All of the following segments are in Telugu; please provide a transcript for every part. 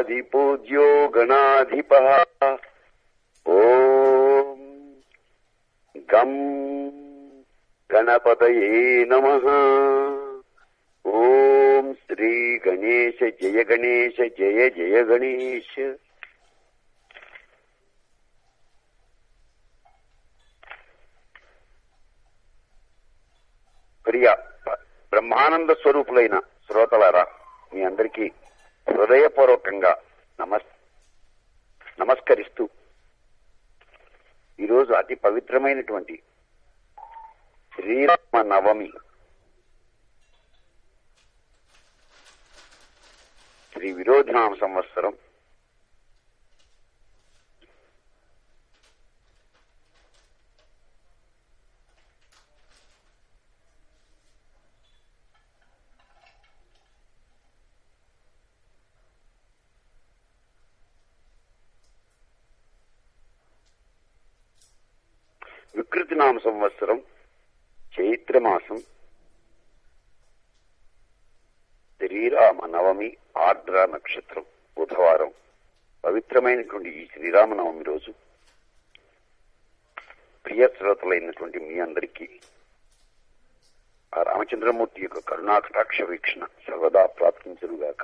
గణాధిపూజ్యో గణాధిప ఓం గం గణపతయే నమ ఓం శ్రీ గణేశ జయ గణేశ జయ జయ గణేశ ప్రియ బ్రహ్మానంద స్వరూపులైన శ్రోతలారా మీ అందరికీ హృదయపూర్వకంగా నమస్ నమస్కరిస్తూ ఈరోజు అతి పవిత్రమైనటువంటి శ్రీరామ నవమి శ్రీ విరోధనామ సంవత్సరం వికృతి నామ సంవత్సరం చైత్రమాసం శ్రీరామ నవమి ఆర్ద్ర నక్షత్రం బుధవారం పవిత్రమైనటువంటి ఈ శ్రీరామ నవమి రోజు ప్రియ శ్రోతలైనటువంటి మీ అందరికీ ఆ రామచంద్రమూర్తి యొక్క కరుణాకటాక్ష వీక్షణ సర్వదా ప్రాప్తించునుగాక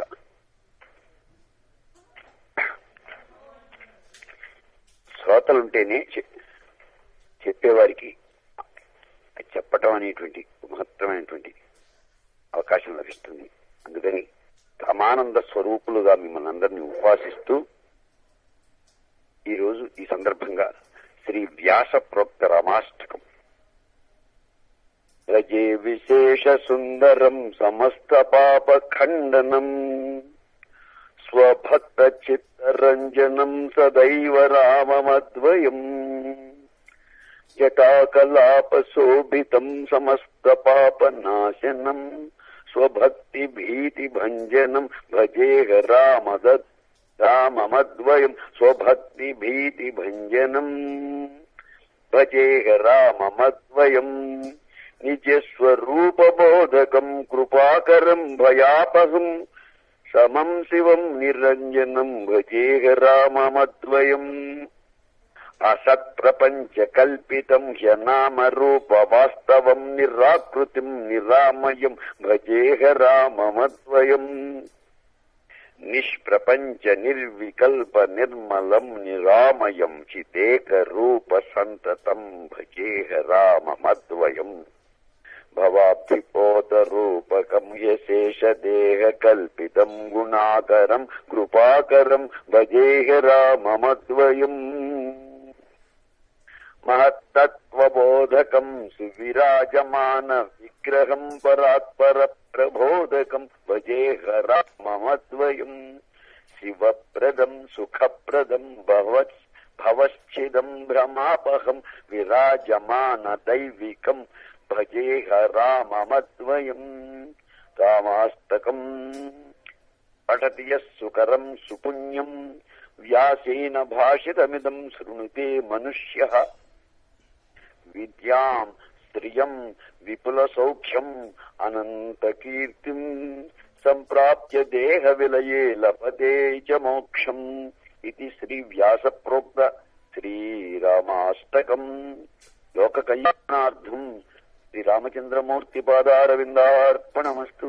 శ్రోతలుంటేనే చె- చెప్పేవారికి అది చెప్పటం అనేటువంటి మహత్తరమైనటువంటి అవకాశం లభిస్తుంది అందుకని రామానంద స్వరూపులుగా మిమ్మల్ని అందరినీ ఉపాసిస్తూ ఈరోజు ఈ సందర్భంగా శ్రీ వ్యాస ప్రోక్త రామాష్టకం రజే విశేష సుందరం సమస్త పాప ఖండనం స్వభక్త చిత్తరంజనం సదైవ రామమద్వయం జటాకలాపశోభితం సమస్త పాపనాశనం స్వభక్తి భీతి భంజనం భజేహ రామద రామమద్వయం స్వభక్తి భీతి భంజనం భజేహ రామమద్వయం నిజస్వరూపబోధకం కృపాకరం భయాపహం సమం శివం నిరంజనం భజేహ రామమద్వయం అసత్ప్రపంచ కల్పితం హ్యనామ రూప వాస్తవం నిరాకృతిం నిరామయం భజేహ రామమద్వయం నిష్ప్రపంచ నిర్వికల్ప నిర్మలం నిరామయం చిదేక రూప సంతతం భజేహ రామమద్వయం భవాబ్ధిపోత రూపకం యశేష దేహ కల్పితం గుణాకరం కృపాకరం భజేహ రామమద్వయం మహత్తత్వబోధకం సువిరాజమాన విగ్రహం పరాత్పర ప్రబోధకం భజేహ రామమద్వయం శివప్రదం సుఖప్రదం భవత్ భవశ్చిదం భ్రమాపహం విరాజమాన దైవికం భజేహ రామమద్వయం రామాస్తకం పఠతి యः సుకరం సుపుణ్యం వ్యాసేన భాషితమిదం శృణుతే మనుష్య విద్యాం శ్రియం విపుల సౌఖ్యం అనంత కీర్తిం సంప్రాప్య దేహ విలయే లభతే చ మోక్షం ఇది శ్రీ వ్యాస ప్రోక్త శ్రీరామాష్టకం లోక కళ్యాణార్థం శ్రీరామచంద్రమూర్తి పాదారవిందార్పణమస్తు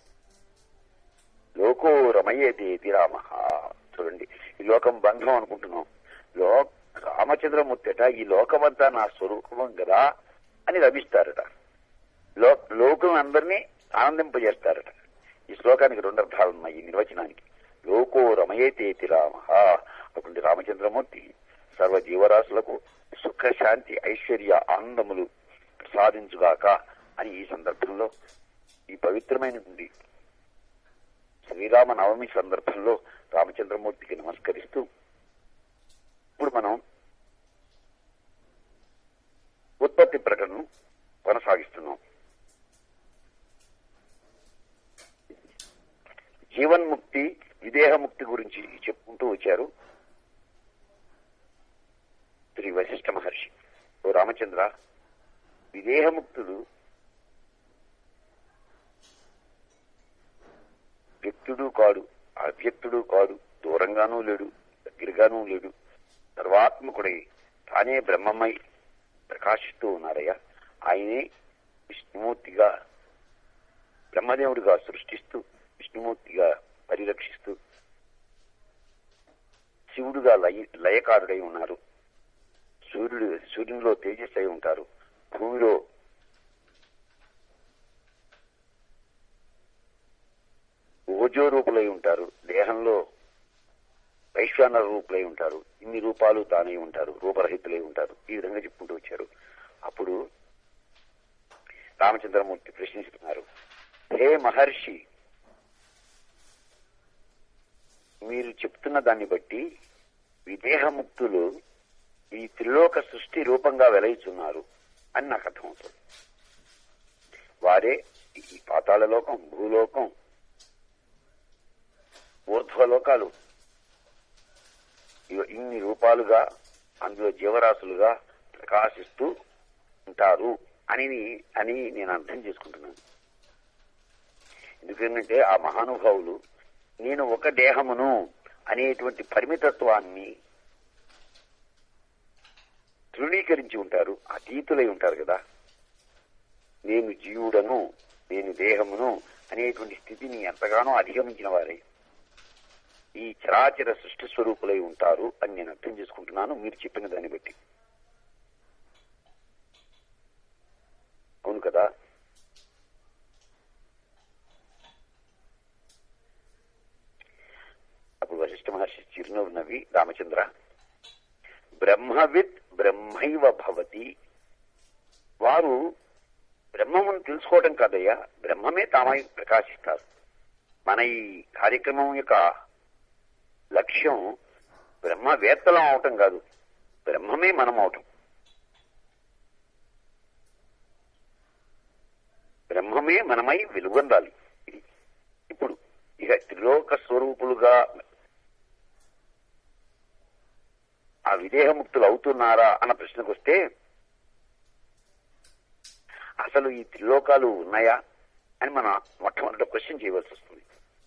లోకో రమయేతేతి రామ చూడండి ఈ లోకం బంధం అనుకుంటున్నాం లో రామచంద్రమూర్తిట ఈ లోకమంతా నా స్వరూపం కదా అని రమిస్తారట లో లోకం అందరినీ ఆనందింపజేస్తారట ఈ శ్లోకానికి రెండు అర్థాలు ఉన్నాయి ఈ నిర్వచనానికి లోకో రమయేతేతి రామ అటువంటి రామచంద్రమూర్తి సర్వ జీవరాశులకు సుఖ శాంతి ఐశ్వర్య ఆనందములు ప్రసాదించుగాక అని ఈ సందర్భంలో ఈ పవిత్రమైనటువంటి శ్రీరామ నవమి సందర్భంలో రామచంద్రమూర్తికి నమస్కరిస్తూ ఇప్పుడు మనం ఉత్పత్తి ప్రకటనను కొనసాగిస్తున్నాం జీవన్ముక్తి విదేహముక్తి గురించి చెప్పుకుంటూ వచ్చారు శ్రీ వశిష్ఠ మహర్షి ఓ రామచంద్ర విదేహముక్తుడు వ్యక్తుడు కాడు అవ్యక్తుడు కాడు దూరంగానూ లేడు దగ్గరగానూ లేడు సర్వాత్మకుడై తానే బ్రహ్మమై ప్రకాశిస్తూ ఉన్నారయ్యా ఆయనే విష్ణుమూర్తిగా బ్రహ్మదేవుడిగా సృష్టిస్తూ విష్ణుమూర్తిగా పరిరక్షిస్తూ శివుడుగా లయ లయకారుడై ఉన్నారు సూర్యుడు సూర్యునిలో తేజస్సు అయి ఉంటారు భూమిలో ఓజో రూపులై ఉంటారు దేహంలో వైశ్వానర రూపులై ఉంటారు ఇన్ని రూపాలు తానై ఉంటారు రూపరహితులై ఉంటారు ఈ విధంగా చెప్పుకుంటూ వచ్చారు అప్పుడు రామచంద్రమూర్తి ప్రశ్నిస్తున్నారు హే మహర్షి మీరు చెప్తున్న దాన్ని బట్టి విదేహముక్తులు ఈ త్రిలోక సృష్టి రూపంగా వెలయిచున్నారు అని నాకు అర్థమవుతుంది వారే ఈ పాతాళ లోకం భూలోకం ఊర్ధ్వలోకాలు ఇవ- ఇన్ని రూపాలుగా అందులో జీవరాశులుగా ప్రకాశిస్తూ ఉంటారు అని అని నేను అర్థం చేసుకుంటున్నాను ఎందుకంటే ఆ మహానుభావులు నేను ఒక దేహమును అనేటువంటి పరిమితత్వాన్ని తృణీకరించి ఉంటారు అతీతులై ఉంటారు కదా నేను జీవుడను నేను దేహమును అనేటువంటి స్థితిని ఎంతగానో అధిగమించిన వారే ఈ చరాచర సృష్టి స్వరూపులై ఉంటారు అని నేను అర్థం చేసుకుంటున్నాను మీరు చెప్పిన దాన్ని బట్టి అవును కదా అప్పుడు వశిష్ఠ మహర్షి చిరునవ్వు నవ్వి రామచంద్ర బ్రహ్మవిత్ బ్రహ్మైవ భవతి వారు బ్రహ్మమును తెలుసుకోవడం కాదయ్యా బ్రహ్మమే తామై ప్రకాశిస్తారు మన ఈ కార్యక్రమం యొక్క లక్ష్యం బ్రహ్మవేత్తలం అవటం కాదు బ్రహ్మమే మనం అవటం బ్రహ్మమే మనమై వెలుగొందాలి ఇది ఇప్పుడు ఇక త్రిలోక స్వరూపులుగా ఆ విదేహముక్తులు అవుతున్నారా అన్న ప్రశ్నకు వస్తే అసలు ఈ త్రిలోకాలు ఉన్నాయా అని మనం మొట్టమొదట క్వశ్చన్ చేయవలసి వస్తుంది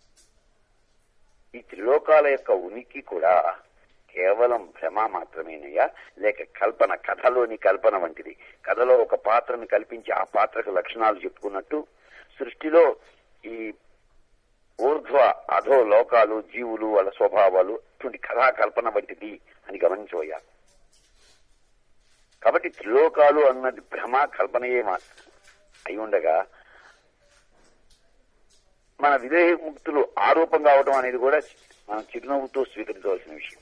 ఈ త్రిలోకాల యొక్క ఉనికి కూడా కేవలం భ్రమ మాత్రమేనయ్యా లేక కల్పన కథలోని కల్పన వంటిది కథలో ఒక పాత్రను కల్పించి ఆ పాత్రకు లక్షణాలు చెప్పుకున్నట్టు సృష్టిలో ఈ ఊర్ధ్వ అధో లోకాలు జీవులు వాళ్ళ స్వభావాలు ఇటువంటి కథా కల్పన వంటిది అని గమనించబోయా కాబట్టి త్రిలోకాలు అన్నది భ్రమ కల్పనయే మా అయి ఉండగా మన విదేహముక్తులు ఆరోపం కావడం అనేది కూడా మనం చిరునవ్వుతో స్వీకరించవలసిన విషయం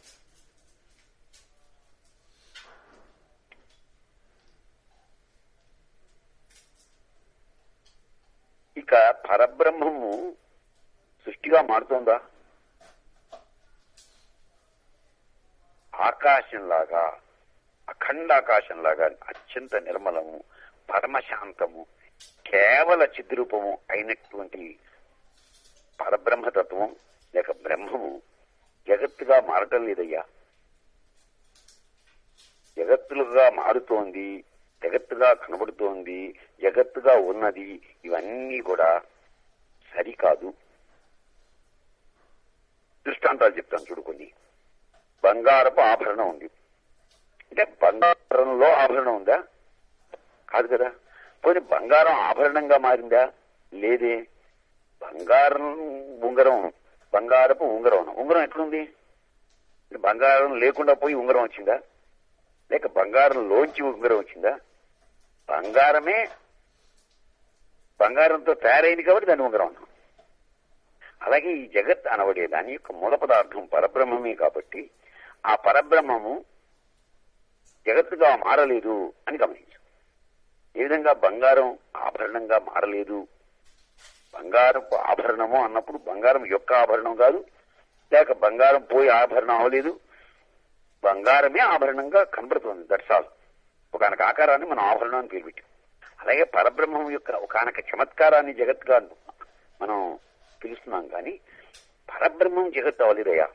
ఇక పరబ్రహ్మము సృష్టిగా మారుతోందా ఆకాశంలాగా అఖండ ఆకాశంలాగా అత్యంత నిర్మలము పరమశాంతము కేవల చిద్రూపము అయినటువంటి పరబ్రహ్మతత్వం లేక బ్రహ్మము జగత్తుగా మారటం లేదయ్యా జగత్తులుగా మారుతోంది జగత్తుగా కనబడుతోంది జగత్తుగా ఉన్నది ఇవన్నీ కూడా సరికాదు దృష్టాంతాలు చెప్తాను చూడు కొన్ని బంగారపు ఆభరణం ఉంది అంటే బంగారంలో ఆభరణం ఉందా కాదు కదా పోనీ బంగారం ఆభరణంగా మారిందా లేదే బంగారం ఉంగరం బంగారపు ఉంగరం ఉంగరం ఎట్లుంది బంగారం లేకుండా పోయి ఉంగరం వచ్చిందా లేక బంగారం లోంచి ఉంగరం వచ్చిందా బంగారమే బంగారంతో తయారైంది కాబట్టి దాన్ని ఉంగరం అన్నాం అలాగే ఈ జగత్ అనబడే దాని యొక్క మూల పదార్థం పరబ్రహ్మమే కాబట్టి ఆ పరబ్రహ్మము జగత్తుగా మారలేదు అని గమనించు ఏ విధంగా బంగారం ఆభరణంగా మారలేదు బంగారపు ఆభరణము అన్నప్పుడు బంగారం యొక్క ఆభరణం కాదు లేక బంగారం పోయి ఆభరణం అవ్వలేదు బంగారమే ఆభరణంగా కనబడుతుంది దట్స్ ఆల్ ఒకనొక ఆకారాన్ని మనం ఆభరణం అని పేరు పెట్టాం అలాగే పరబ్రహ్మం యొక్క ఒకనొక చమత్కారాన్ని జగత్తుగా మనం పిలుస్తున్నాం కానీ పరబ్రహ్మం జగత్ అవ్వలేదయ్యా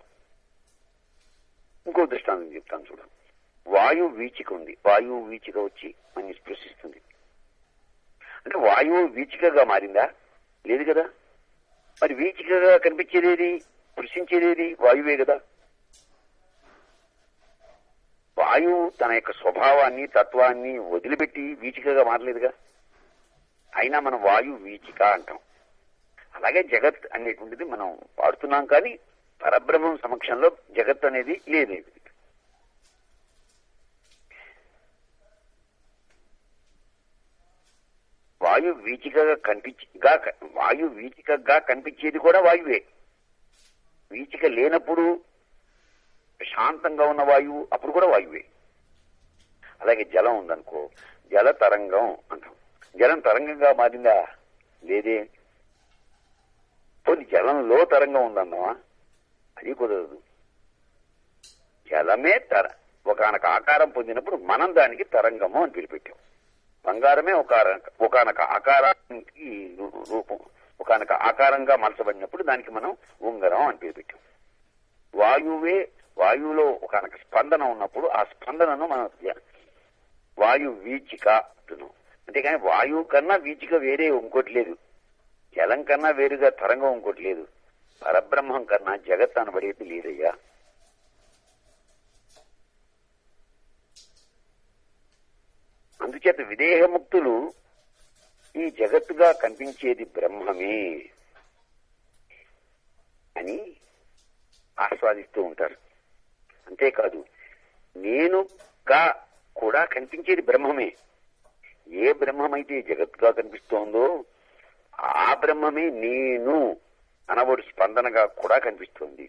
ఇంకో దృష్టాంతం చెప్తాను చూడు వాయువు వీచిక ఉంది వాయువు వీచిక వచ్చి మనని స్పృశిస్తుంది అంటే వాయువు వీచికగా మారిందా లేదు కదా మరి వీచికగా కనిపించేది ఏది స్పృశించేది వాయువే కదా వాయువు తన యొక్క స్వభావాన్ని తత్వాన్ని వదిలిపెట్టి వీచికగా మారలేదుగా అయినా మనం వాయు వీచిక అంటాం అలాగే జగత్ అనేటువంటిది మనం వాడుతున్నాం కానీ పరబ్రహ్మం సమక్షంలో జగత్ అనేది లేదేది వాయు వీచికగా కనిపించగా వాయు వీచికగా కనిపించేది కూడా వాయువే వీచిక లేనప్పుడు శాంతంగా ఉన్న వాయువు అప్పుడు కూడా వాయువే అలాగే జలం ఉందనుకో జల తరంగం అంటాం జలం తరంగంగా మారిందా లేదే పోనీ జలంలో తరంగం ఉందన్నావా అది కుదరదు జలమే తర ఒకనొక ఆకారం పొందినప్పుడు మనం దానికి తరంగము అని పిలిపెట్టాం బంగారమే ఒక ఒకనొక ఆకారానికి రూ- రూపం ఒకనొక ఆకారంగా మలచబడినప్పుడు దానికి మనం ఉంగరం అని పేరు పెట్టాం వాయువే వాయువులో ఒకనొక స్పందన ఉన్నప్పుడు ఆ స్పందనను మనం ధ్యా- వాయు వీచిక అంటున్నాం అంతేగాని వాయువు కన్నా వీచిక వేరే ఇంకోటి లేదు జలం కన్నా వేరుగా తరంగం ఇంకోటి లేదు పరబ్రహ్మం కన్నా జగత్ అనబడేది లేదయ్యా అందుచేత విదేహముక్తులు ఈ జగత్తుగా కనిపించేది బ్రహ్మమే అని ఆస్వాదిస్తూ ఉంటారు అంతేకాదు నేనుగా కూడా కనిపించేది బ్రహ్మమే ఏ బ్రహ్మమైతే జగత్తుగా కనిపిస్తోందో ఆ బ్రహ్మమే నేను అనబడు స్పందనగా కూడా కనిపిస్తోంది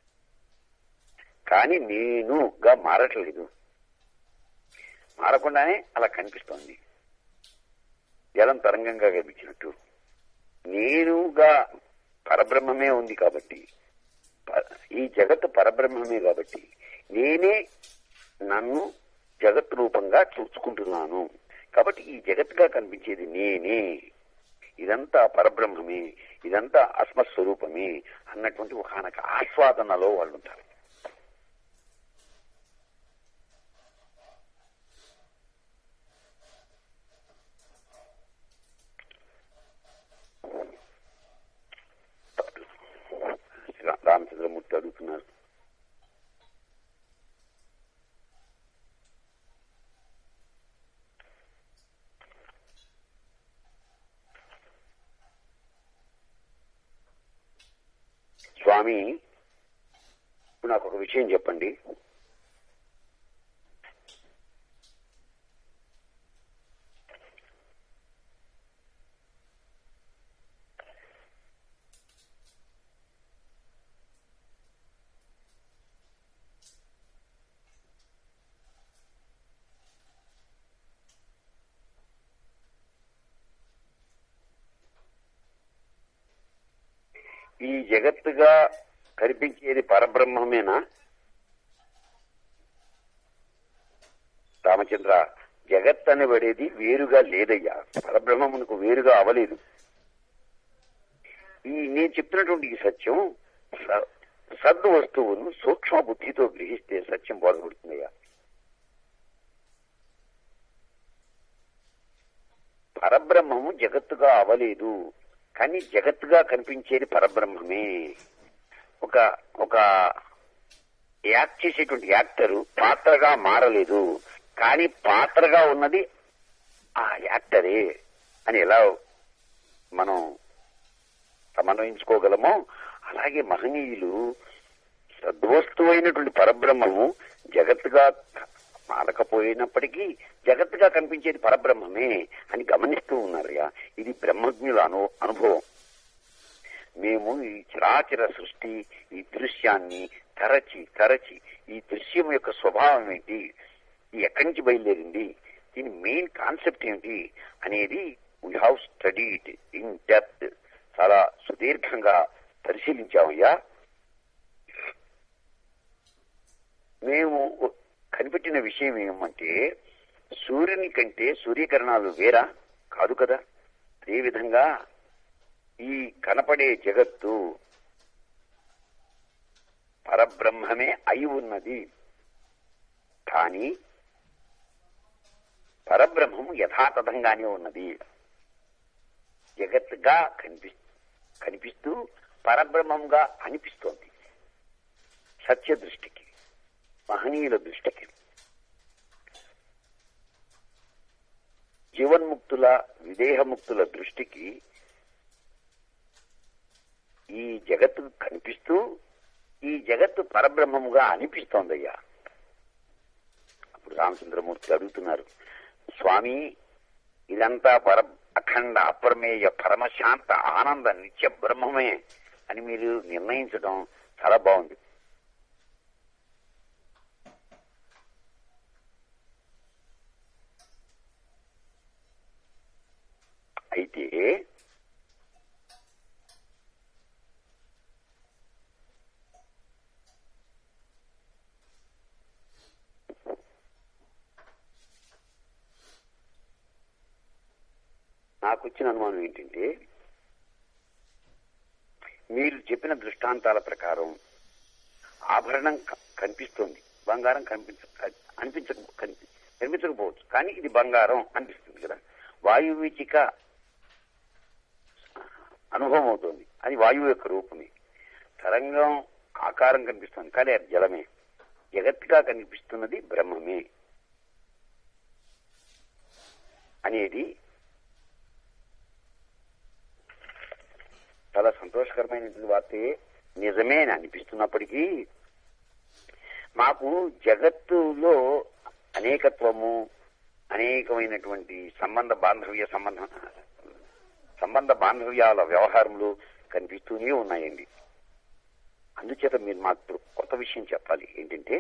కానీ నేనుగా మారట్లేదు మారకుండానే అలా కనిపిస్తోంది జలం తరంగంగా కనిపించినట్టు నేనుగా పరబ్రహ్మమే ఉంది కాబట్టి ప- ఈ జగత్తు పరబ్రహ్మమే కాబట్టి నేనే నన్ను జగత్ రూపంగా చూసుకుంటున్నాను కాబట్టి ఈ జగత్తుగా కనిపించేది నేనే ఇదంతా పరబ్రహ్మమే ఇదంతా ఆత్మస్వరూపమే అన్నటువంటి ఒక ఆస్వాదనలో వాళ్ళు ఉంటారు రా- రామచంద్రమూర్తి అడుగుతున్నారు స్వామి ఇప్పుడు నాకు ఒక విషయం చెప్పండి ఈ జగత్తుగా కనిపించేది పరబ్రహ్మమేనా రామచంద్ర జగత్ అనబడేది వేరుగా లేదయ్యా పరబ్రహ్మమునకు వేరుగా అవలేదు ఈ నేను చెప్తున్నటువంటి ఈ సత్యం స- సద్ వస్తువును సూక్ష్మ బుద్ధితో గ్రహిస్తే సత్యం బోధపడుతుందయ్యా పరబ్రహ్మము జగత్తుగా అవలేదు కానీ జగత్తుగా కనిపించేది పరబ్రహ్మమే ఒక ఒక యాక్ట్ చేసేటువంటి యాక్టరు పాత్రగా మారలేదు కానీ పాత్రగా ఉన్నది ఆ యాక్టరే అని ఎలా మనం సమన్వయించుకోగలమో అలాగే మహనీయులు సద్వస్తువైనటువంటి పరబ్రహ్మము జగత్తుగా మారకపోయినప్పటికీ జగత్తుగా కనిపించేది పరబ్రహ్మమే అని గమనిస్తూ ఉన్నారయ్యా ఇది బ్రహ్మజ్ఞుల అను అనుభవం మేము ఈ చరాచర సృష్టి ఈ దృశ్యాన్ని తరచి తరచి ఈ దృశ్యం యొక్క స్వభావం ఏంటి ఇది ఎక్కడి నుంచి బయలుదేరింది దీని మెయిన్ కాన్సెప్ట్ ఏంటి అనేది we have studied in depth చాలా సుదీర్ఘంగా పరిశీలించామయ్యా మేము కనిపెట్టిన విషయం ఏమంటే సూర్యుని కంటే సూర్యకిరణాలు వేరా కాదు కదా అదేవిధంగా ఈ కనపడే జగత్తు పరబ్రహ్మమే అయి ఉన్నది కానీ పరబ్రహ్మము యథాతథంగానే ఉన్నది జగత్తుగా కనిపి కనిపిస్తూ పరబ్రహ్మంగా అనిపిస్తోంది సత్య దృష్టికి మహనీయుల దృష్టికి జీవన్ముక్తుల విదేహముక్తుల దృష్టికి ఈ జగత్తు కనిపిస్తూ ఈ జగత్తు పరబ్రహ్మముగా అనిపిస్తోందయ్యా అప్పుడు రామచంద్రమూర్తి అడుగుతున్నారు స్వామి ఇదంతా పర అఖండ అప్రమేయ పరమశాంత ఆనంద నిత్య బ్రహ్మమే అని మీరు నిర్ణయించడం చాలా బాగుంది అయితే నాకు వచ్చిన అనుమానం ఏంటంటే మీరు చెప్పిన దృష్టాంతాల ప్రకారం ఆభరణం క- కనిపిస్తోంది బంగారం కనిపించ అనిపించక కనిపి కనిపించకపోవచ్చు కానీ ఇది బంగారం అనిపిస్తుంది కదా వాయువీచిక అనుభవం అవుతుంది అది వాయువు యొక్క రూపమే తరంగం ఆకారం కనిపిస్తుంది కానీ అది జలమే జగత్తుగా కనిపిస్తున్నది బ్రహ్మమే అనేది చాలా సంతోషకరమైనటువంటి వార్తే నిజమే అని అనిపిస్తున్నప్పటికీ మాకు జగత్తులో అనేకత్వము అనేకమైనటువంటి సంబంధ బాంధవ్య సంబంధ సంబంధ బాంధవ్యాల వ్యవహారములు కనిపిస్తూనే ఉన్నాయండి అందుచేత మీరు మాకు ఇప్పుడు కొత్త విషయం చెప్పాలి ఏంటంటే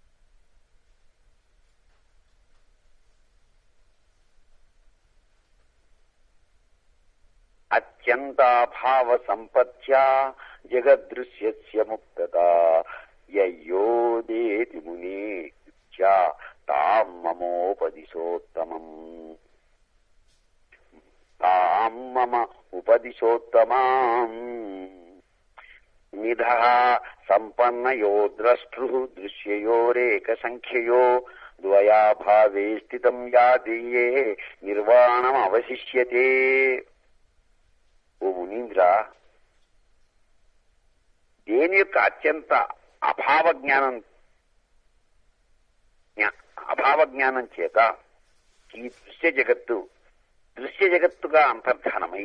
అత్యంతాభావ సంపత్యా జగదృశ్యస్య ముక్తత యయ్యోదేతి మునే చ తాం మమోపదిశోత్తమం తాం మమ ఉపదిశోత్తమాం నిధ సంపన్నయో ద్రష్టృ దృశ్యయోరేక సంఖ్యయో ద్వయాభావే స్థితం యాదీయే నిర్వాణం అవశిష్యతే ఓ మునీంద్ర దేని యొక్క అత్యంత అభావ జ్ఞానం జ్ఞా- అభావ జ్ఞానం చేత ఈ దృశ్య జగత్తు దృశ్య జగత్తుగా అంతర్ధానమై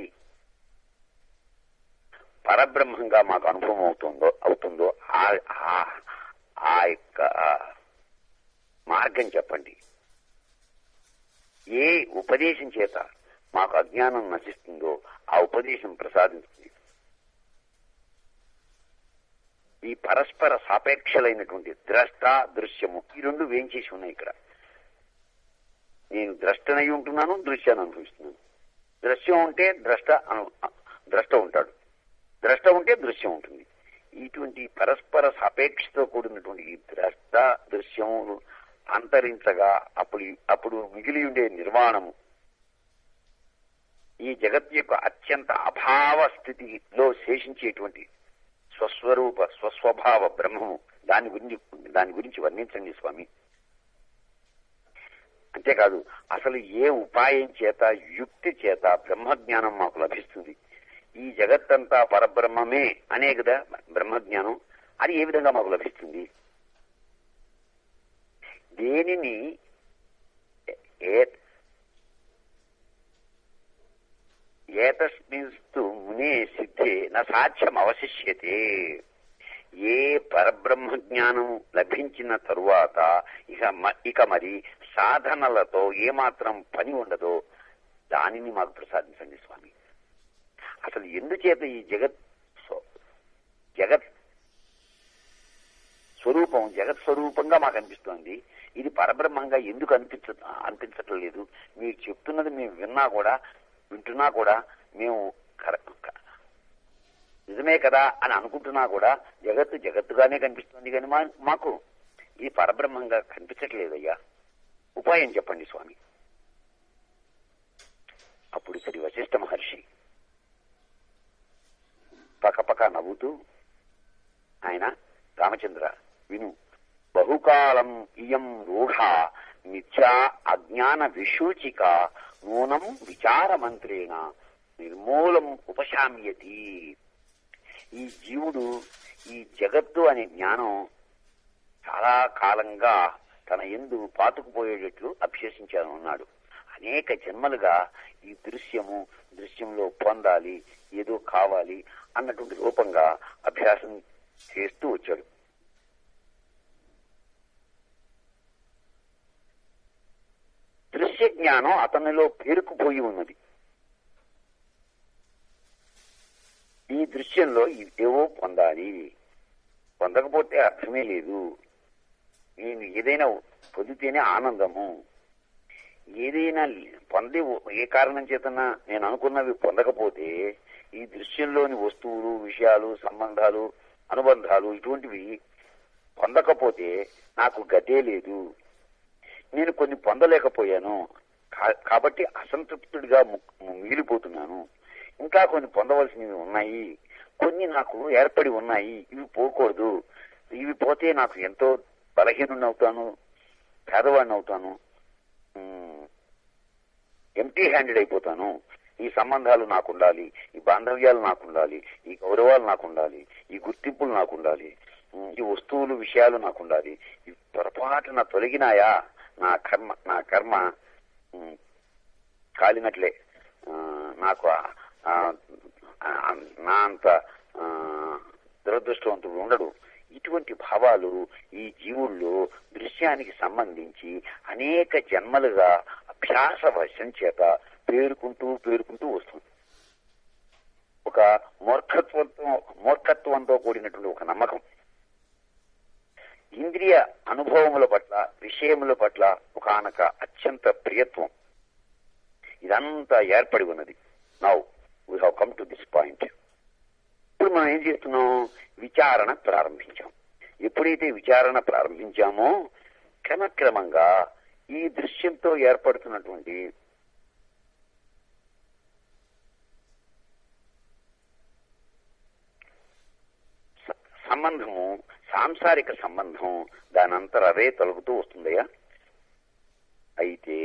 పరబ్రహ్మంగా మాకు అనుభవం అవుతుందో అవుతుందో ఆ- ఆ- ఆ యొక్క మార్గం చెప్పండి ఏ ఉపదేశం చేత మాకు అజ్ఞానం నశిస్తుందో ఆ ఉపదేశం ప్రసాదించింది ఈ పరస్పర సాపేక్షలైనటువంటి ద్రష్ట దృశ్యము ఈ రెండు వేంచేసి ఉన్నాయి ఇక్కడ నేను ద్రష్టనై ఉంటున్నాను దృశ్యాన్ని అనుభవిస్తున్నాను దృశ్యం ఉంటే ద్రష్ట అను ద్రష్ట ఉంటాడు ద్రష్ట ఉంటే దృశ్యం ఉంటుంది ఇటువంటి పరస్పర సాపేక్షతో కూడినటువంటి ఈ ద్రష్ట దృశ్యములు అంతరించగా అప్పుడు అప్పుడు మిగిలి ఉండే నిర్వాణము ఈ జగత్ యొక్క అత్యంత అభావ స్థితిలో శేషించేటువంటి స్వస్వరూప స్వస్వభావ బ్రహ్మము దాని గురించి దాని గురించి వర్ణించండి స్వామి అంతేకాదు అసలు ఏ ఉపాయం చేత యుక్తి చేత బ్రహ్మజ్ఞానం మాకు లభిస్తుంది ఈ జగత్తంతా పరబ్రహ్మమే అనే కదా బ్రహ్మజ్ఞానం అది ఏ విధంగా మాకు లభిస్తుంది దేనిని ఏ ఏతస్మిస్తు మునే సిద్ధే న సాధ్యం అవశిష్యతే ఏ పరబ్రహ్మ జ్ఞానం లభించిన తరువాత ఇక మ- ఇక మరి సాధనలతో ఏమాత్రం పని ఉండదో దానిని మాకు ప్రసాదించండి స్వామి అసలు ఎందుచేత ఈ జగత్ స్వ- జగత్ స్వరూపం జగత్ స్వరూపంగా మాకు అనిపిస్తోంది ఇది పరబ్రహ్మంగా ఎందుకు అనిపించ అనిపించటం లేదు మీరు చెప్తున్నది మేము విన్నా కూడా వింటున్నా కూడా మేము కర- క- నిజమే కదా అని అనుకుంటున్నా కూడా జగత్తు జగత్తుగానే కనిపిస్తుంది కానీ మా మాకు ఇది పరబ్రహ్మంగా కనిపించట్లేదయ్యా ఉపాయం చెప్పండి స్వామి అప్పుడు శ్రీ వశిష్ఠ మహర్షి పకపక నవ్వుతూ ఆయన రామచంద్ర విను బహుకాలం ఇయం రూఢ నిత్యా అజ్ఞాన విశూచిక నూనం విచారమంత్రేణ నిర్మూలం ఉపశామ్యతి ఈ జీవుడు ఈ జగత్తు అనే జ్ఞానం చాలా కాలంగా తన ఎందు పాతుకుపోయేటట్లు అభ్యసించాను అన్నాడు అనేక జన్మలుగా ఈ దృశ్యము దృశ్యంలో పొందాలి ఏదో కావాలి అన్నటువంటి రూపంగా అభ్యాసం చేస్తూ వచ్చాడు దృశ్య జ్ఞానం అతనిలో పేరుకుపోయి ఉన్నది ఈ దృశ్యంలో ఏవో పొందాలి పొందకపోతే అర్థమే లేదు నేను ఏదైనా పొందితేనే ఆనందము ఏదైనా పొంది ఏ కారణం చేతనా నేను అనుకున్నవి పొందకపోతే ఈ దృశ్యంలోని వస్తువులు విషయాలు సంబంధాలు అనుబంధాలు ఇటువంటివి పొందకపోతే నాకు గతే లేదు నేను కొన్ని పొందలేకపోయాను కా- కాబట్టి అసంతృప్తుడిగా ము- మిగిలిపోతున్నాను ఇంకా కొన్ని పొందవలసినవి ఉన్నాయి కొన్ని నాకు ఏర్పడి ఉన్నాయి ఇవి పోకూడదు ఇవి పోతే నాకు ఎంతో బలహీనుని అవుతాను పేదవాడిని అవుతాను ఎంటీ హ్యాండెడ్ అయిపోతాను ఈ సంబంధాలు నాకు ఉండాలి ఈ బాంధవ్యాలు నాకు ఉండాలి ఈ గౌరవాలు నాకు ఉండాలి ఈ గుర్తింపులు నాకు ఉండాలి ఉమ్, ఈ వస్తువులు విషయాలు నాకు ఉండాలి ఈ పొరపాటున తొలగినాయా నా కర్మ నా కర్మ ఉమ్, కాలినట్లే ఆ, నాకు ఆ- ఆ- ఆ- నా అంత ఆ, దురదృష్టవంతుడు ఉండడు ఇటువంటి భావాలు ఈ జీవుల్లో దృశ్యానికి సంబంధించి అనేక జన్మలుగా అభ్యాస వశం చేత పేరుకుంటూ పేరుకుంటూ వస్తుంది ఒక మూర్ఖత్వంతో మూర్ఖత్వంతో కూడినటువంటి ఒక నమ్మకం ఇంద్రియ అనుభవముల పట్ల విషయముల పట్ల ఒకనొక అత్యంత ప్రియత్వం ఇదంతా ఏర్పడి ఉన్నది now we have come to this point ఇప్పుడు మనం ఏం చేస్తున్నాం విచారణ ప్రారంభించాం ఎప్పుడైతే విచారణ ప్రారంభించామో క్రమక్రమంగా ఈ దృశ్యంతో ఏర్పడుతున్నటువంటి స- సంబంధము సాంసారిక సంబంధం దానంతర అదే తొలగుతూ వస్తుందయ్యా అయితే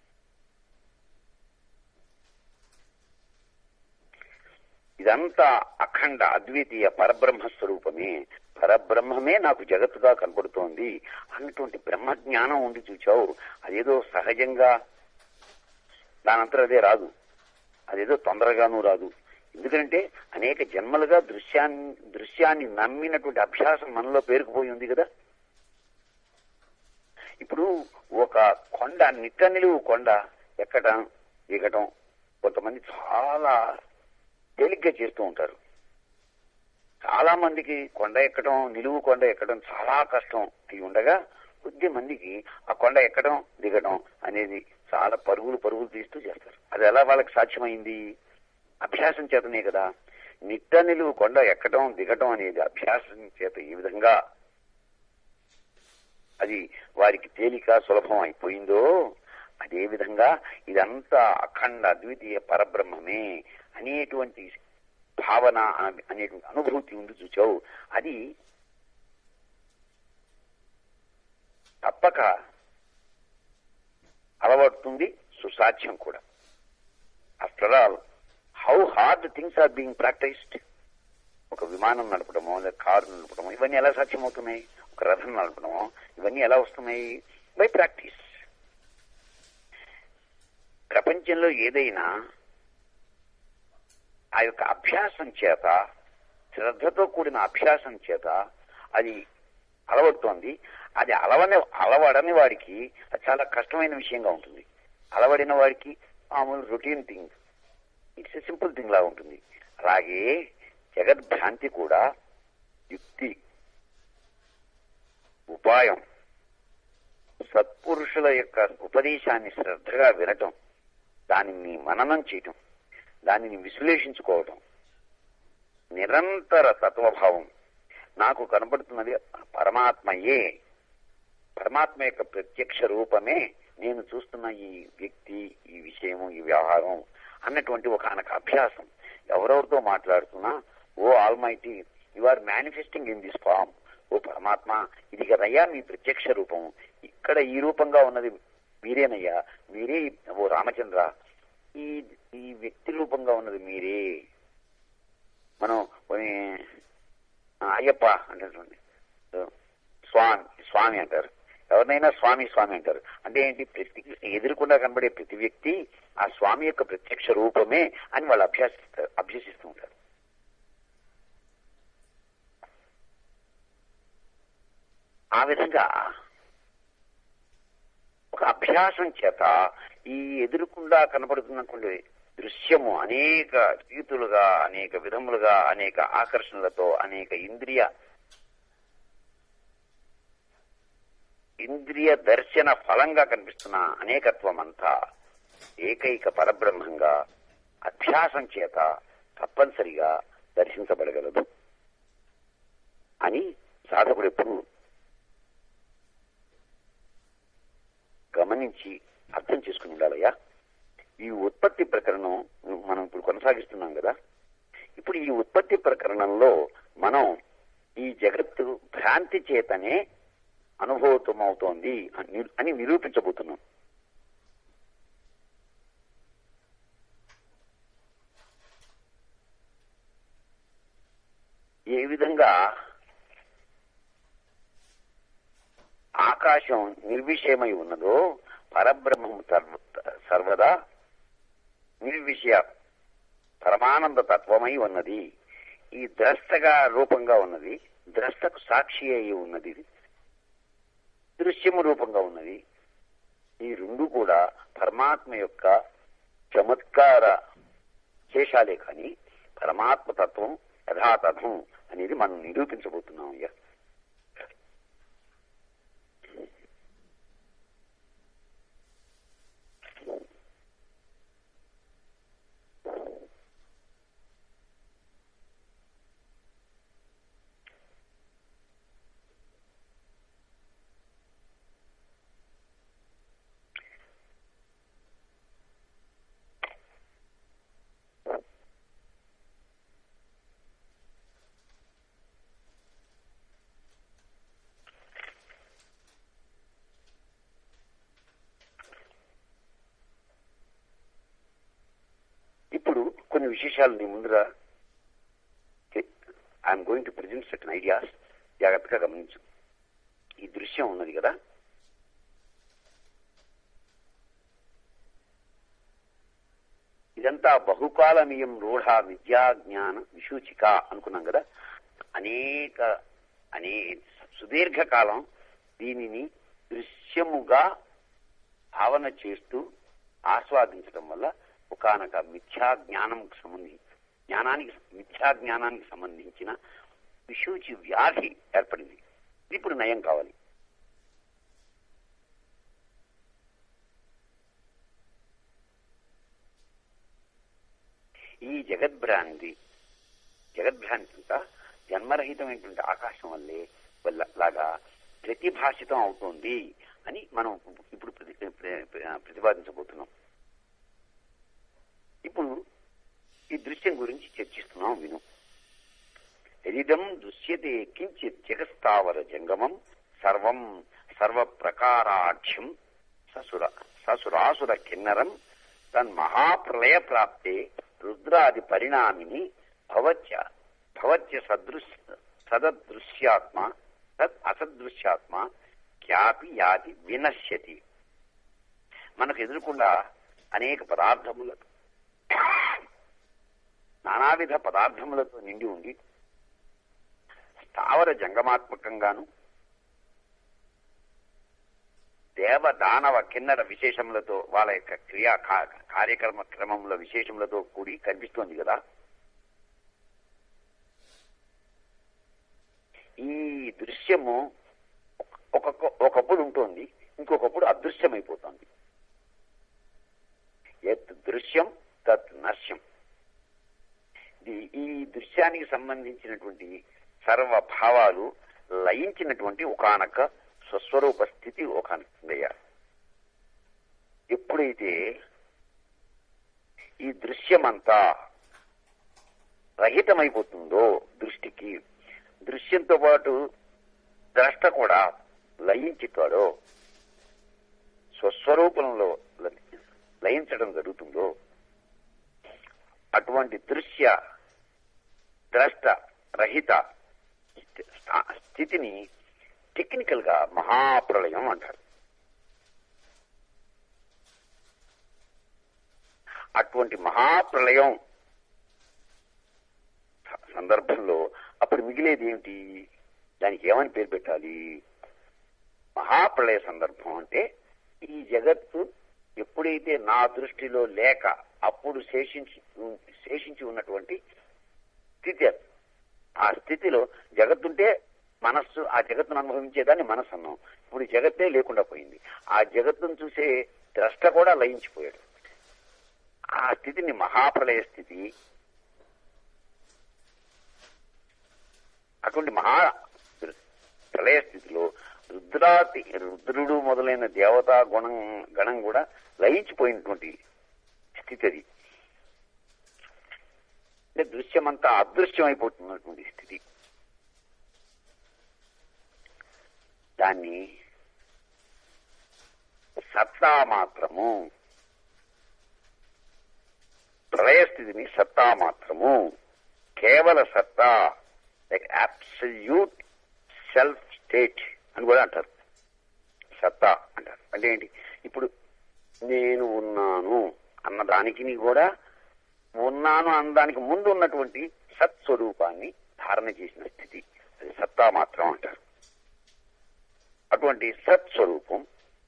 ఇదంతా అఖండ అద్వితీయ పరబ్రహ్మ స్వరూపమే పరబ్రహ్మమే నాకు జగత్తుగా కనపడుతోంది అన్నటువంటి బ్రహ్మ జ్ఞానం ఉండి చూచావు అదేదో సహజంగా దానంతరం అదే రాదు అదేదో తొందరగానూ రాదు ఎందుకంటే అనేక జన్మలుగా దృశ్యాన్ని దృశ్యాన్ని నమ్మినటువంటి అభ్యాసం మనలో పేరుకుపోయి ఉంది కదా ఇప్పుడు ఒక కొండ నిట్ట నిలువు కొండ ఎక్కటం దిగటం కొంతమంది చాలా తేలిగ్గా చేస్తూ ఉంటారు చాలా మందికి కొండ ఎక్కడం నిలువు కొండ ఎక్కడం చాలా కష్టం అయి ఉండగా కొద్ది మందికి ఆ కొండ ఎక్కడం దిగడం అనేది చాలా పరుగులు పరుగులు తీస్తూ చేస్తారు అది ఎలా వాళ్ళకి సాధ్యమైంది అభ్యాసం చేతనే కదా నిట్ట నిలువు కొండ ఎక్కడం దిగటం అనేది అభ్యాసం చేత ఈ విధంగా అది వారికి తేలిక సులభం అయిపోయిందో అదే విధంగా ఇదంతా అఖండ అద్వితీయ పరబ్రహ్మమే అనేటువంటి భావన అనే- అనేటువంటి అనుభూతి ఉంది చూచావు అది తప్పక అలవడుతుంది సుసాధ్యం కూడా after all how hard things are being practised ఒక విమానం నడపడమో లేదా కారు నడపడమో ఇవన్నీ ఎలా సాధ్యమవుతున్నాయి ఒక రథం నడపడమో ఇవన్నీ ఎలా వస్తున్నాయి బై ప్రాక్టీస్ ప్రపంచంలో ఏదైనా ఆ యొక్క అభ్యాసం చేత శ్రద్ధతో కూడిన అభ్యాసం చేత అది అలవడుతోంది అది అలవని అలవడని వాడికి అది చాలా కష్టమైన విషయంగా ఉంటుంది అలవడిన వాడికి మామూలు routine thing it's a simple thing లా ఉంటుంది అలాగే జగద్భ్రాంతి కూడా యుక్తి ఉపాయం సత్పురుషుల యొక్క ఉపదేశాన్ని శ్రద్ధగా వినటం దానిని మననం చేయటం దానిని విశ్లేషించుకోవటం నిరంతర తత్వభావం నాకు కనబడుతున్నది పరమాత్మయే పరమాత్మ యొక్క ప్రత్యక్ష రూపమే నేను చూస్తున్న ఈ వ్యక్తి ఈ విషయము ఈ వ్యవహారం అన్నటువంటి ఒక అనక అభ్యాసం ఎవరెవరితో మాట్లాడుతున్నా O Almighty you are manifesting in this form ఓ పరమాత్మ ఇది కదయ్యా మీ ప్రత్యక్ష రూపం ఇక్కడ ఈ రూపంగా ఉన్నది మీరేనయ్యా మీరే ఓ రామచంద్ర ఈ ఈ వ్యక్తి రూపంగా ఉన్నది మీరే మనం కొన్ని, ఆ, అయ్యప్ప అంటే చూడండి. స్వామి స్వామి అంటారు ఎవరినైనా స్వామి స్వామి అంటారు అంటే ఏంటి ప్రతి ఎదురుకుండా కనబడే ప్రతి వ్యక్తి ఆ స్వామి యొక్క ప్రత్యక్ష రూపమే అని వాళ్ళు అభ్యాసిస్తారు అభ్యసిస్తూ ఉంటారు ఆ విధంగా ఒక అభ్యాసం చేత ఈ ఎదురుకుండా కనబడుతున్నటువంటి దృశ్యము అనేక రీతులుగా అనేక విధములుగా అనేక ఆకర్షణలతో అనేక ఇంద్రియ ఇంద్రియ దర్శన ఫలంగా కనిపిస్తున్న అనేకత్వం అంతా ఏకైక పరబ్రహ్మంగా అభ్యాసం చేత తప్పనిసరిగా దర్శించబడగలదు అని సాధకుడు ఎప్పుడు గమనించి అర్థం చేసుకుని ఉండాలయ్యా ఈ ఉత్పత్తి ప్రకరణం మనం ఇప్పుడు కొనసాగిస్తున్నాం కదా ఇప్పుడు ఈ ఉత్పత్తి ప్రకరణంలో మనం ఈ జగత్తు భ్రాంతి చేతనే అనుభూతమవుతోంది అని అని నిరూపించబోతున్నాం ఏ విధంగా ఆకాశం నిర్విషయమై ఉన్నదో పరబ్రహ్మం సర్వ- సర్వదా నిర్విషయ పరమానంద తత్వమై ఉన్నది ఈ ద్రష్టగా రూపంగా ఉన్నది ద్రష్టకు సాక్షి అయి ఉన్నది దృశ్యము రూపంగా ఉన్నది ఈ రెండు కూడా పరమాత్మ యొక్క చమత్కార శేషాలే కానీ పరమాత్మ తత్వం యథాతథం అనేది మనం నిరూపించబోతున్నాం అయ్యా ఇప్పుడు కొన్ని విశేషాలు నీ ముందర I'm going to present certain ideas జాగ్రత్తగా గమనించు ఈ దృశ్యం ఉన్నది కదా ఇదంతా బహుకాలమీయం రూఢ విద్యా జ్ఞాన విసూచిక అనుకున్నాం కదా అనేక అనే సుదీర్ఘకాలం దీనిని దృశ్యముగా భావన చేస్తూ ఆస్వాదించడం వల్ల ఒకనొక మిథ్యా జ్ఞానంకి సంబంధించి జ్ఞానానికి మిథ్యా జ్ఞానానికి సంబంధించిన విశూచి వ్యాధి ఏర్పడింది ఇది ఇప్పుడు నయం కావాలి ఈ జగద్భ్రాంతి జగద్భ్రాంతి అంతా జన్మరహితమైనటువంటి ఆకాశం వల్లే వల్ల లాగా ప్రతిభాషితం అవుతోంది అని మనం ఇప్పుడు ప్రతి ప్ర- ప్ర- ప్రతిపాదించబోతున్నాం ఇప్పుడు ఈ దృశ్యం గురించి చర్చిస్తున్నాం విను ఎదిదం దృశ్యతే కించిత్ జగస్తావర జంగమం సర్వం సర్వప్రకారాఢ్యం ససుర ససురాసుర కిన్నరం తన్మహాప్రలయ ప్రాప్తే రుద్రాది పరిణామిని భవత్య భవత్య సదృశ్ సదదృశ్యాత్మ తద్ అసదృశ్యాత్మ క్యాపి యాతి వినశ్యతి మనకు ఎదురుకుండా అనేక పదార్థములతో నానావిధ పదార్థములతో నిండి ఉండి స్థావర జంగమాత్మకంగాను దేవ దానవ కిన్నర విశేషములతో వాళ్ళ యొక్క క్రియా కా- కార్యక్రమ క్రమముల విశేషములతో కూడి కనిపిస్తోంది కదా ఈ దృశ్యము ఒక ఒకప్పుడు ఉంటుంది ఇంకొకప్పుడు అదృశ్యమైపోతుంది ఎత్ దృశ్యం తత్ నశ్యం ఇది ఈ దృశ్యానికి సంబంధించినటువంటి సర్వ భావాలు లయించినటువంటి ఒకనొక స్వస్వరూప స్థితి ఒకనయ్య ఎప్పుడైతే ఈ దృశ్యమంతా రహితమైపోతుందో దృష్టికి దృశ్యంతో పాటు ద్రష్ట కూడా లయించుతాడో స్వస్వరూపంలో ల- లయించడం జరుగుతుందో అటువంటి దృశ్య ద్రష్ట రహిత స్థ- స్థితిని టెక్నికల్ గా మహాప్రళయం అంటారు అటువంటి మహాప్రళయం స- సందర్భంలో అప్పుడు మిగిలేది ఏమిటి దానికి ఏమని పేరు పెట్టాలి మహాప్రళయ సందర్భం అంటే ఈ జగత్తు ఎప్పుడైతే నా దృష్టిలో లేక అప్పుడు శేషించి శేషించి ఉన్నటువంటి స్థితి అది. ఆ స్థితిలో జగత్తుంటే మనస్సు ఆ జగత్తును అనుభవించేదాన్ని మనస్సు అన్నాం ఇప్పుడు ఈ జగత్తే లేకుండా పోయింది ఆ జగత్తును చూసే ద్రష్ట కూడా లయించిపోయాడు ఆ స్థితిని మహాప్రలయ స్థితి అటువంటి మహా ప్రళయ స్థితిలో రుద్రాతి రుద్రుడు మొదలైన దేవతా గుణం గణం కూడా లయించిపోయినటువంటి స్థితి అది అంటే దృశ్యమంతా అదృశ్యం అయిపోతున్నటువంటి స్థితి దాన్ని సత్తా మాత్రము ప్రళయ స్థితిని సత్తా మాత్రము కేవల సత్తా లైక్ అబ్సల్యూట్ సెల్ఫ్ స్టేట్ అని కూడా అంటారు సత్తా అంటారు అంటే ఏంటి ఇప్పుడు నేను ఉన్నాను అన్న దానికి కూడా ఉన్నాను అన్నదానికి ముందు ఉన్నటువంటి సత్స్వరూపాన్ని ధారణ చేసిన స్థితి అది సత్తా మాత్రం అంటారు అటువంటి సత్స్వరూపం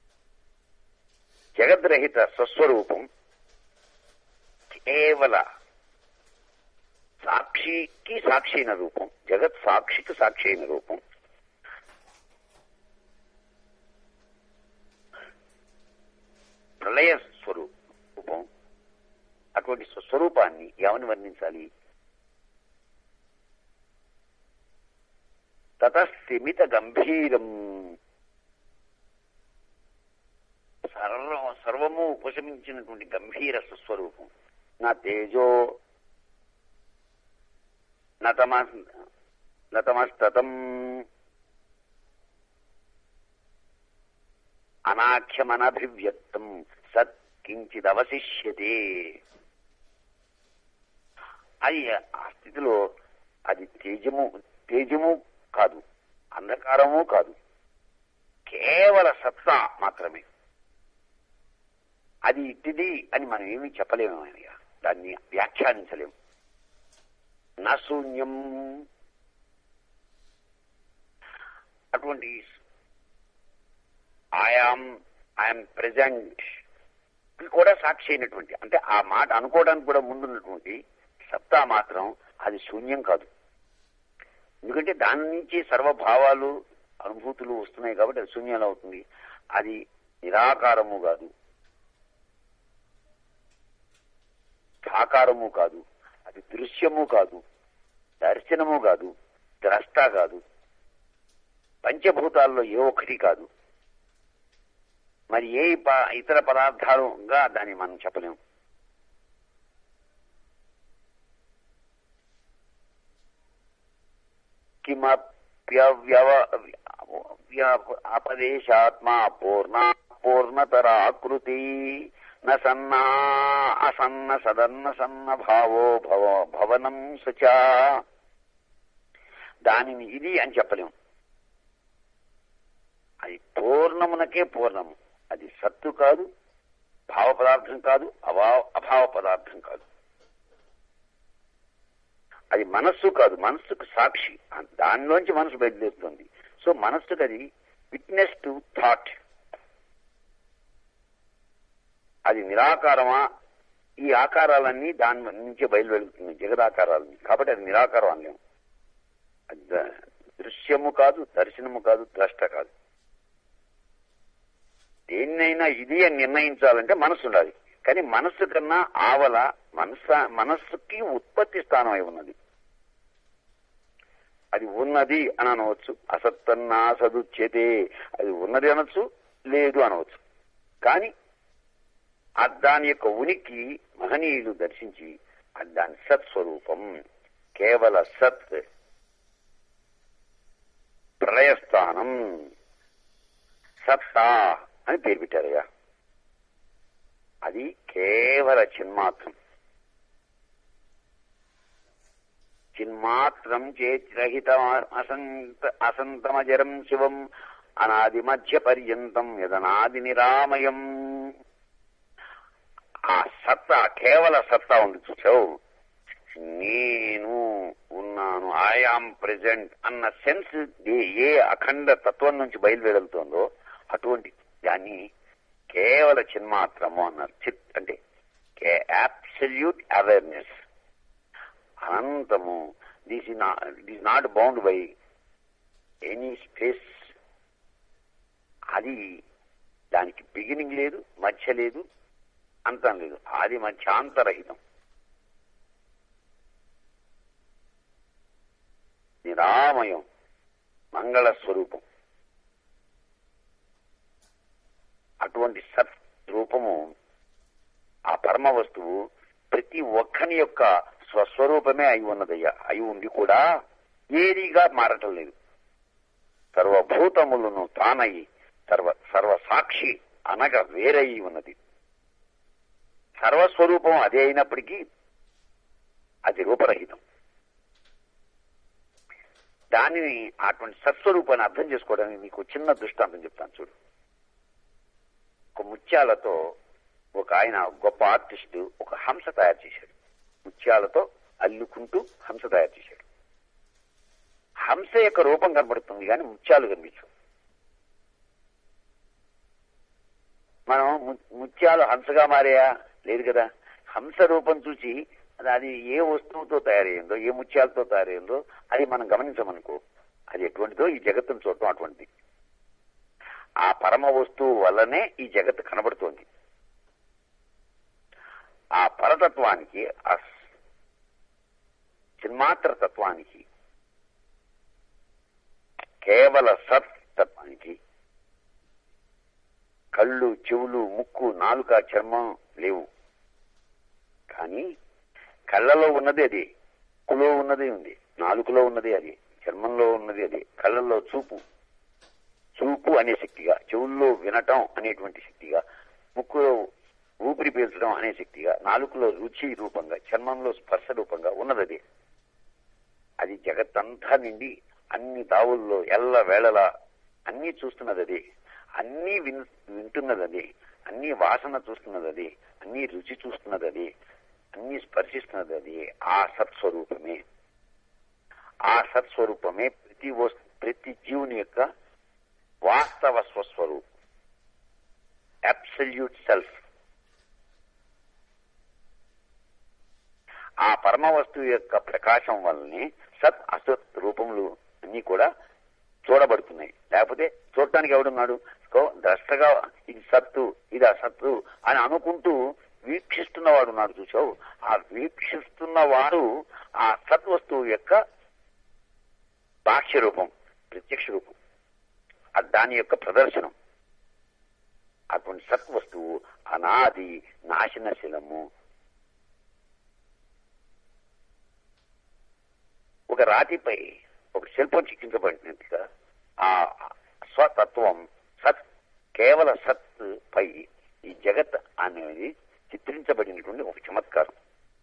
జగద్రహిత స్వస్వరూపం కేవల సాక్షికి సాక్షి అయిన రూపం జగత్ సాక్షికి సాక్షి అయిన రూపం ప్రళయ స్వరూపం అటువంటి స్వస్వరూపాన్ని ఎవరిని వర్ణించాలి తతస్థిమిత గంభీరం సర్వ సర్వము ఉపశమించినటువంటి గంభీర స్వస్వరూపం నా తేజో నతమ నతమస్తతం అనాఖ్యమనభివ్యక్తం సత్ కించిదవశిష్యతే అది ఆ స్థితిలో అది తేజము తేజము కాదు అంధకారము కాదు కేవల సత్తా మాత్రమే అది ఇట్టిది అని మనం ఏమీ చెప్పలేము అయ్యా దాన్ని వ్యాఖ్యానించలేము నా శూన్యం అటువంటి ఐఆమ్ ఐఎమ్ ప్రెజెంట్ కూడా సాక్షి అయినటువంటి అంటే ఆ మాట అనుకోవడానికి కూడా ముందున్నటువంటి సత్తా మాత్రం అది శూన్యం కాదు ఎందుకంటే దాని నుంచి సర్వభావాలు అనుభూతులు వస్తున్నాయి కాబట్టి అది శూన్యం అవుతుంది అది నిరాకారము కాదు సాకారము కాదు అది దృశ్యము కాదు దర్శనము కాదు ద్రష్ట కాదు పంచభూతాల్లో ఏ ఒక్కటి కాదు మరి ఏ ప- ఇతర పదార్థాలుగా దాన్ని మనం చెప్పలేము కిమప్యవ్యవ వ్య- అపదేశాత్మా పూర్ణ పూర్ణతరాకృతి న సన్నా అసన్న సదన్న సన్న భావో భవ భవనం సచ దానిని ఇది అని చెప్పలేము అది పూర్ణమునకే పూర్ణము అది సత్తు కాదు భావ పదార్థం కాదు అభావ అభావ పదార్థం కాదు అది మనస్సు కాదు మనస్సుకు సాక్షి దానిలోంచి మనసు బయలుదేరుతుంది సో మనస్సుకు అది విట్నెస్ టు థాట్ అది నిరాకారమా ఈ ఆకారాలన్నీ దాని నుంచే బయలు వెలుగుతుంది జగదాకారాలని కాబట్టి అది నిరాకారం అనలేము అది ద- దృశ్యము కాదు దర్శనము కాదు ద్రష్ట కాదు దేన్నైనా ఇది అని నిర్ణయించాలంటే మనస్సు ఉండాలి కానీ మనస్సు కన్నా ఆవల మనస్సు మనస్సుకి ఉత్పత్తి స్థానం అయి ఉన్నది అది ఉన్నది అని అనవచ్చు అసత్తన్నా సదుచ్యతే అది ఉన్నది అనొచ్చు లేదు అనవచ్చు కానీ ఆ దాని యొక్క ఉనికి మహనీయులు దర్శించి అది దాని సత్స్వరూపం కేవల సత్ ప్రళయస్థానం సత్తా అని పేరు పెట్టారయ్యా అది కేవల చిన్మాత్రం చిన్మాత్రం చేతిరహిత అసంత అసంతమజరం శివం అనాది మధ్య పర్యంతం యదనాది నిరామయం ఆ సత్తా కేవల సత్తా ఉంది చూసావు నేను ఉన్నాను ఐఆమ్ ప్రెజెంట్ అన్న సెన్స్ ఏ అఖండ తత్వం నుంచి బయలువెడుతుందో అటువంటి దాన్ని కేవల చిన్మాత్రము అన్నారు చిత్ అంటే అబ్సల్యూట్ అవేర్నెస్ అనంతము this is not bound by any space అది దానికి బిగినింగ్ లేదు మధ్య లేదు అంతం లేదు అది మధ్యాంతరహితం నిరామయం మంగళ స్వరూపం అటువంటి సత్ రూపము ఆ పరమ వస్తువు ప్రతి ఒక్కని యొక్క స్వస్వరూపమే అయి ఉన్నదయ్యా అయి ఉండి కూడా ఏదిగా మారటం లేదు సర్వభూతములను తానయి సర్వ సర్వసాక్షి అనగా వేరయి ఉన్నది సర్వస్వరూపం అదే అయినప్పటికీ అది రూపరహితం దానిని అటువంటి సత్స్వరూపాన్ని అర్థం చేసుకోవడానికి నీకు చిన్న దృష్టాంతం చెప్తాను చూడు ఒక ముత్యాలతో ఒక ఆయన గొప్ప ఆర్టిస్ట్ ఒక హంస తయారు చేశాడు ముత్యాలతో అల్లుకుంటూ హంస తయారు చేశాడు హంస యొక్క రూపం కనబడుతుంది కానీ ముత్యాలు కనిపించవు మనం ముత్యాలు హంసగా మారాయా లేదు కదా హంస రూపం చూసి అది ఏ వస్తువుతో తయారైందో ఏ ముత్యాలతో తయారైందో అది మనం గమనించమనుకో అది ఎటువంటిదో ఈ జగత్తును చూడటం అటువంటిది ఆ పరమ వస్తువు వల్లనే ఈ జగత్తు కనబడుతోంది ఆ పరతత్వానికి ఆ చిన్మాత్ర తత్వానికి కేవల సత్ తత్వానికి కళ్ళు చెవులు ముక్కు నాలుక చర్మం లేవు కానీ కళ్ళలో ఉన్నది అది ముక్కులో ఉన్నది ఉంది నాలుకలో ఉన్నది అది చర్మంలో ఉన్నది అది కళ్ళల్లో చూపు చూపు అనే శక్తిగా చెవుల్లో వినటం అనేటువంటి శక్తిగా ముక్కులో ఊపిరి పీల్చడం అనే శక్తిగా నాలుకలో రుచి రూపంగా చర్మంలో స్పర్శ రూపంగా ఉన్నది అది జగత్తంతా నిండి అన్ని దావుల్లో ఎల్ల వేళలా అన్ని చూస్తున్నది అది అన్ని విన్ వింటున్నది అది అన్ని వాసన చూస్తున్నది అది అన్ని రుచి చూస్తున్నది అది అన్ని స్పర్శిస్తున్నది అది ఆ సత్స్వరూపమే ఆ సత్స్వరూపమే ప్రతి వస్తు ప్రతి జీవుని యొక్క వాస్తవ స్వస్వరూపం అబ్సల్యూట్ సెల్ఫ్ ఆ పరమ వస్తువు యొక్క ప్రకాశం వల్లనే సత్ అసత్ రూపములు అన్ని కూడా చూడబడుతున్నాయి లేకపోతే చూడటానికి ఎవడున్నాడు ద్రష్టగా ఇది సత్తు ఇది అసత్తు అని అనుకుంటూ వీక్షిస్తున్నవాడు ఉన్నాడు చూసావు ఆ వీక్షిస్తున్నవాడు ఆ సత్ వస్తువు యొక్క బాహ్య రూపం ప్రత్యక్ష రూపం దాని యొక్క ప్రదర్శనం అటువంటి సత్ వస్తువు అనాది నాశనశీలము ఒక రాతిపై ఒక శిల్పం చిక్కించబడినట్టుగా ఆ స్వతత్వం సత్ కేవల సత్ పై ఈ జగత్ అనేది చిత్రించబడినటువంటి ఒక చమత్కారం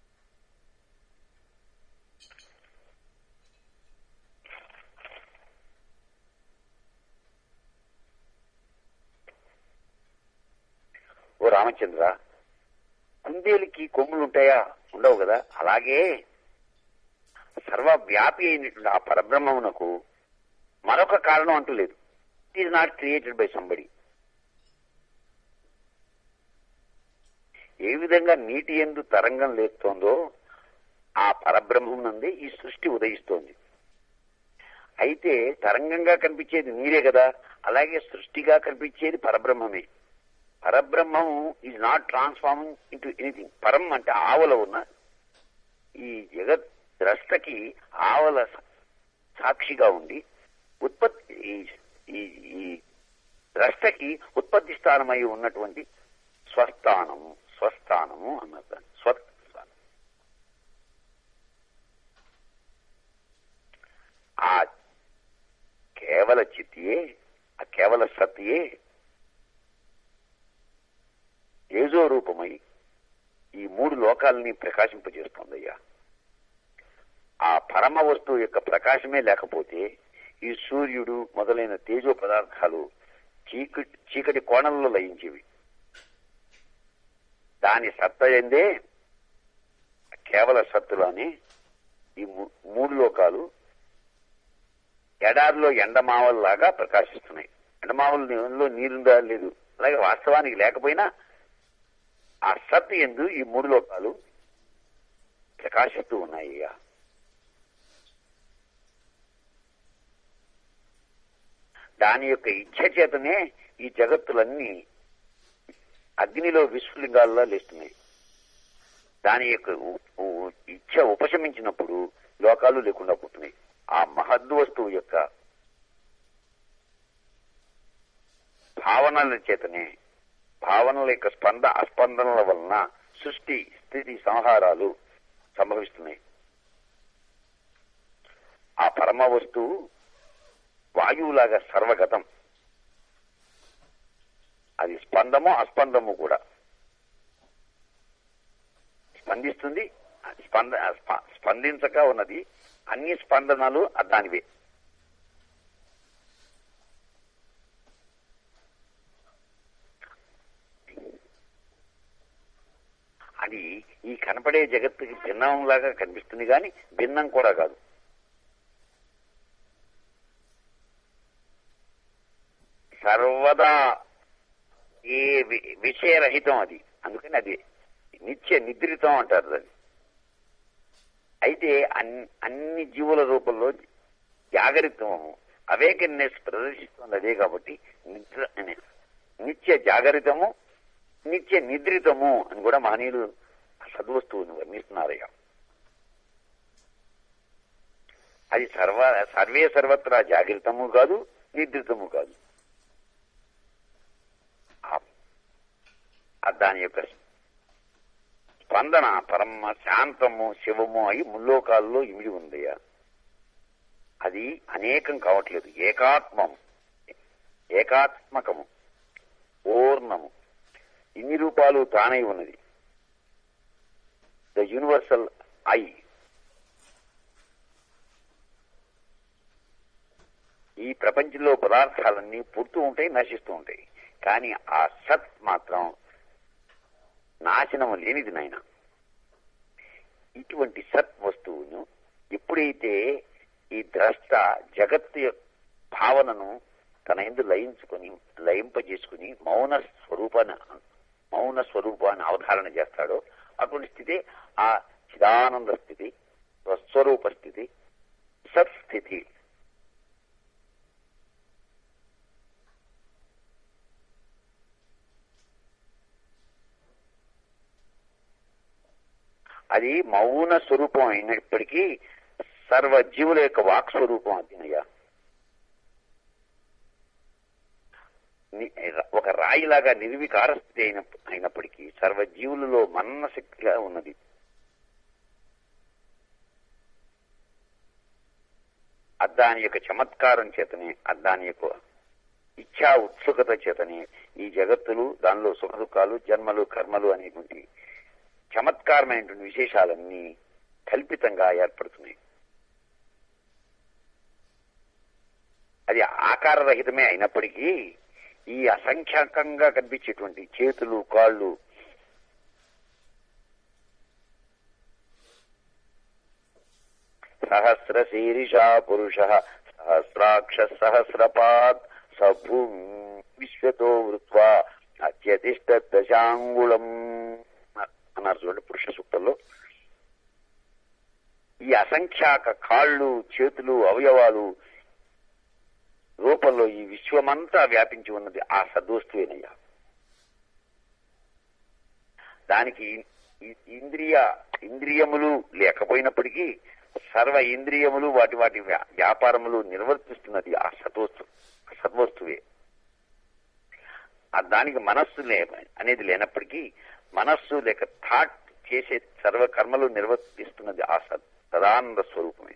ఓ రామచంద్ర కుందేలికి కొమ్ములు ఉంటాయా ఉండవు కదా అలాగే సర్వవ్యాపి అయినటువంటి ఆ పరబ్రహ్మమునకు మరొక కారణం అంటూ లేదు it is not created by somebody ఏ విధంగా నీటి ఎందు తరంగం లేస్తోందో ఆ పరబ్రహ్మం నందే ఈ సృష్టి ఉదయిస్తోంది అయితే తరంగంగా కనిపించేది నీరే కదా అలాగే సృష్టిగా కనిపించేది పరబ్రహ్మమే పరబ్రహ్మం is not transforming into anything పరం అంటే ఆవల ఉన్న ఈ జగత్ ద్రష్టకి ఆవల సాక్షిగా ఉండి ఉత్పత్తి ఈ ఈ ద్రష్టకి ఉత్పత్తి స్థానమై ఉన్నటువంటి స్వస్థానము స్వస్థానము అన్నది స్వస్థానం ఆ కేవల చిత్తియే ఆ కేవల సత్యే ఏజో రూపమై ఈ మూడు లోకాలని ప్రకాశింపజేస్తుందయ్యా ఆ పర పరమ వస్తువు యొక్క ప్రకాశమే లేకపోతే ఈ సూర్యుడు మొదలైన తేజో పదార్థాలు చీకటి చీకటి కోణంలో లయించేవి దాని సత్త ఎందే కేవల సత్తులోని ఈ మూ- మూడు లోకాలు ఎడారిలో ఎండమావల్లాగా ప్రకాశిస్తున్నాయి ఎండమావల్లో నీరుందా లేదు అలాగే వాస్తవానికి లేకపోయినా ఆ సత్ ఎందు ఈ మూడు లోకాలు ప్రకాశిస్తూ ఉన్నాయి ఇక. దాని యొక్క ఇచ్ఛ చేతనే ఈ జగత్తులన్నీ అగ్నిలో విశ్వలింగాల్లో లేస్తున్నాయి దాని యొక్క ఉ- ఉ- ఇచ్ఛ ఉపశమించినప్పుడు లోకాలు లేకుండా పోతున్నాయి ఆ మహద్వస్తువు యొక్క భావనల చేతనే భావనల యొక్క స్పంద అస్పందనల వలన సృష్టి స్థితి సంహారాలు సంభవిస్తున్నాయి ఆ పరమ వస్తువు వాయువులాగా సర్వగతం అది స్పందము అస్పందము కూడా స్పందిస్తుంది అది స్పంద స్ప- స్పందించక ఉన్నది అన్ని స్పందనలు దానివే అది ఈ కనపడే జగత్తుకి భిన్నంలాగా కనిపిస్తుంది కానీ భిన్నం కూడా కాదు సర్వదా ఏ వి- విషయరహితం అది అందుకని అది నిత్య నిద్రితం అంటారు దాన్ని అయితే అన్- అన్ని జీవుల రూపంలో జాగరితము అవేకన్నెస్ ప్రదర్శిస్తుంది అదే కాబట్టి నిద్ర అని నిత్య జాగరితము నిత్య నిద్రితము అని కూడా మహనీయులు ఆ సద్వస్తువుని వర్ణిస్తున్నారయ్యా అది సర్వ సర్వే సర్వత్రా జాగరితము కాదు నిద్రితము కాదు ఆ- ఆ దాని యొక్క స్పందన పరమ శాంతము శివము అయి ముల్లోకాల్లో ఇమిడి ఉందయ్యా అది అనేకం కావట్లేదు ఏకాత్మం ఏకాత్మకము పూర్ణము ఇన్ని రూపాలు తానై ఉన్నది ద యూనివర్సల్ ఐ ఈ ప్రపంచంలో పదార్థాలన్నీ పుడుతూ ఉంటాయి నశిస్తూ ఉంటాయి కానీ ఆ సత్ మాత్రం నాశనం లేనిది నాయన ఇటువంటి సత్ వస్తువును ఎప్పుడైతే ఈ ద్రష్ట జగత్తు యొక్క భావనను తన ఎందు లయించుకొని లయింపజేసుకుని మౌన స్వరూపాన్ని మౌన స్వరూపాన్ని అవధారణ చేస్తాడో అటువంటి స్థితి ఆ చిదానంద స్థితి స్వస్వరూప స్థితి సత్ స్థితి అది మౌన స్వరూపం అయినప్పటికీ సర్వ జీవుల యొక్క వాక్ స్వరూపం అదినయ్యా ని- ఒక రాయిలాగా నిర్వికార స్థితి అయిన అయినప్పటికీ సర్వ జీవులలో మన్న శక్తిగా ఉన్నది అద్దాని యొక్క చమత్కారం చేతనే అద్దాని యొక్క ఇచ్ఛా ఉత్సుకత చేతనే ఈ జగత్తులు దానిలో సుఖ దుఃఖాలు జన్మలు కర్మలు అనేటువంటి చమత్కారమైనటువంటి విశేషాలన్నీ కల్పితంగా ఏర్పడుతున్నాయి అది ఆకారరహితమే అయినప్పటికీ ఈ అసంఖ్యాకంగా కనిపించేటువంటి చేతులు కాళ్ళు సహస్ర శీరిషా పురుష సహస్రాక్ష సహస్రపాత్ సభూమి విశ్వతో వృత్వా అత్యతిష్ట దశాంగుళం అన్నారు చూడండి పురుష సూక్తంలో ఈ అసంఖ్యాక కాళ్ళు చేతులు అవయవాలు రూపంలో ఈ విశ్వమంతా వ్యాపించి ఉన్నది ఆ సద్వస్తువేనయ్యా దానికి ఇ- ఇంద్రియ ఇంద్రియములు లేకపోయినప్పటికీ సర్వ ఇంద్రియములు వాటి వాటి వ్యా- వ్యాపారములు నిర్వర్తిస్తున్నది ఆ సద్వస్తు సద్వస్తువే ఆ దానికి మనస్సు లే అనేది లేనప్పటికీ మనస్సు లేక థాట్ చేసే సర్వ కర్మలు నిర్వర్తిస్తున్నది ఆ సద్ సదానంద స్వరూపమే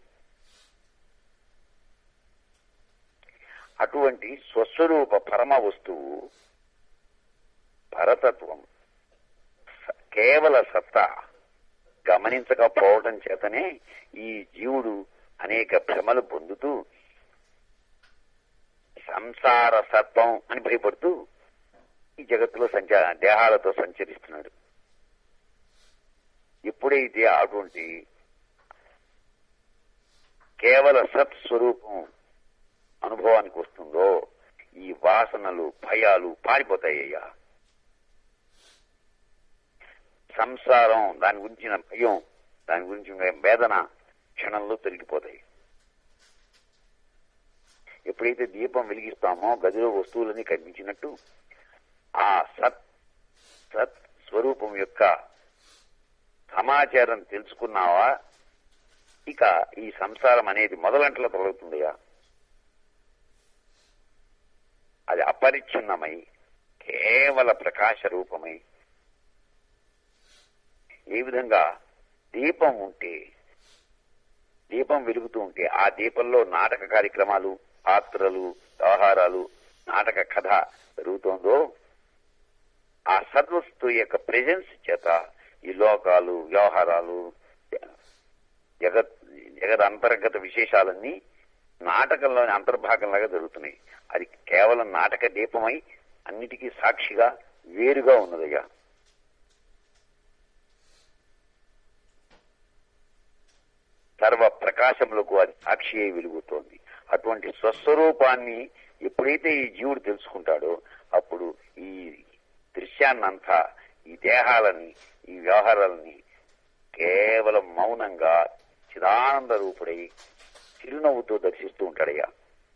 అటువంటి స్వస్వరూప పరమ వస్తువు పరతత్వం స- కేవల సత్తా గమనించకపోవడం చేతనే ఈ జీవుడు అనేక భ్రమలు పొందుతూ సంసార సర్పం అని భయపడుతూ ఈ జగత్తులో సంచా దేహాలతో సంచరిస్తున్నాడు ఎప్పుడైతే అటువంటి కేవల సత్ స్వరూపం అనుభవానికి వస్తుందో ఈ వాసనలు భయాలు పారిపోతాయ్యా సంసారం దాని గురించిన భయం దాని గురించి వేదన క్షణంలో తొలగిపోతాయి ఎప్పుడైతే దీపం వెలిగిస్తామో గదిలో వస్తువులన్నీ కనిపించినట్టు ఆ సత్ సత్ స్వరూపం యొక్క సమాచారం తెలుసుకున్నావా ఇక ఈ సంసారం అనేది మొదలంటలో తొలగుతుందయా అది అపరిచ్ఛిన్నమై కేవల ప్రకాశ రూపమై ఏ విధంగా దీపం ఉంటే దీపం వెలుగుతూ ఉంటే ఆ దీపంలో నాటక కార్యక్రమాలు పాత్రలు వ్యవహారాలు నాటక కథ జరుగుతోందో ఆ సద్వస్తు యొక్క ప్రెజెన్స్ చేత ఈ లోకాలు వ్యవహారాలు జగత్ జగత్ అంతర్గత విశేషాలన్నీ నాటకంలోని అంతర్భాగంలాగా జరుగుతున్నాయి అది కేవలం నాటక దీపమై అన్నిటికీ సాక్షిగా వేరుగా ఉన్నదయ్యా సర్వ ప్రకాశములకు అది సాక్షి అయి వెలుగుతోంది అటువంటి స్వస్వరూపాన్ని ఎప్పుడైతే ఈ జీవుడు తెలుసుకుంటాడో అప్పుడు ఈ దృశ్యాన్నంతా ఈ దేహాలని ఈ వ్యవహారాలని కేవలం మౌనంగా చిదానంద రూపుడై చిరునవ్వుతో దర్శిస్తూ ఉంటాడయ్యా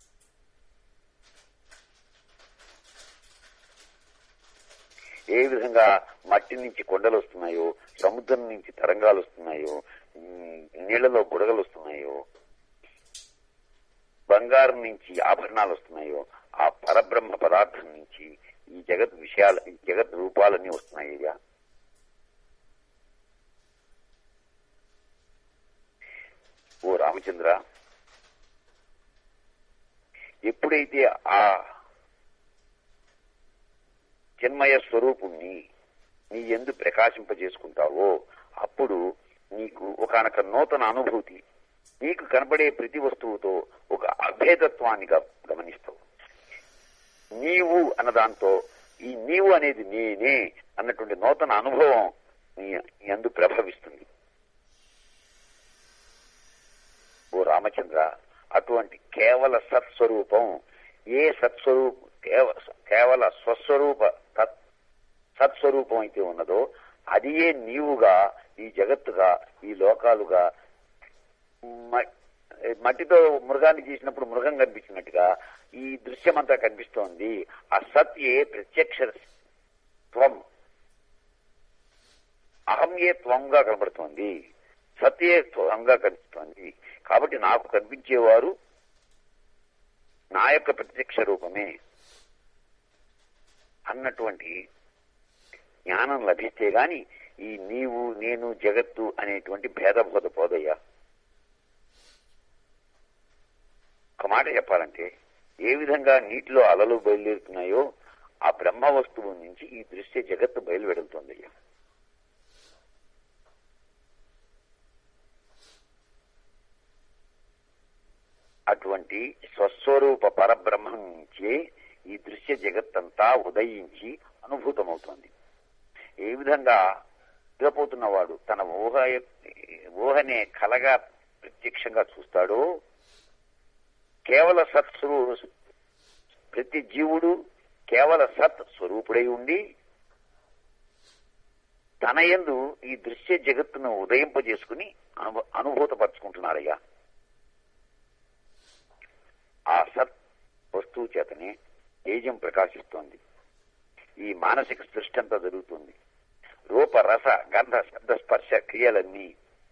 ఏ విధంగా మట్టి నుంచి కొండలు వస్తున్నాయో సముద్రం నుంచి తరంగాలు వస్తున్నాయో ఉమ్, నీళ్లలో బుడగలు వస్తున్నాయో బంగారం నుంచి ఆభరణాలు వస్తున్నాయో ఆ పరబ్రహ్మ పదార్థం నుంచి ఈ జగత్ విషయాలు ఈ జగత్ రూపాలన్నీ వస్తున్నాయి అయ్యా ఓ రామచంద్ర ఎప్పుడైతే ఆ చిన్మయ స్వరూపుణ్ణి నీ ఎందు ప్రకాశింపజేసుకుంటావో అప్పుడు నీకు ఒకనొక నూతన అనుభూతి నీకు కనబడే ప్రతి వస్తువుతో ఒక అభేదత్వాన్ని గ- గమనిస్తావు నీవు అన్నదాంతో ఈ నీవు అనేది నేనే అన్నటువంటి నూతన అనుభవం నీ నీ యందు ప్రభవిస్తుంది ఓ రామచంద్ర అటువంటి కేవల సత్స్వరూపం ఏ సత్స్వరూప కేవ- కేవల స్వస్వరూప తత్ సత్స్వరూపం అయితే ఉన్నదో అది ఏ నీవుగా ఈ జగత్తుగా ఈ లోకాలుగా మ- మట్టితో మృగాన్ని చేసినప్పుడు మృగం కనిపించినట్టుగా ఈ దృశ్యమంతా కనిపిస్తోంది ఆ సత్ ఏ ప్రత్యక్ష త్వం అహం ఏ త్వంగా కనబడుతోంది సత్ ఏ త్వంగా కనిపిస్తోంది కాబట్టి నాకు కనిపించేవారు నా యొక్క ప్రత్యక్ష రూపమే అన్నటువంటి జ్ఞానం లభిస్తే గాని ఈ నీవు నేను జగత్తు అనేటువంటి భేదబోధ పోదయ్యా ఒక మాట చెప్పాలంటే ఏ విధంగా నీటిలో అలలు బయలుదేరుతున్నాయో ఆ బ్రహ్మ వస్తువు నుంచి ఈ దృశ్య జగత్తు బయలువెడుతుందయ్యా అటువంటి స్వస్వరూప పరబ్రహ్మం నుంచే ఈ దృశ్య జగత్తంతా ఉదయించి అనుభూతమవుతోంది ఏ విధంగా నిద్రపోతున్నవాడు తన ఊహ ఊహనే కలగా ప్రత్యక్షంగా చూస్తాడో కేవల సత్స్వరూ ప్రతి జీవుడు కేవల సత్ స్వరూపుడై ఉండి తన యందు ఈ దృశ్య జగత్తును ఉదయింపజేసుకుని అనుభ అనుభూతపరుచుకుంటున్నారయ్యా ఆ సత్ వస్తువు చేతనే తేజం ప్రకాశిస్తోంది ఈ మానసిక సృష్టి అంతా జరుగుతుంది రూప రస గంధ శబ్ద స్పర్శ క్రియలన్నీ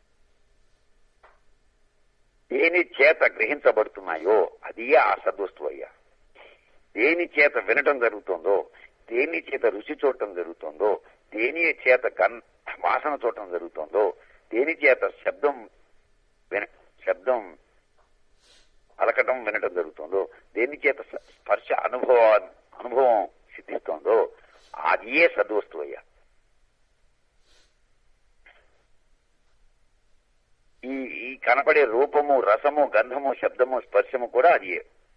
దేని చేత గ్రహించబడుతున్నాయో అది ఆ సద్వస్తువు అయ్యా దేని చేత వినటం జరుగుతుందో దేని చేత రుచి చూడటం జరుగుతుందో దేని చేత గన్ వాసన చూడటం జరుగుతుందో దేని చేత శబ్దం విన శబ్దం పలకటం వినటం జరుగుతుందో దేని చేత స- స్పర్శ అనుభవ అనుభవం సిద్ధిస్తోందో అది ఏ సద్వస్తువు అయ్యా ఈ ఇక కనపడే రూపము రసము గంధము శబ్దము స్పర్శము కూడా అది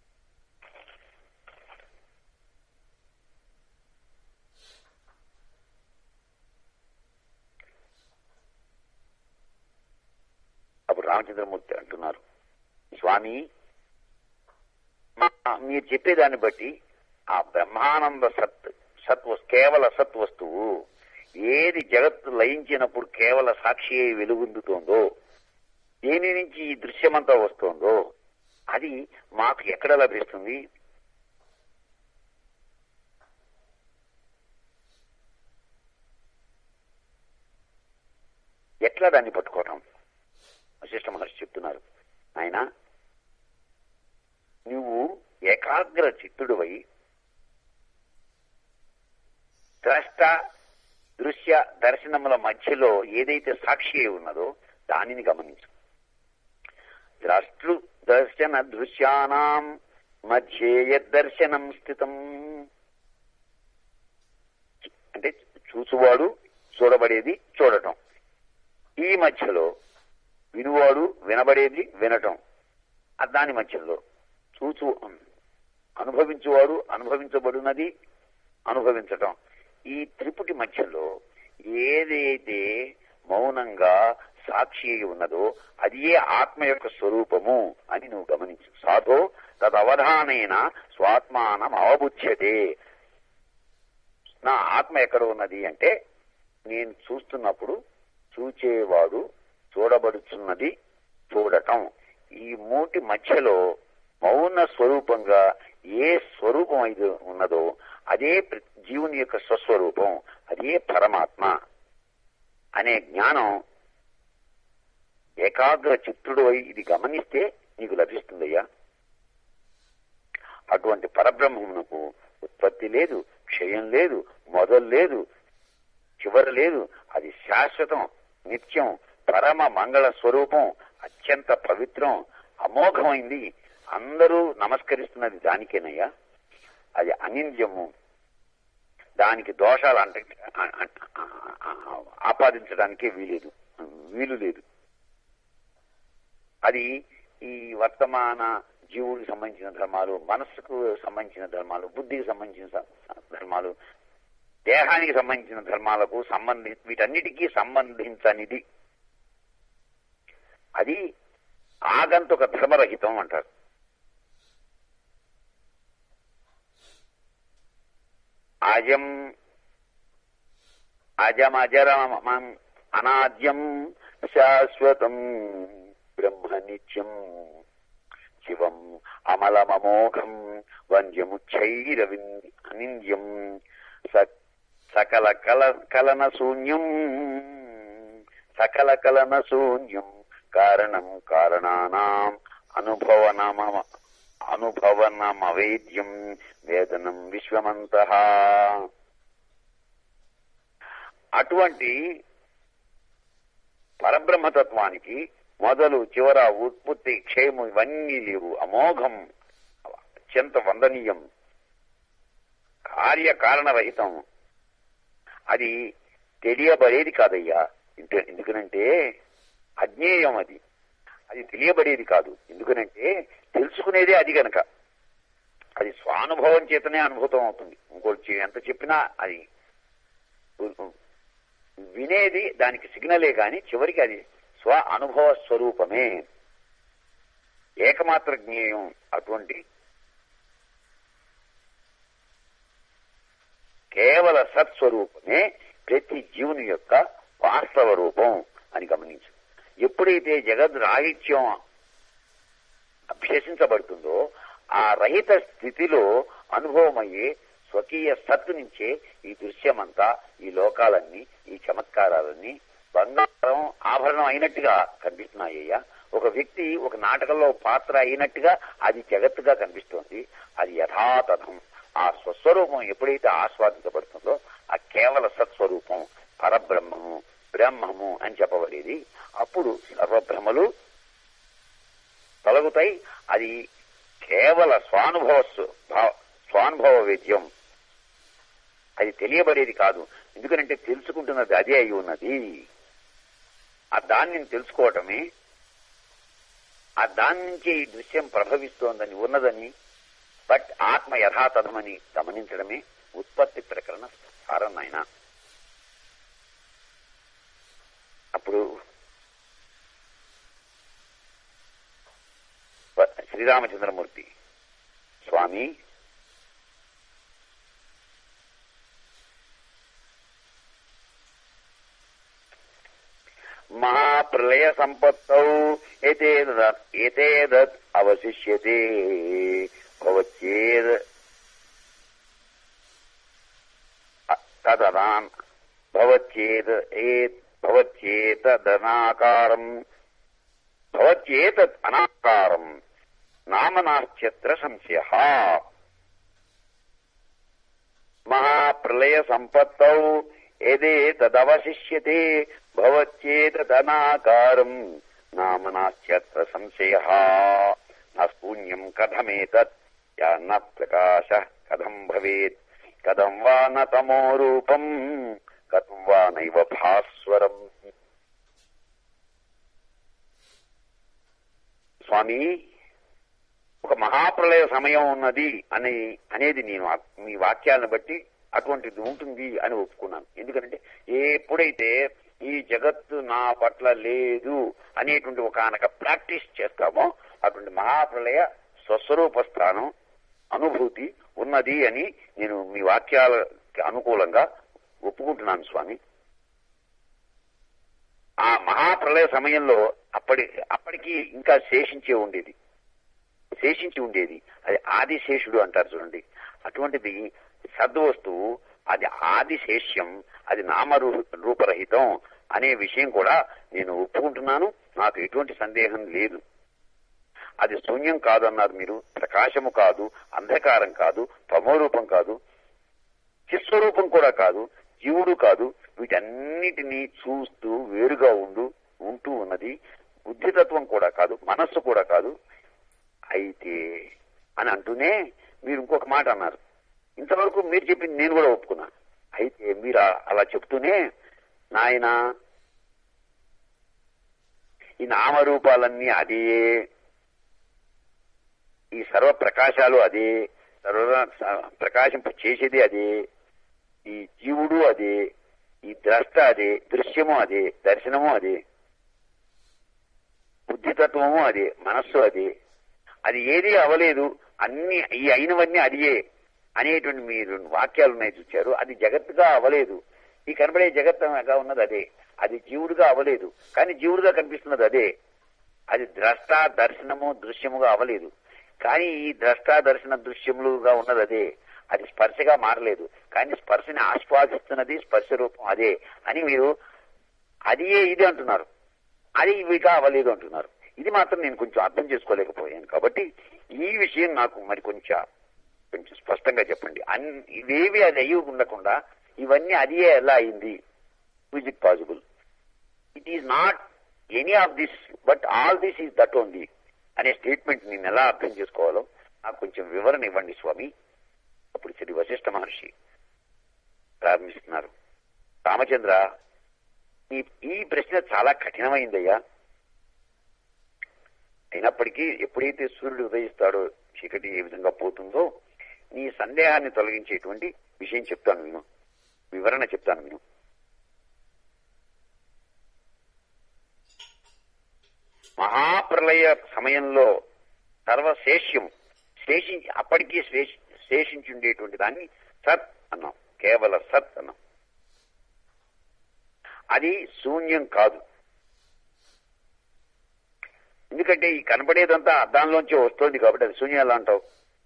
అప్పుడు రామచంద్రమూర్తి అంటున్నారు స్వామి మా- మీరు చెప్పేదాన్ని బట్టి ఆ బ్రహ్మానంద సత్ సత్ వస్తు- కేవల సత్ వస్తువు ఏది జగత్తు లయించినప్పుడు కేవల సాక్షి అయి వెలుగొందుతోందో దేని నుంచి ఈ దృశ్యమంతా వస్తోందో అది మాకు ఎక్కడ లభిస్తుంది ఎట్లా దాన్ని పట్టుకోవటం వశిష్ఠ మహర్షి చెప్తున్నారు ఆయన నువ్వు ఏకాగ్ర చిత్తుడువై ద్రష్ట దృశ్య దర్శనముల మధ్యలో ఏదైతే సాక్షి అయి ఉన్నదో దానిని గమనించు ద్రష్టృ దర్శన దృశ్యానాం మధ్యే యద్దర్శనం స్థితం అంటే చూసువాడు చూడబడేది చూడటం ఈ మధ్యలో వినువాడు వినబడేది వినటం ఆ దాని మధ్యలో చూచు అనుభవించువాడు అనుభవించబడినది అనుభవించటం ఈ త్రిపుటి మధ్యలో ఏదైతే మౌనంగా సాక్షి అయి ఉన్నదో అదియే ఆత్మ యొక్క స్వరూపము అని నువ్వు గమనించు సాధో తదవధానైన స్వాత్మానం అవబుచ్యతే నా ఆత్మ ఎక్కడ ఉన్నది అంటే నేను చూస్తున్నప్పుడు చూచేవాడు చూడబడుచున్నది చూడటం ఈ మూటి మధ్యలో మౌన స్వరూపంగా ఏ స్వరూపం అయితే ఉన్నదో అదే ప్ర- జీవుని యొక్క స్వస్వరూపం అదే పరమాత్మ అనే జ్ఞానం ఏకాగ్ర చిత్తుడు అయి ఇది గమనిస్తే నీకు లభిస్తుందయ్యా అటువంటి పరబ్రహ్మమునకు ఉత్పత్తి లేదు క్షయం లేదు మొదలు లేదు చివరి లేదు అది శాశ్వతం నిత్యం పరమ మంగళ స్వరూపం అత్యంత పవిత్రం అమోఘమైంది అందరూ నమస్కరిస్తున్నది దానికేనయ్యా అది అనింద్యము దానికి దోషాలు అంటే ఆపాదించడానికి వీలేదు వీలు లేదు అది ఈ వర్తమాన జీవుడికి సంబంధించిన ధర్మాలు మనస్సుకు సంబంధించిన ధర్మాలు బుద్ధికి సంబంధించిన స- ధర్మాలు దేహానికి సంబంధించిన ధర్మాలకు సంబంధి వీటన్నిటికీ సంబంధించనిది అది ఆగంతుక ధర్మరహితం అంటారు అజం అజమజరం అనాద్యం శాశ్వతం బ్రహ్మ నిత్యం శివం అమలమమోఘం వంద్యముచ్చైరవి అనింద్యం స- సకల కల కలన శూన్యం సకల కలన శూన్యం కారణం కారణానాం అనుభవనమ అనుభవనమవేద్యం వేదనం విశ్వమంత అటువంటి పరబ్రహ్మతత్వానికి మొదలు చివర ఉత్పత్తి క్షయము ఇవన్నీ లేవు అమోఘం అత్యంత వందనీయం కార్యకారణరహితం అది తెలియబడేది కాదయ్యా ఇంత- ఎందుకనంటే అజ్ఞేయం అది అది తెలియబడేది కాదు ఎందుకనంటే తెలుసుకునేదే అది గనక అది స్వానుభవం చేతనే అనుభూతం అవుతుంది ఇంకోటి చె- ఎంత చెప్పినా అది వినేది దానికి సిగ్నలే గాని చివరికి అది స్వ అనుభవ స్వరూపమే ఏకమాత్ర జ్ఞేయం అటువంటి కేవల సత్స్వరూపమే ప్రతి జీవుని యొక్క వాస్తవ రూపం అని గమనించు ఎప్పుడైతే జగద్ రాహిత్యం అభ్యసించబడుతుందో ఆ రహిత స్థితిలో అనుభవమయ్యే స్వకీయ సత్తు నుంచే ఈ దృశ్యమంతా ఈ లోకాలన్నీ ఈ చమత్కారాలన్నీ బంగారం ఆభరణం అయినట్టుగా కనిపిస్తున్నాయ్యా ఒక వ్యక్తి ఒక నాటకంలో పాత్ర అయినట్టుగా అది జగత్తుగా కనిపిస్తోంది అది యథాతథం ఆ స్వస్వరూపం ఎప్పుడైతే ఆస్వాదించబడుతుందో ఆ కేవల సత్స్వరూపం పరబ్రహ్మము బ్రహ్మము అని చెప్పబడేది అప్పుడు సర్వబ్రహ్మలు తొలగుతాయి అది కేవల స్వానుభవ స్వ- భా- స్వానుభవ వేద్యం అది తెలియబడేది కాదు ఎందుకంటే తెలుసుకుంటున్నది అదే అయి ఉన్నది ఆ దాన్ని తెలుసుకోవటమే ఆ దాని నుంచే ఈ దృశ్యం ప్రభవిస్తోందని ఉన్నదని బట్ ఆత్మ యథాతథమని గమనించడమే ఉత్పత్తి ప్రకరణ సారం నాయన అప్పుడు వ- శ్రీరామచంద్రమూర్తి స్వామి మహాప్రళయ సంపత్తౌ ఏతేదత్ ఏతేదత్ అవశిష్యతే భవచ్చేద్ తదనాన్ భవచ్చేత్ ఏ భవచ్చేతదనాకారం భవచ్చేతత్ అనాకారం నామనాశ్చత్ర సంశయ మహాప్రళయ సంపత్తౌ యదే తదవశిష్యతే భవచ్చేతదనాకారం నామనాశ్చత్ర సంశయ నూన్యం కథమేతత్ యాన్న ప్రకాశ కథం భవేత్ కథం వా న తమో రూపం కథం వా నైవ భాస్వరం స్వామి ఒక మహాప్రళయ సమయం ఉన్నది అని అనేది నేను ఆ- మీ వాక్యాలను బట్టి అటువంటిది ఉంటుంది అని ఒప్పుకున్నాను ఎందుకంటే ఎప్పుడైతే ఈ జగత్తు నా పట్ల లేదు అనేటువంటి ఒక ఆనక ప్రాక్టీస్ చేస్తామో అటువంటి మహాప్రళయ స్వస్వరూప స్థానం అనుభూతి ఉన్నది అని నేను మీ వాక్యాలకి అనుకూలంగా ఒప్పుకుంటున్నాను స్వామి ఆ మహాప్రళయ సమయంలో అప్పటి అప్పటికి ఇంకా శేషించే ఉండేది శేషించి ఉండేది అది ఆదిశేషుడు అంటారు చూడండి అటువంటిది సద్వస్తువు అది ఆదిశేష్యం అది నామరూ రూపరహితం అనే విషయం కూడా నేను ఒప్పుకుంటున్నాను నాకు ఎటువంటి సందేహం లేదు అది శూన్యం కాదు అన్నారు మీరు ప్రకాశము కాదు అంధకారం కాదు తమోరూపం కాదు చిస్వరూపం కూడా కాదు జీవుడు కాదు వీటన్నిటినీ చూస్తూ వేరుగా ఉండు ఉంటూ ఉన్నది బుద్ధితత్వం కూడా కాదు మనస్సు కూడా కాదు అయితే అని అంటూనే మీరు ఇంకొక మాట అన్నారు ఇంతవరకు మీరు చెప్పింది నేను కూడా ఒప్పుకున్నాను అయితే మీరు ఆ- అలా చెప్తూనే నాయన ఈ నామరూపాలన్నీ అదే ఈ సర్వ ప్రకాశాలు అదే సర్వ స- ప్రకాశింప చేసేది అదే ఈ జీవుడు అదే ఈ ద్రష్ట అదే దృశ్యము అదే దర్శనము అదే బుద్ధితత్వము అదే మనస్సు అదే అది ఏదీ అవలేదు అన్ని ఈ అయినవన్నీ అదియే అనేటువంటి మీరు వాక్యాలు ఉన్నాయి చూచారు అది జగత్తుగా అవలేదు ఈ కనబడే జగత్తుగా ఉన్నది అదే అది జీవుడుగా అవలేదు కానీ జీవుడుగా కనిపిస్తున్నది అదే అది ద్రష్ట దర్శనము దృశ్యముగా అవలేదు కానీ ఈ ద్రష్ట దర్శన దృశ్యములుగా ఉన్నది అదే అది స్పర్శగా మారలేదు కానీ స్పర్శని ఆస్వాదిస్తున్నది స్పర్శ రూపం అదే అని మీరు అదియే ఇది అంటున్నారు అది ఇవిగా అవ్వలేదు అంటున్నారు ఇది మాత్రం నేను కొంచెం అర్థం చేసుకోలేకపోయాను కాబట్టి ఈ విషయం నాకు మరి కొంచెం కొంచెం స్పష్టంగా చెప్పండి అన్ ఇవేవి అది అయ్యి ఉండకుండా ఇవన్నీ అదే ఎలా అయింది is it possible it is not any of this but all this is that only అనే స్టేట్మెంట్ నేను ఎలా అర్థం చేసుకోవాలో నాకు కొంచెం వివరణ ఇవ్వండి స్వామి అప్పుడు శ్రీ వశిష్ఠ మహర్షి ప్రారంభిస్తున్నారు రామచంద్ర ఈ ఈ ప్రశ్న చాలా కఠినమైందయ్యా అయినప్పటికీ ఎప్పుడైతే సూర్యుడు ఉదయిస్తాడో చీకటి ఏ విధంగా పోతుందో నీ సందేహాన్ని తొలగించేటువంటి విషయం చెప్తాను నేను వివరణ చెప్తాను నేను మహాప్రలయ సమయంలో సర్వశేష్యం శేషించి అప్పటికీ శేష- శేషించి ఉండేటువంటి దాన్ని సత్ అన్నాం కేవల సత్ అన్నాం అది శూన్యం కాదు ఎందుకంటే ఈ కనబడేదంతా అద్దాంలోంచి వస్తుంది కాబట్టి అది శూన్యం ఎలా అంటావు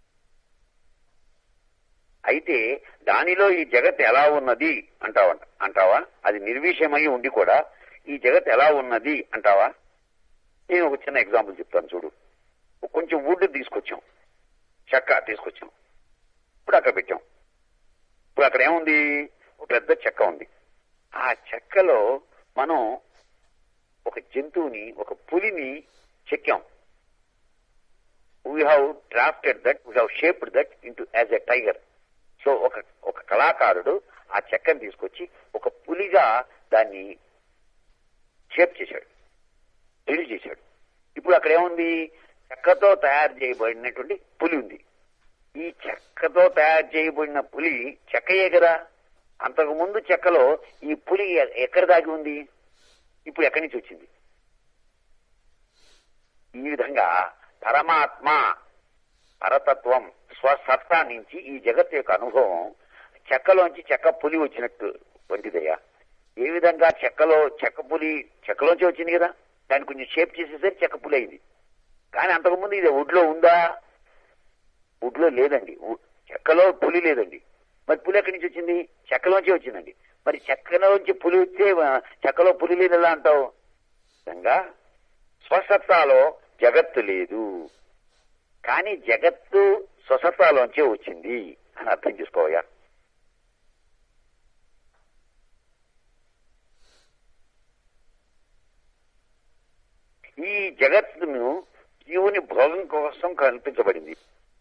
అయితే దానిలో ఈ జగత్ ఎలా ఉన్నది అంటావా అంటావా అది నిర్విషయమై ఉండి కూడా ఈ జగత్ ఎలా ఉన్నది అంటావా నేను ఒక చిన్న ఎగ్జాంపుల్ చెప్తాను చూడు కొంచెం వుడ్ తీసుకొచ్చాం చెక్క తీసుకొచ్చాం ఇప్పుడు అక్కడ పెట్టాం ఇప్పుడు అక్కడ ఏముంది ఒక పెద్ద చెక్క ఉంది ఆ చెక్కలో మనం ఒక జంతువుని ఒక పులిని చెక్కాం we have drafted that we have shaped that into as a tiger so ఒక ఒక కళాకారుడు ఆ చెక్కని తీసుకొచ్చి ఒక పులిగా దాన్ని షేప్ చేశాడు బిల్డ్ చేశాడు ఇప్పుడు అక్కడ ఏముంది చెక్కతో తయారు చేయబడినటువంటి పులి ఉంది ఈ చెక్కతో తయారు చేయబడిన పులి చెక్కయే కదా అంతకు ముందు చెక్కలో ఈ పులి ఎ- ఎక్కడ దాగి ఉంది ఇప్పుడు ఎక్కడి నుంచి వచ్చింది ఈ విధంగా పరమాత్మ పరతత్వం స్వసత్తా నుంచి ఈ జగత్ యొక్క అనుభవం చెక్కలోంచి చెక్క పులి వచ్చినట్టు వంటిదయ్యా ఏ విధంగా చెక్కలో చెక్క పులి చెక్కలోంచి వచ్చింది కదా దాన్ని కొంచెం షేప్ చేసేసరికి చెక్క పులి అయింది కానీ అంతకుముందు ఇది వుడ్లో ఉందా వుడ్లో లేదండి వు- చెక్కలో పులి లేదండి మరి పులి ఎక్కడి నుంచి వచ్చింది చెక్కలోంచి వచ్చిందండి మరి చెక్కలోంచి పులి వస్తే ఆ, చెక్కలో పులి లేదు ఎలా అంటావు విధంగా స్వసత్తాలో జగత్తు లేదు కానీ జగత్తు స్వసత్తాలోంచే వచ్చింది అని అర్థం చేసుకోవయ్యా ఈ జగత్తును జీవుని భోగం కోసం కల్పించబడింది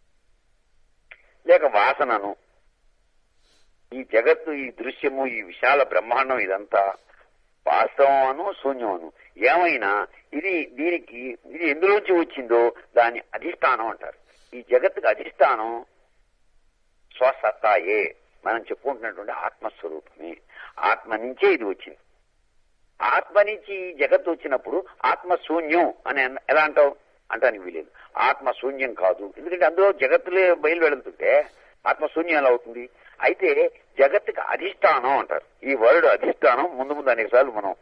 లేక వాసనను ఈ జగత్తు ఈ దృశ్యము ఈ విశాల బ్రహ్మాండం ఇదంతా వాస్తవము శూన్యమును ఏమైనా ఇది దీనికి ఇది ఎందులోంచి వచ్చిందో దాని అధిష్టానం అంటారు ఈ జగత్తుకి అధిష్టానం స్వసత్తాయే మనం చెప్పుకుంటున్నటువంటి ఆత్మస్వరూపమే ఆత్మ నుంచే ఇది వచ్చింది ఆత్మ నుంచి ఈ జగత్తు వచ్చినప్పుడు ఆత్మ శూన్యం అని అన- ఎలా అంటావు అంటానికి వీలేదు ఆత్మ శూన్యం కాదు ఎందుకంటే అందులో జగత్తులే బయలు వెళుతుంటే ఆత్మ శూన్యం ఎలా అవుతుంది అయితే జగత్తుకి అధిష్టానం అంటారు ఈ వర్డ్ అధిష్టానం ముందు ముందు అనేక సార్లు మనం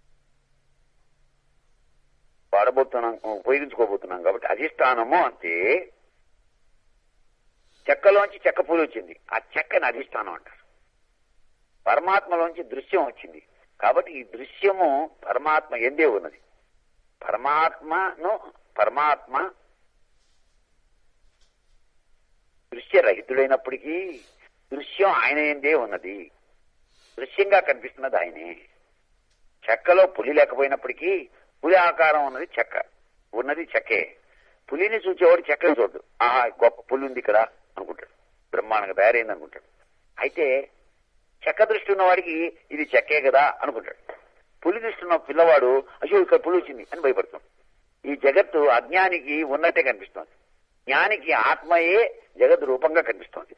వాడబోతున్నాం ఉపయోగించుకోబోతున్నాం కాబట్టి అధిష్టానము అంటే చెక్కలోంచి చెక్క పూలు వచ్చింది ఆ చెక్కని అధిష్టానం అంటారు పరమాత్మలోంచి దృశ్యం వచ్చింది కాబట్టి ఈ దృశ్యము పరమాత్మ ఎందే ఉన్నది పరమాత్మను పరమాత్మ దృశ్యరహితుడైనప్పటికీ దృశ్యం ఆయన ఎందే ఉన్నది దృశ్యంగా కనిపిస్తున్నది ఆయనే చెక్కలో పులి లేకపోయినప్పటికీ పులి ఆకారం ఉన్నది చెక్క ఉన్నది చెక్కే పులిని చూచేవాడు చెక్కని చూడ్డు ఆహా గొప్ప పులి ఉంది ఇక్కడ అనుకుంటాడు బ్రహ్మాండంగా తయారైంది అనుకుంటాడు అయితే చెక్క దృష్టి ఉన్నవాడికి ఇది చెక్కే కదా అనుకుంటాడు పులి దృష్టి ఉన్న పిల్లవాడు అయ్యో ఇక్కడ పులి వచ్చింది అని భయపడుతాం ఈ జగత్తు అజ్ఞానికి ఉన్నట్టే కనిపిస్తోంది జ్ఞానికి ఆత్మయే జగత్ రూపంగా కనిపిస్తోంది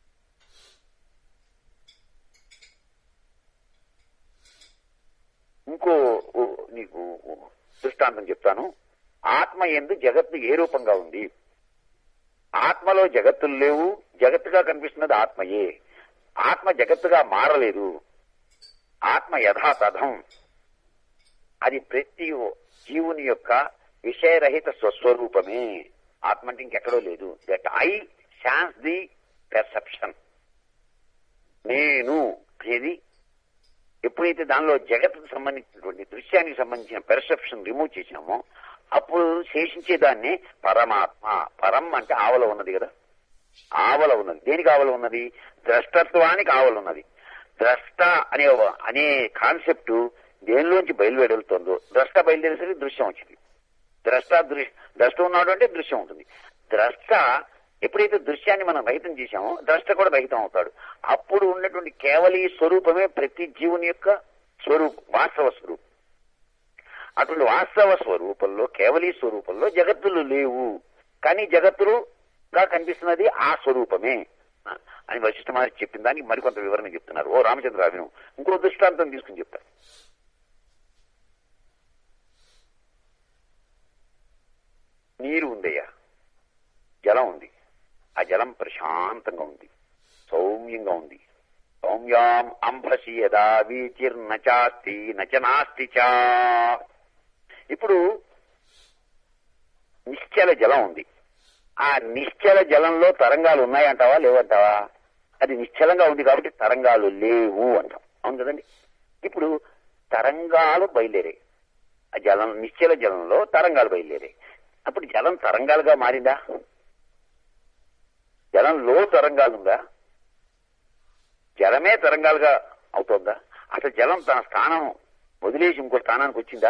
ఇంకో ఓ, నీకు దృష్టాంతం చెప్తాను ఆత్మ ఎందు జగత్తు ఏ రూపంగా ఉంది ఆత్మలో జగత్తులు లేవు జగత్తుగా కనిపిస్తున్నది ఆత్మయే ఆత్మ జగత్తుగా మారలేదు ఆత్మ యథాతథం అది ప్రతి జీవుని యొక్క విషయరహిత స్వస్వరూపమే ఆత్మ అంటే ఇంకెక్కడో లేదు that I sense the perception నేను అనేది ఎప్పుడైతే దానిలో జగత్తుకు సంబంధించినటువంటి దృశ్యానికి సంబంధించిన పెర్సెప్షన్ రిమూవ్ చేశామో అప్పుడు శేషించేదాన్ని పరమాత్మ పరం అంటే ఆవల ఉన్నది కదా ఆవల ఉన్నది దేనికి ఆవల ఉన్నది ద్రష్టత్వానికి ఆవల ఉన్నది ద్రష్ట అనే అనే కాన్సెప్ట్ దేనిలోంచి బయలువెడుతుందో ద్రష్ట బయలుదేరేసరికి దృశ్యం వచ్చింది ద్రష్ట దృశ్య ద్రష్ట ఉన్నాడు అంటే దృశ్యం ఉంటుంది ద్రష్ట ఎప్పుడైతే దృశ్యాన్ని మనం రహితం చేశామో ద్రష్ట కూడా రహితం అవుతాడు అప్పుడు ఉన్నటువంటి కేవలీ స్వరూపమే ప్రతి జీవుని యొక్క స్వరూపం వాస్తవ స్వరూపం అటువంటి వాస్తవ స్వరూపంలో కేవలీ స్వరూపంలో జగత్తులు లేవు కానీ జగత్తులుగా కనిపిస్తున్నది ఆ స్వరూపమే అని వశిష్ఠ మహర్షి చెప్పిన దానికి మరికొంత వివరణ చెప్తున్నారు ఓ రామచంద్ర విను ఇంకో దృష్టాంతం తీసుకుని చెప్తారు నీరు ఉందయ్యా జలం ఉంది ఆ జలం ప్రశాంతంగా ఉంది సౌమ్యంగా ఉంది సౌమ్యాం అంభసి యదా వీచిర్నచాస్తి నచనాస్తి చా ఇప్పుడు నిశ్చల జలం ఉంది ఆ నిశ్చల జలంలో తరంగాలు ఉన్నాయంటావా లేవంటావా అది నిశ్చలంగా ఉంది కాబట్టి తరంగాలు లేవు అంటాం అవును కదండి ఇప్పుడు తరంగాలు బయలుదేరాయి ఆ జలం నిశ్చల జలంలో తరంగాలు బయలుదేరాయి అప్పుడు జలం తరంగాలుగా మారిందా జలంలో తరంగాలుందా జలమే తరంగాలుగా అవుతుందా అసలు జలం తన స్థానం వదిలేసి ఇంకో స్థానానికి వచ్చిందా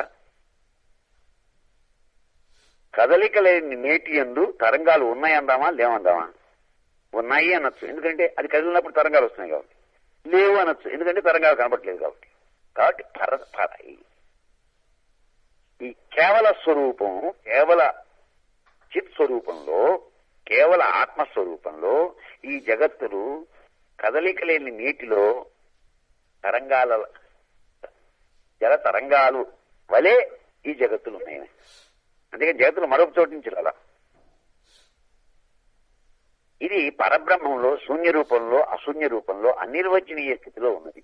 కదలిక లేని నేటి ఎందు తరంగాలు ఉన్నాయందామా లేవందామా ఉన్నాయి అనొచ్చు ఎందుకంటే అది కదిలినప్పుడు తరంగాలు వస్తున్నాయి కాబట్టి లేవు అనొచ్చు ఎందుకంటే తరంగాలు కనబడట్లేదు కాబట్టి కాబట్టి పర పర ఈ కేవల స్వరూపం కేవల ఆత్మస్వరూపంలో కేవల ఆత్మస్వరూపంలో ఈ జగత్తులు కదలిక లేని నీటిలో తరంగాల జల తరంగాలు వలె ఈ జగత్తులు ఉన్నాయి అందుకే జగత్తులు మరొక చోటు నుంచి అలా ఇది పరబ్రహ్మంలో శూన్య రూపంలో అశూన్య రూపంలో అనిర్వచనీయ స్థితిలో ఉన్నది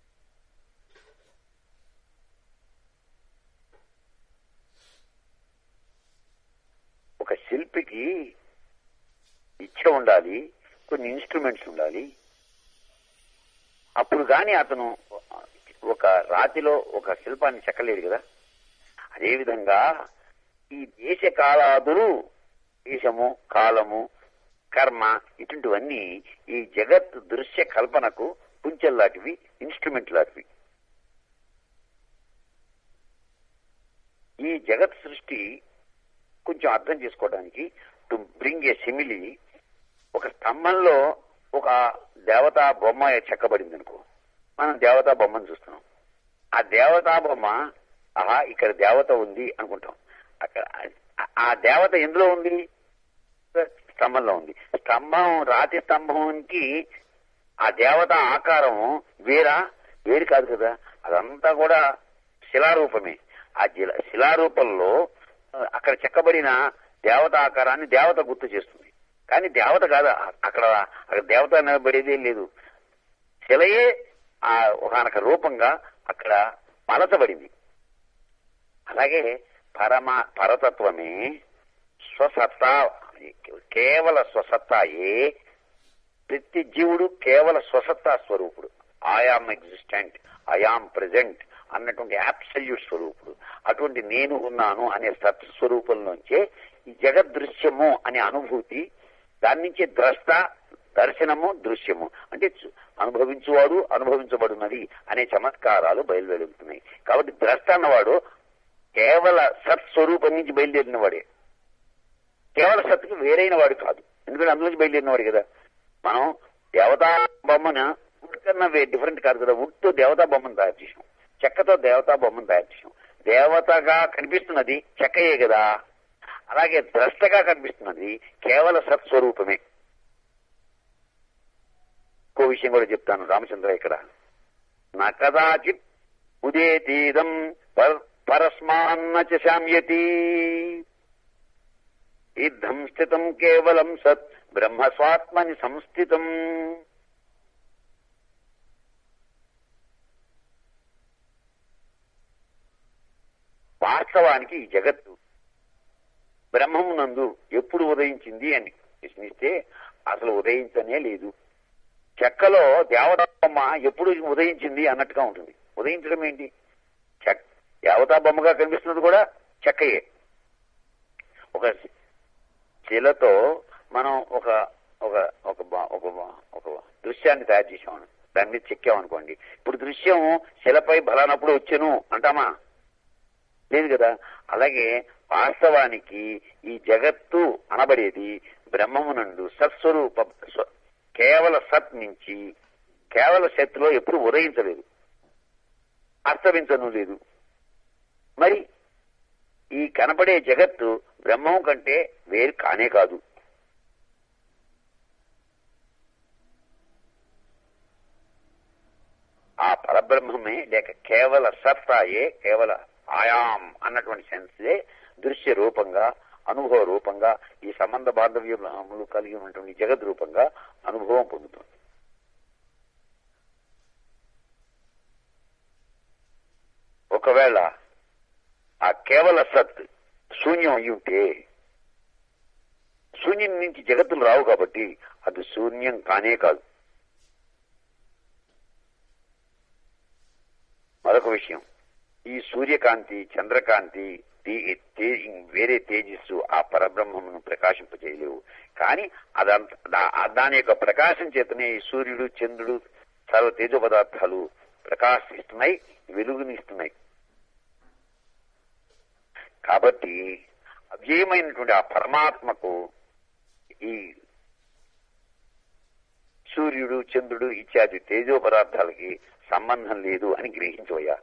ఒక శిల్పికి ఇచ్చ ఉండాలి కొన్ని ఇన్స్ట్రుమెంట్స్ ఉండాలి అప్పుడు గాని అతను ఒక రాతిలో ఒక శిల్పాన్ని చెక్కలేడు కదా అదేవిధంగా ఈ దేశ కాలాదులు దేశము కాలము కర్మ ఇటువంటివన్నీ ఈ జగత్ దృశ్య కల్పనకు కుంచెల్లాంటివి ఇన్స్ట్రుమెంట్ లాంటివి ఈ జగత్ సృష్టి కొంచెం అర్థం చేసుకోవడానికి టు బ్రింగ్ ఏ సిమిలి ఒక స్తంభంలో ఒక దేవతా బొమ్మ చెక్కబడింది అనుకో మనం దేవతా బొమ్మను చూస్తున్నాం ఆ దేవతా బొమ్మ ఆహా ఇక్కడ దేవత ఉంది అనుకుంటాం అక్కడ ఆ- ఆ దేవత ఎందులో ఉంది స్తంభంలో ఉంది స్తంభం రాతి స్తంభంకి ఆ దేవత ఆకారం వేరా వేరు కాదు కదా అదంతా కూడా శిలారూపమే ఆ జిల- శిలారూపంలో ఆ, అక్కడ చెక్కబడిన దేవత ఆకారాన్ని దేవత గుర్తు చేస్తుంది కానీ దేవత కాదు అక్కడ అక్కడ దేవత అనబడేదే లేదు శిలయే ఆ ఒకనొక రూపంగా అక్కడ మలచబడింది అలాగే పరమ పరతత్వమే స్వసత్తా కేవల స్వసత్తాయే ప్రతి జీవుడు కేవల స్వసత్తా స్వరూపుడు ఆయామ్ ఎగ్జిస్టెంట్ ఐఆమ్ ప్రెజెంట్ అన్నటువంటి అబ్సల్యూట్ స్వరూపుడు అటువంటి నేను ఉన్నాను అనే సత్ స్వరూపంలోంచే ఈ జగదృశ్యము అనే అనుభూతి దాని నుంచి ద్రష్ట దర్శనము దృశ్యము అంటే చు- అనుభవించువాడు అనుభవించబడినది అనే చమత్కారాలు బయలువెలుగుతున్నాయి కాబట్టి ద్రష్ట అన్నవాడు కేవల సత్ స్వరూపం నుంచి బయలుదేరిన వాడే కేవల సత్తుకి వేరైన వాడు కాదు ఎందుకంటే అందులో నుంచి బయలుదేరిన వాడు కదా మనం దేవతా బొమ్మను వుడ్ కన్నా డిఫరెంట్ కాదు కదా వుడ్ తో దేవతా బొమ్మను తయారు చేసాం చెక్కతో దేవతా బొమ్మను తయారు చేసాం దేవతగా కనిపిస్తున్నది చెక్కయే కదా అలాగే ద్రష్టగా కనిపిస్తున్నది కేవల సత్స్వరూపమే ఇంకో విషయం కూడా చెప్తాను రామచంద్ర ఇక్కడ నా కదాచిత్ ఉదేతీదం పర్- పరస్మాన్న చ శామ్యతి ఇద్ధం స్థితం కేవలం సత్ బ్రహ్మ స్వాత్మని సంస్థితం వాస్తవానికి ఈ జగత్తు బ్రహ్మమునందు ఎప్పుడు ఉదయించింది అని ప్రశ్నిస్తే అసలు ఉదయించనే లేదు చెక్కలో దేవతా బొమ్మ ఎప్పుడు ఉదయించింది అన్నట్టుగా ఉంటుంది ఉదయించడం ఏంటి చెక్ దేవతా బొమ్మగా కనిపిస్తున్నది కూడా చెక్కయే ఒక శిలతో మనం ఒక ఒక ఒక బ- ఒక బ- ఒక దృశ్యాన్ని తయారు చేసాం దాని మీద చెక్కామనుకోండి ఇప్పుడు దృశ్యం శిలపై బలానప్పుడు వచ్చాను అంటామా లేదు కదా అలాగే వాస్తవానికి ఈ జగత్తు అనబడేది బ్రహ్మమునందు సత్స్వరూప స్వ- కేవల సత్ నుంచి కేవల శక్తిలో ఎప్పుడు ఉదయించలేదు అస్తమించను లేదు మరి ఈ కనపడే జగత్తు బ్రహ్మం కంటే వేరు కానే కాదు ఆ పరబ్రహ్మమే లేక కేవల సత్తాయే కేవల ఆయాం అన్నటువంటి సెన్సే దృశ్య రూపంగా అనుభవ రూపంగా ఈ సంబంధ బాంధవ్యములు కలిగి ఉన్నటువంటి జగద్ రూపంగా అనుభవం పొందుతుంది ఒకవేళ ఆ కేవల సత్ శూన్యం అయి ఉంటే శూన్యం నుంచి జగత్తులు రావు కాబట్టి అది శూన్యం కానే కాదు మరొక విషయం ఈ సూర్యకాంతి చంద్రకాంతి తే- తే- వేరే తేజస్సు ఆ పరబ్రహ్మమును ప్రకాశింపజేయలేవు కానీ అదంత దా- ఆ దాని యొక్క ప్రకాశం చేతనే ఈ సూర్యుడు చంద్రుడు సర్వ తేజ పదార్థాలు ప్రకాశిస్తున్నాయి వెలుగునిస్తున్నాయి కాబట్టి అవ్యయమైనటువంటి ఆ పరమాత్మకు ఈ సూర్యుడు చంద్రుడు ఇత్యాది తేజో పదార్థాలకి సంబంధం లేదు అని గ్రహించవయ్యా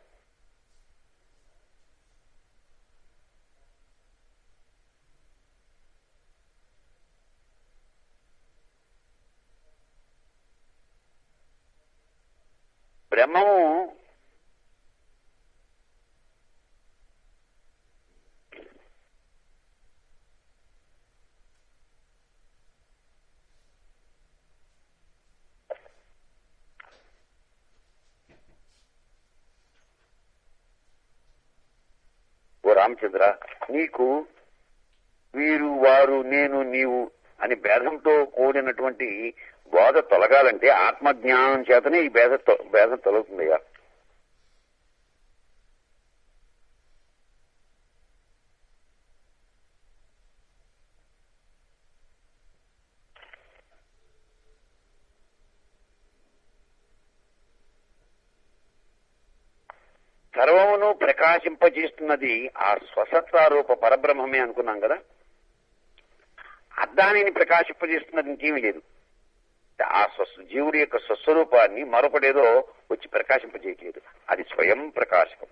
బ్రహ్మము ఓ రామచంద్ర నీకు వీరు వారు నేను నీవు అని భేదంతో కూడినటువంటి బోధ తొలగాలంటే ఆత్మజ్ఞానం చేతనే ఈ భేద తొ- భేదం తొలగుతుందయ్యా సర్వమును ప్రకాశింపజేస్తున్నది ఆ స్వసత్వారూప పరబ్రహ్మమే అనుకున్నాం కదా ఆ దానిని ప్రకాశింపజేస్తున్నది ఇంకేమీ లేదు ఆ స్వస్ జీవుడి యొక్క స్వస్వరూపాన్ని మరొకటేదో వచ్చి ప్రకాశింపజేయట్లేదు అది స్వయం ప్రకాశకం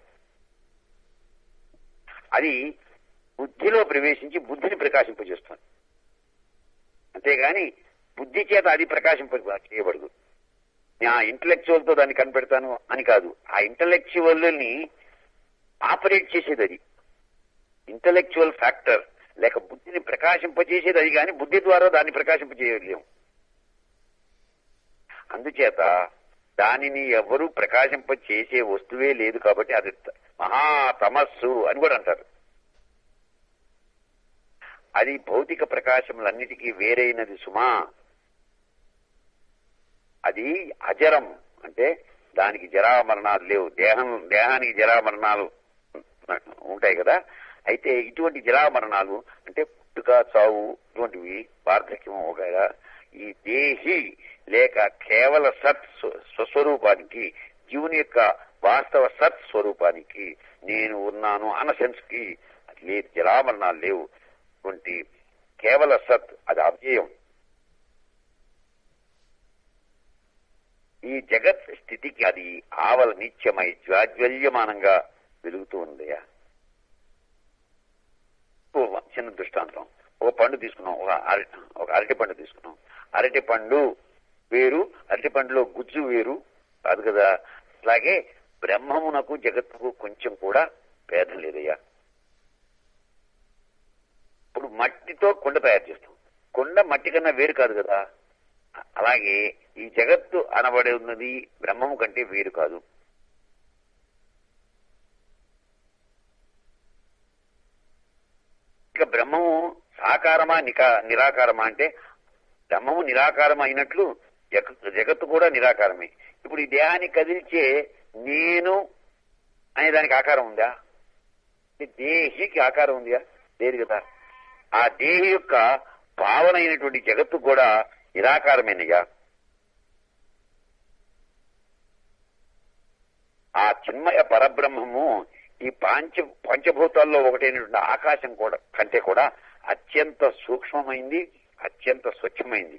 అది బుద్ధిలో ప్రవేశించి బుద్ధిని ప్రకాశింపజేస్తుంది అంతేగాని బుద్ధి చేత అది ప్రకాశింప చేయబడదు నేను ఆ ఇంటలెక్చువల్ తో దాన్ని కనిపెడతాను అని కాదు ఆ ఇంటలెక్చువల్ ని ఆపరేట్ చేసేది అది ఇంటలెక్చువల్ ఫ్యాక్టర్ లేక బుద్ధిని ప్రకాశింపజేసేది అది కానీ బుద్ధి ద్వారా దాన్ని ప్రకాశింపజేయలేము అందుచేత దానిని ఎవరు ప్రకాశింప చేసే వస్తువే లేదు కాబట్టి అది త- మహా తమస్సు అని కూడా అంటారు అది భౌతిక ప్రకాశములన్నిటికీ వేరైనది సుమా అది అజరం అంటే దానికి జరామరణాలు లేవు దేహం దేహానికి జరామరణాలు ఉంటాయి కదా అయితే ఇటువంటి జరామరణాలు అంటే పుట్టుక చావు ఇటువంటివి వార్ధక్యం వగైరా ఈ దేహి లేక కేవల సత్ స్వ- స్వస్వరూపానికి జీవుని యొక్క వాస్తవ సత్ స్వరూపానికి నేను ఉన్నాను అన్న సెన్స్ కి లేదు జరామరణాలు లేవు ఇటువంటి కేవల సత్ అది అవ్యయం ఈ జగత్ స్థితికి అది ఆవల నిత్యమై జ్వాజ్వల్యమానంగా వెలుగుతూ ఉందయ్యా ఓ చిన్న దృష్టాంతం ఒక పండు తీసుకున్నాం ఒక అరటి ఒక అరటి పండు తీసుకున్నాం అరటి పండు వేరు అరటి పండులో గుజ్జు వేరు కాదు కదా అలాగే బ్రహ్మమునకు జగత్తుకు కొంచెం కూడా భేదం లేదయ్యా ఇప్పుడు మట్టితో కొండ తయారు చేస్తాం కొండ మట్టి కన్నా వేరు కాదు కదా అలాగే ఈ జగత్తు అనబడి ఉన్నది బ్రహ్మము కంటే వేరు కాదు ఇక బ్రహ్మము సాకారమా నికా నిరాకారమా అంటే బ్రహ్మము నిరాకారం అయినట్లు జగ- జగత్తు కూడా నిరాకారమే ఇప్పుడు ఈ దేహాన్ని కదిల్చే నేను అనే దానికి ఆకారం ఉందా ఈ దేహికి ఆకారం ఉందా లేదు కదా ఆ దేహి యొక్క భావన అయినటువంటి జగత్తు కూడా నిరాకారమేనయ్యా ఆ చిన్మయ పరబ్రహ్మము ఈ పాంచ పంచభూతాల్లో ఒకటైనటువంటి ఆకాశం కూడా కంటే కూడా అత్యంత సూక్ష్మమైంది అత్యంత స్వచ్ఛమైంది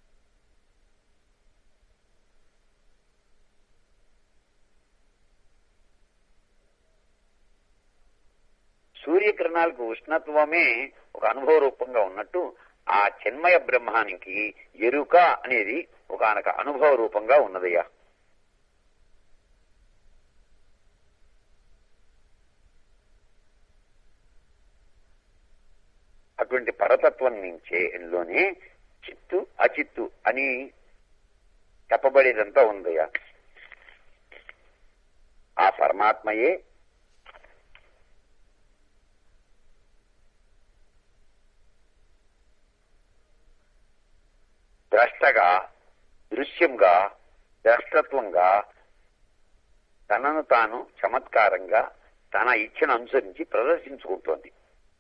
సూర్యకిరణాలకు ఉష్ణత్వమే ఒక అనుభవ రూపంగా ఉన్నట్టు ఆ చిన్మయ బ్రహ్మానికి ఎరుక అనేది ఒక అనక అనుభవ రూపంగా ఉన్నదయ్యా అటువంటి పరతత్వం నుంచే లోనే చిత్తు అచిత్తు అని చెప్పబడేదంతా ఉందయ్యా ఆ పరమాత్మయే ద్రష్టగా దృశ్యంగా ద్రష్టత్వంగా తనను తాను చమత్కారంగా తన ఇచ్చను అనుసరించి ప్రదర్శించుకుంటోంది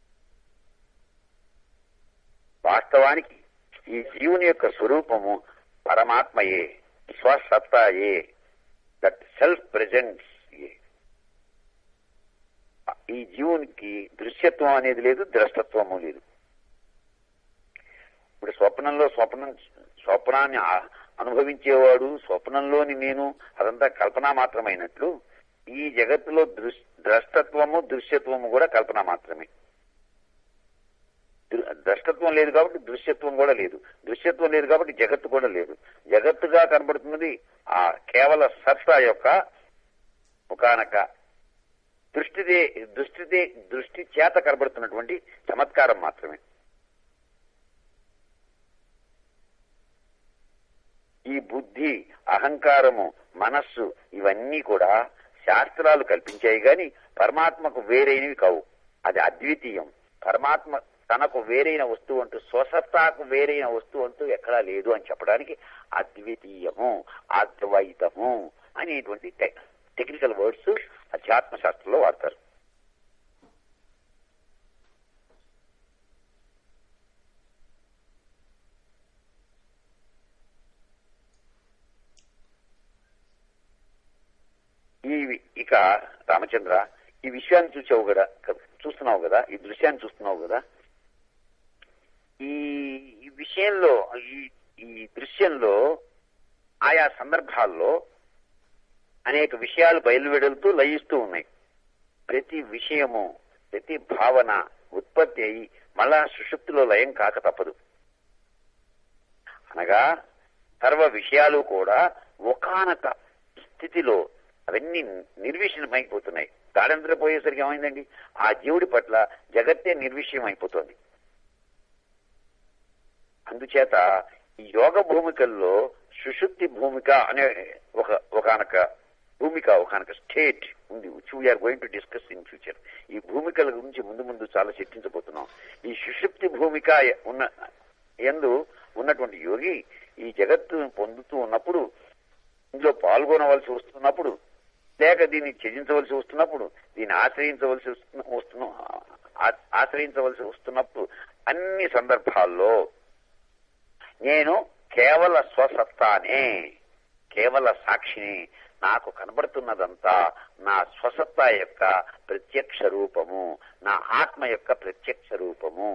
వాస్తవానికి ఈ జీవుని యొక్క స్వరూపము పరమాత్మయే స్వసత్తాయే దట్ సెల్ఫ్ ప్రెజెన్స్ ఈ జీవునికి దృశ్యత్వం అనేది లేదు ద్రష్టత్వము లేదు ఇప్పుడు స్వప్నంలో స్వప్నం స్వప్నాన్ని ఆ- అనుభవించేవాడు స్వప్నంలోని నేను అదంతా కల్పన మాత్రమైనట్లు ఈ జగత్తులో దృశ్ ద్రష్టత్వము దృశ్యత్వము కూడా కల్పన మాత్రమే దృ- ద్రష్టత్వం లేదు కాబట్టి దృశ్యత్వం కూడా లేదు దృశ్యత్వం లేదు కాబట్టి జగత్తు కూడా లేదు జగత్తుగా కనబడుతున్నది ఆ కేవల సత్తా యొక్క ఒకనొక దృష్టిదే దృష్టిదే దృష్టి చేత కనబడుతున్నటువంటి చమత్కారం మాత్రమే ఈ బుద్ధి అహంకారము మనస్సు ఇవన్నీ కూడా శాస్త్రాలు కల్పించాయి గాని పరమాత్మకు వేరైనవి కావు అది అద్వితీయం పరమాత్మ తనకు వేరైన వస్తువు అంటూ స్వసత్తాకు వేరైన వస్తువు అంటూ ఎక్కడా లేదు అని చెప్పడానికి అద్వితీయము అద్వైతము అనేటువంటి టె- టెక్నికల్ వర్డ్స్ అధ్యాత్మ శాస్త్రంలో వాడతారు ఈ వి- ఇక రామచంద్ర ఈ విషయాన్ని చూసావు కదా క- చూస్తున్నావు కదా ఈ దృశ్యాన్ని చూస్తున్నావు కదా ఈ ఈ విషయంలో ఈ ఈ దృశ్యంలో ఆయా సందర్భాల్లో అనేక విషయాలు బయలువెడుతూ లయిస్తూ ఉన్నాయి ప్రతి విషయము ప్రతి భావన ఉత్పత్తి అయి మళ్ళా సుషుప్తిలో లయం కాక తప్పదు అనగా సర్వ విషయాలు కూడా ఒకానొక స్థితిలో అవన్నీ నిర్విషయమైపోతున్నాయి గాఢంతర పోయేసరికి ఏమైందండి ఆ జీవుడి పట్ల జగత్తే నిర్విషయం అయిపోతుంది అందుచేత ఈ యోగ భూమికల్లో సుషుప్తి భూమిక అనే ఒక ఒకనొక భూమిక ఒకనొక స్టేట్ ఉంది which we are going to discuss in future ఈ భూమికల గురించి ముందు ముందు చాలా చర్చించబోతున్నాం ఈ సుషుప్తి భూమిక ఉన్న ఎందు ఉన్నటువంటి యోగి ఈ జగత్తును పొందుతూ ఉన్నప్పుడు ఇందులో పాల్గొనవలసి వస్తున్నప్పుడు లేక దీన్ని త్యజించవలసి వస్తున్నప్పుడు దీన్ని ఆశ్రయించవలసి వస్తున్న వస్తున్న ఆ- ఆశ్రయించవలసి వస్తున్నప్పుడు అన్ని సందర్భాల్లో నేను కేవల స్వసత్తానే కేవల సాక్షిని నాకు కనబడుతున్నదంతా నా స్వసత్తా యొక్క ప్రత్యక్ష రూపము నా ఆత్మ యొక్క ప్రత్యక్ష రూపము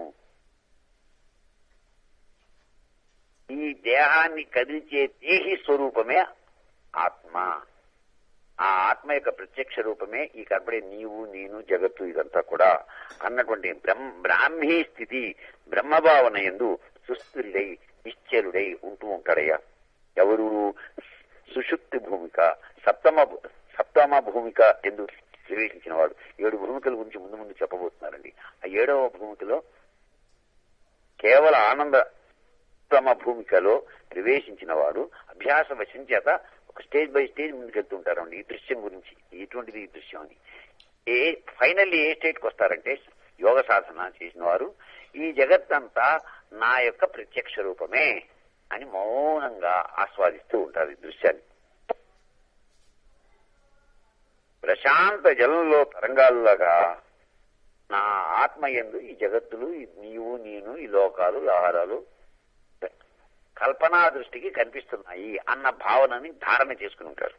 ఈ దేహాన్ని కదిల్చే దేహి స్వరూపమే ఆత్మ ఆ ఆత్మ యొక్క ప్రత్యక్ష రూపమే ఈ కనబడే నీవు నేను జగత్తు ఇదంతా కూడా అన్నటువంటి బ్రహ్మ బ్రాహ్మీ స్థితి బ్రహ్మభావన ఎందు సుస్థిరుడై నిశ్చలుడై ఉంటూ ఉంటాడయ్యా ఎవరు సుషుప్తి భూమిక సప్తమ భూ- సప్తమ భూమిక ఎందు ప్రవేశించిన వాడు ఏడు భూమికల గురించి ముందు ముందు చెప్పబోతున్నారండి ఆ ఏడవ భూమికలో కేవల ఆనంద ఉత్తమ భూమికలో ప్రవేశించిన వాడు అభ్యాస వశం చేత ఒక స్టేజ్ బై స్టేజ్ ముందుకెళ్తూ ఉంటారండి ఈ దృశ్యం గురించి ఇటువంటిది ఈ దృశ్యం అని ఏ ఫైనల్లీ ఏ స్టేట్కి వస్తారంటే యోగ సాధన చేసిన వారు ఈ జగత్తంతా నా యొక్క ప్రత్యక్ష రూపమే అని మౌనంగా ఆస్వాదిస్తూ ఉంటారు ఈ దృశ్యాన్ని ప్రశాంత జలంలో తరంగాల్లాగా నా ఆత్మ ఎందు ఈ జగత్తులు ఈ నీవు నేను ఈ లోకాలు వ్యవహారాలు కల్పనా దృష్టికి కనిపిస్తున్నాయి అన్న భావనని ధారణ చేసుకుని ఉంటారు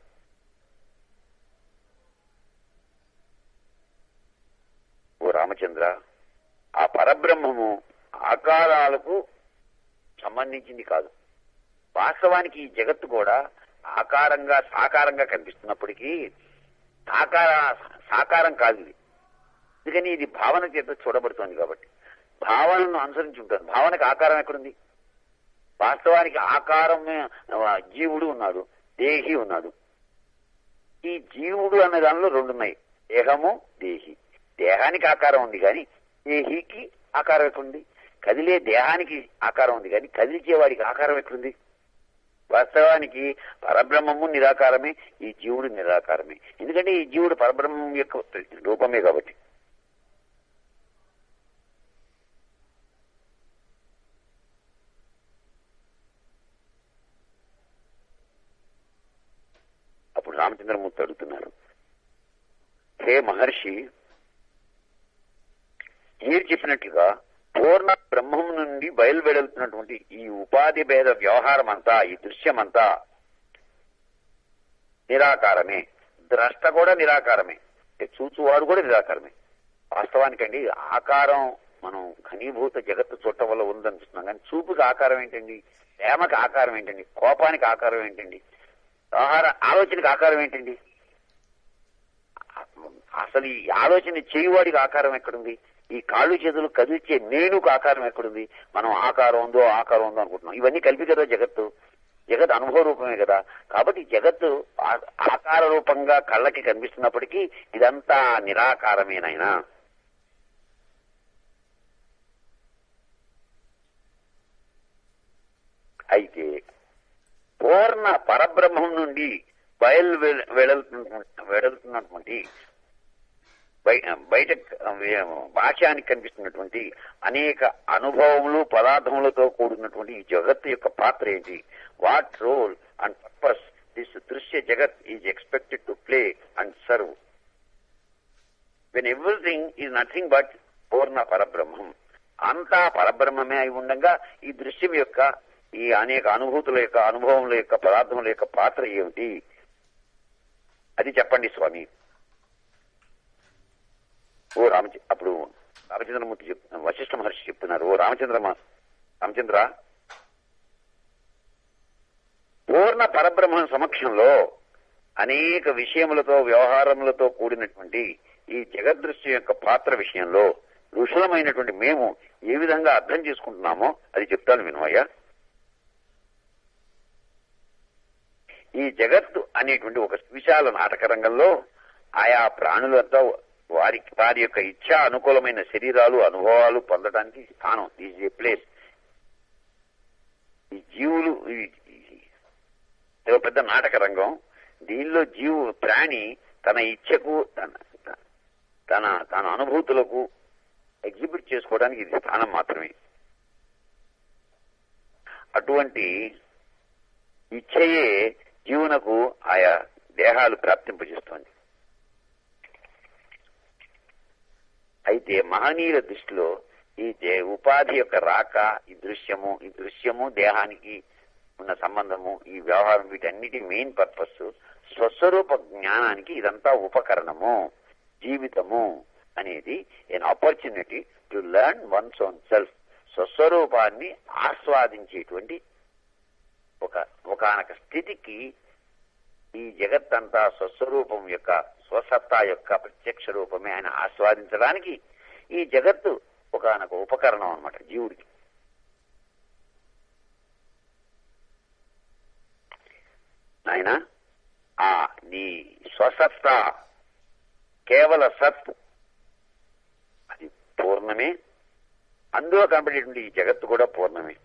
ఓ రామచంద్ర ఆ పరబ్రహ్మము ఆకారాలకు సంబంధించింది కాదు వాస్తవానికి ఈ జగత్తు కూడా ఆకారంగా సాకారంగా కనిపిస్తున్నప్పటికీ సాకార సాకారం కాదు ఇది ఎందుకని ఇది భావన చేత చూడబడుతోంది కాబట్టి భావనను అనుసరించి ఉంటుంది భావనకి ఆకారం ఎక్కడుంది వాస్తవానికి ఆకారమే ఆ, జీవుడు ఉన్నాడు దేహి ఉన్నాడు ఈ జీవుడు అనే దానిలో రెండు ఉన్నాయి దేహము దేహి దేహానికి ఆకారం ఉంది కానీ దేహికి ఆకారం ఎక్కడుంది కదిలే దేహానికి ఆకారం ఉంది కానీ కదిలిచేవాడికి ఆకారం ఎక్కడుంది వాస్తవానికి పరబ్రహ్మము నిరాకారమే ఈ జీవుడు నిరాకారమే ఎందుకంటే ఈ జీవుడు పరబ్రహ్మం యొక్క రూపమే కాబట్టి అప్పుడు రామచంద్రమూర్తి అడుగుతున్నారు హే మహర్షి మీరు చెప్పినట్లుగా పూర్ణ బ్రహ్మం నుండి బయలువెడుతున్నటువంటి ఈ ఉపాధి భేద వ్యవహారం అంతా ఈ దృశ్యం అంతా నిరాకారమే ద్రష్ట కూడా నిరాకారమే అంటే చూచువాడు కూడా నిరాకారమే వాస్తవానికండి ఆకారం మనం ఘనీభూత జగత్తు చూడటం వల్ల ఉందనిపిస్తున్నాం కానీ చూపుకి ఆకారం ఏంటండి ప్రేమకి ఆకారం ఏంటండి కోపానికి ఆకారం ఏంటండి వ్యవహార ఆలోచనకి ఆకారం ఏంటండి అసలు ఈ ఆలోచన చేయువాడికి ఆకారం ఎక్కడుంది ఈ కాళ్ళు చేతులు కదిల్చే నేనుకు ఆకారం ఎక్కడుంది మనం ఆకారం ఉందో ఆకారం ఉందో అనుకుంటున్నాం ఇవన్నీ కలిపి కదా జగత్తు జగత్ అనుభవ రూపమే కదా కాబట్టి జగత్తు ఆ- ఆకార రూపంగా కళ్ళకి కనిపిస్తున్నప్పటికీ ఇదంతా నిరాకారమేనైనా అయితే పూర్ణ పరబ్రహ్మం నుండి బయలు వె- వెడల్తున్న- వెడలుతున్నటువంటి బయ- బయట భాష్యానికి కనిపిస్తున్నటువంటి అనేక అనుభవములు పదార్థములతో కూడినటువంటి ఈ జగత్తు యొక్క పాత్ర ఏంటి what role and purpose this దృశ్య జగత్ is expected to play and serve when everything is nothing but పూర్ణ పరబ్రహ్మం అంతా పరబ్రహ్మమే అయి ఉండగా ఈ దృశ్యం యొక్క ఈ అనేక అనుభూతుల యొక్క అనుభవముల యొక్క పదార్థముల యొక్క పాత్ర ఏమిటి అది చెప్పండి స్వామి ఓ రామచ అప్పుడు రామచంద్రమూర్తి చెప్ వశిష్ఠ మహర్షి చెప్తున్నారు ఓ రామచంద్ర మ- రామచంద్ర పూర్ణ పరబ్రహ్మ సమక్షంలో అనేక విషయములతో వ్యవహారములతో కూడినటువంటి ఈ జగదృశ్యం యొక్క పాత్ర విషయంలో ఋషులమైనటువంటి మేము ఏ విధంగా అర్థం చేసుకుంటున్నామో అది చెప్తాను వినవయ్యా ఈ జగత్తు అనేటువంటి ఒక విశాల నాటక రంగంలో ఆయా ప్రాణులంతా వారికి వారి యొక్క ఇచ్చా అనుకూలమైన శరీరాలు అనుభవాలు పొందడానికి స్థానం ఈజ్ ఏ ప్లేస్ ఈ జీవులు ఈ- ఈ- ఇది ఒక పెద్ద నాటక రంగం దీనిలో జీవు ప్రాణి తన ఇచ్చకు తన తన తన అనుభూతులకు ఎగ్జిబిట్ చేసుకోవడానికి ఇది స్థానం మాత్రమే అటువంటి ఇచ్చయే జీవునకు ఆయా దేహాలు ప్రాప్తింపజేస్తోంది అయితే మహనీయుల దృష్టిలో ఈ దే- ఉపాధి యొక్క రాక ఈ దృశ్యము ఈ దృశ్యము దేహానికి ఉన్న సంబంధము ఈ వ్యవహారం వీటన్నిటి మెయిన్ పర్పస్ స్వస్వరూప జ్ఞానానికి ఇదంతా ఉపకరణము జీవితము అనేది an opportunity to learn once own self స్వస్వరూపాన్ని ఆస్వాదించేటువంటి ఒక ఒకనొక స్థితికి ఈ జగత్తంతా స్వస్వరూపం యొక్క స్వసత్తా యొక్క ప్రత్యక్ష రూపమే ఆయన ఆస్వాదించడానికి ఈ జగత్తు ఒకనొక ఉపకరణం అన్నమాట జీవుడికి ఆయన ఆ నీ స్వసత్తా కేవల సత్ అది పూర్ణమే అందులో కనబడేటువంటి ఈ జగత్తు కూడా పూర్ణమే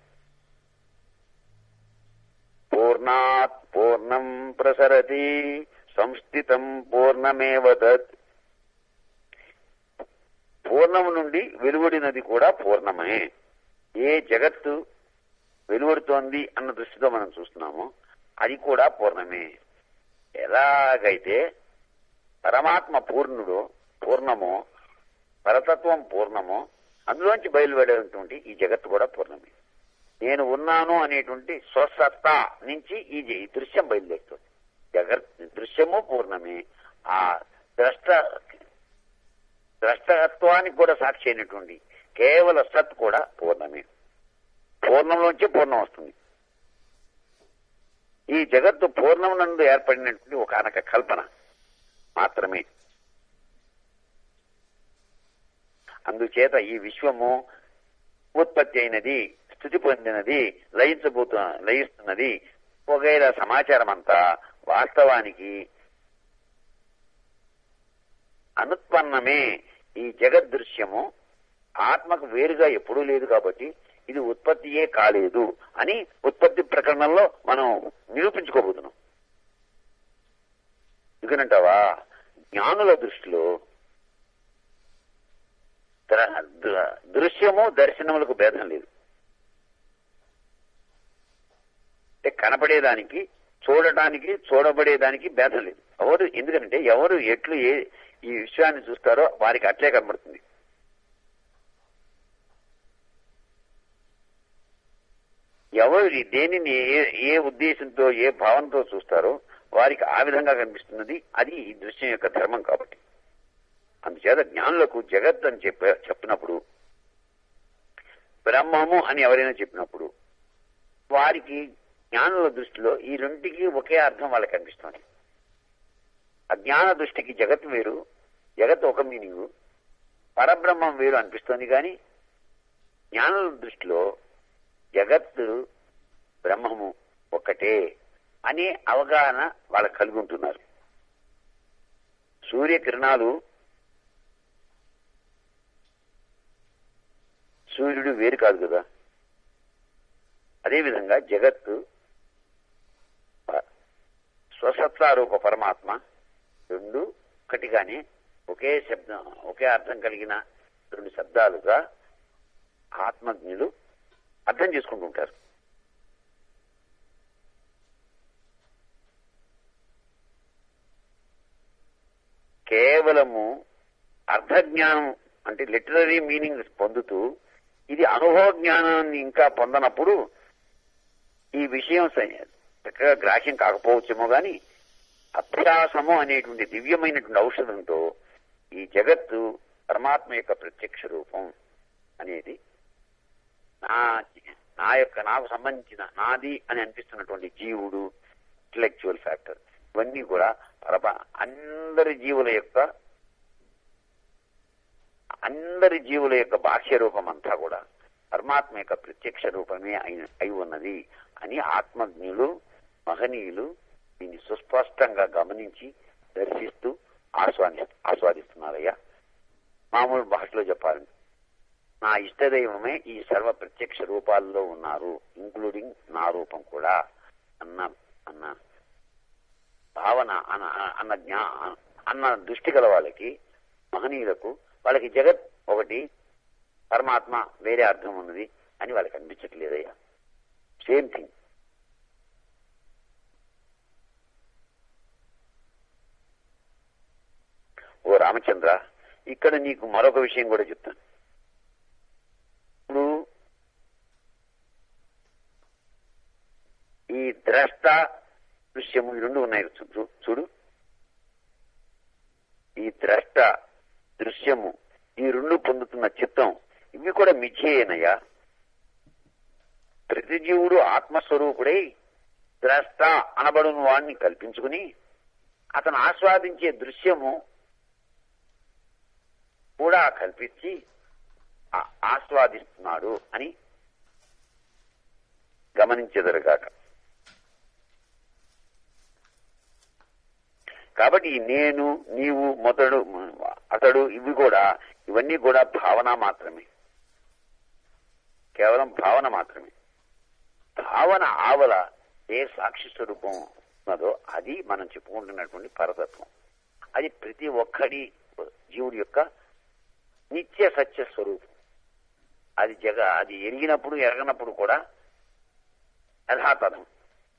పూర్ణాత్ పూర్ణం ప్రసరతి సంస్థితం పూర్ణమేవ తత్ పూర్ణము నుండి వెలువడినది కూడా పూర్ణమే ఏ జగత్తు వెలువడుతోంది అన్న దృష్టితో మనం చూస్తున్నామో అది కూడా పూర్ణమే ఎలాగైతే పరమాత్మ పూర్ణుడు పూర్ణమో పరతత్వం పూర్ణమో అందులోంచి బయలువడేటువంటి ఈ జగత్తు కూడా పూర్ణమే నేను ఉన్నాను అనేటువంటి స్వసత్తా నుంచి ఈ జ- ఈ దృశ్యం బయలుదేరుతుంది జగత్ దృశ్యము పూర్ణమే ఆ ద్రష్ట ద్రష్టత్వానికి కూడా సాక్షి అయినటువంటి కేవల సత్ కూడా పూర్ణమే పూర్ణంలోంచి పూర్ణం వస్తుంది ఈ జగత్తు పూర్ణం నందు ఏర్పడినటువంటి ఒక అనక కల్పన మాత్రమే అందుచేత ఈ విశ్వము ఉత్పత్తి అయినది స్థుతి పొందినది లయించబోతు లయిస్తున్నది వగైరా సమాచారం అంతా వాస్తవానికి అనుత్పన్నమే ఈ జగద్దృశ్యము ఆత్మకు వేరుగా ఎప్పుడూ లేదు కాబట్టి ఇది ఉత్పత్తియే కాలేదు అని ఉత్పత్తి ప్రకరణంలో మనం నిరూపించుకోబోతున్నాం ఎందుకనంటావా జ్ఞానుల దృష్టిలో ద్ర- దృ- దృశ్యము దర్శనములకు భేదం లేదు అంటే కనపడేదానికి చూడటానికి చూడబడేదానికి భేదం లేదు ఎవరు ఎందుకంటే ఎవరు ఎట్లు ఏ ఈ విషయాన్ని చూస్తారో వారికి అట్లే కనబడుతుంది ఎవరు ఈ దేనిని ఏ ఏ ఉద్దేశంతో ఏ భావంతో చూస్తారో వారికి ఆ విధంగా కనిపిస్తున్నది అది ఈ దృశ్యం యొక్క ధర్మం కాబట్టి అందుచేత జ్ఞానులకు జగత్ అని చెప్ప చెప్పినప్పుడు బ్రహ్మము అని ఎవరైనా చెప్పినప్పుడు వారికి జ్ఞానుల దృష్టిలో ఈ రెంటికి ఒకే అర్థం వాళ్ళకి కనిపిస్తుంది అజ్ఞాన దృష్టికి జగత్ వేరు జగత్ ఒక మీనింగ్ పరబ్రహ్మం వేరు అనిపిస్తోంది కానీ జ్ఞానుల దృష్టిలో జగత్తు బ్రహ్మము ఒక్కటే అనే అవగాహన వాళ్ళకి కలిగి ఉంటున్నారు సూర్యకిరణాలు సూర్యుడు వేరు కాదు కదా అదేవిధంగా జగత్తు ప- స్వసత్వారూప పరమాత్మ రెండు ఒకటిగానే ఒకే శబ్దం ఒకే అర్థం కలిగిన రెండు శబ్దాలుగా ఆత్మజ్ఞులు అర్థం చేసుకుంటుంటారు కేవలము అర్థజ్ఞానం అంటే లిటరరీ మీనింగ్ పొందుతూ ఇది అనుభవ జ్ఞానాన్ని ఇంకా పొందనప్పుడు ఈ విషయం స- చక్కగా గ్రాహ్యం కాకపోవచ్చేమో గాని అభ్యాసము అనేటువంటి దివ్యమైనటువంటి ఔషధంతో ఈ జగత్తు పరమాత్మ యొక్క ప్రత్యక్ష రూపం అనేది నా నా యొక్క నాకు సంబంధించిన నాది అని అనిపిస్తున్నటువంటి జీవుడు ఇంటలెక్చువల్ ఫ్యాక్టర్ ఇవన్నీ కూడా పరమ అందరి జీవుల యొక్క అందరి జీవుల యొక్క బాహ్య రూపం అంతా కూడా పరమాత్మ యొక్క ప్రత్యక్ష రూపమే అయిన అయి ఉన్నది అని ఆత్మజ్ఞులు మహనీయులు దీన్ని సుస్పష్టంగా గమనించి దర్శిస్తూ ఆస్వాది ఆస్వాదిస్తున్నారయ్యా మామూలు భాషలో చెప్పాలంటే నా ఇష్టదైవమే ఈ సర్వ ప్రత్యక్ష రూపాల్లో ఉన్నారు ఇంక్లూడింగ్ నా రూపం కూడా అన్న అన్న భావన అన్న అన్న జ్ఞా అన్న దృష్టి గల వాళ్ళకి మహనీయులకు వాళ్ళకి జగత్ ఒకటి పరమాత్మ వేరే అర్థం ఉన్నది అని వాళ్ళకి అనిపించట్లేదయ్యా సేమ్ థింగ్ ఓ రామచంద్ర ఇక్కడ నీకు మరొక విషయం కూడా చెప్తాను ఇప్పుడు ఈ ద్రష్ట దృశ్యము ఈ రెండు ఉన్నాయి చూ- చూ- చూడు ఈ ద్రష్ట దృశ్యము ఈ రెండు పొందుతున్న చిత్తం ఇవి కూడా మిథ్యేనయ్యా ప్రతి జీవుడు ఆత్మస్వరూపుడై ద్రష్ట అనబడును వాడిని కల్పించుకుని అతను ఆస్వాదించే దృశ్యము కూడా కల్పించి ఆ- ఆస్వాదిస్తున్నాడు అని గమనించెదరుగాక కాబట్టి ఈ నేను నీవు మొదడు అతడు ఇవి కూడా ఇవన్నీ కూడా భావన మాత్రమే కేవలం భావన మాత్రమే భావన ఆవల ఏ సాక్షి స్వరూపం ఉన్నదో అది మనం చెప్పుకుంటున్నటువంటి పరతత్వం అది ప్రతి ఒక్కడి జీవుడి యొక్క నిత్య సత్య స్వరూపం అది జగ అది ఎరిగినప్పుడు ఎరగనప్పుడు కూడా యథాతథం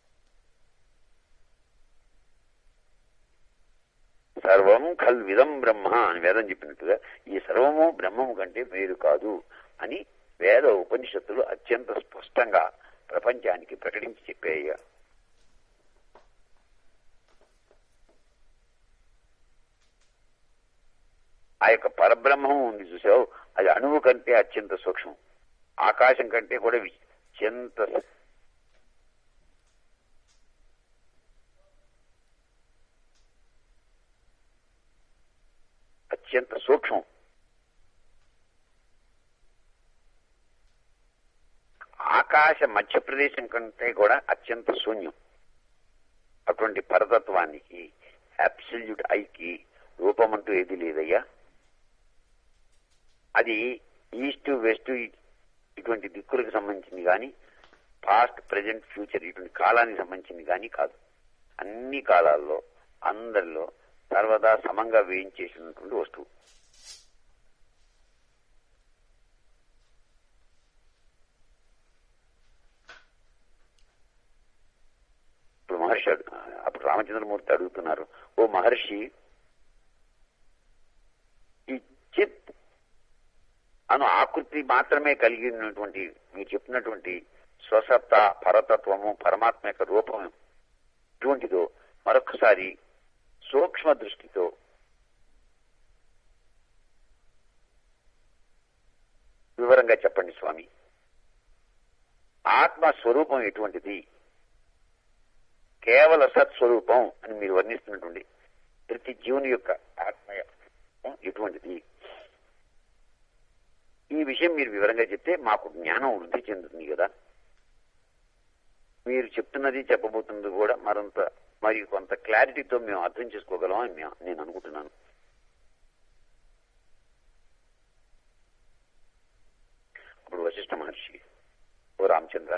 సర్వం ఖల్విదం బ్రహ్మ అని వేదం చెప్పినట్టుగా ఈ సర్వము బ్రహ్మము కంటే వేరు కాదు అని వేద ఉపనిషత్తులు అత్యంత స్పష్టంగా ప్రపంచానికి ప్రకటించి చెప్పాయ్యా ఆ యొక్క పరబ్రహ్మం ఉంది చూసావు అది అణువు కంటే అత్యంత సూక్ష్మం ఆకాశం కంటే కూడా వి- అత్యంత అత్యంత సూక్ష్మం ఆకాశ మధ్య ప్రదేశం కంటే కూడా అత్యంత శూన్యం అటువంటి పరతత్వానికి అబ్సల్యూట్ ఐకి రూపమంటూ ఏది లేదయ్యా అది ఈస్ట్ వెస్ట్ ఇటువంటి దిక్కులకు సంబంధించింది కానీ పాస్ట్ ప్రజెంట్ ఫ్యూచర్ ఇటువంటి కాలానికి సంబంధించింది కానీ కాదు అన్ని కాలాల్లో అందరిలో సర్వదా సమంగా వేయించేసినటువంటి వస్తువు ఇప్పుడు మహర్షి అడు- అప్పుడు రామచంద్రమూర్తి అడుగుతున్నారు ఓ మహర్షి ఈ చిత్ అను ఆకృతి మాత్రమే కలిగినటువంటి మీరు చెప్పినటువంటి స్వసత్త పరతత్వము పరమాత్మ యొక్క రూపం ఇటువంటిదో మరొకసారి సూక్ష్మ దృష్టితో వివరంగా చెప్పండి స్వామి ఆత్మ స్వరూపం ఎటువంటిది కేవల సత్స్వరూపం అని మీరు వర్ణిస్తున్నటువంటి ప్రతి జీవుని యొక్క ఆత్మ ఎటువంటిది ఈ విషయం మీరు వివరంగా చెప్తే మాకు జ్ఞానం వృద్ధి చెందుతుంది కదా మీరు చెప్తున్నది చెప్పబోతున్నది కూడా మరింత మరి కొంత క్లారిటీతో మేము అర్థం చేసుకోగలం అని మే- నేను అనుకుంటున్నాను అప్పుడు వశిష్ఠ మహర్షి ఓ రామచంద్ర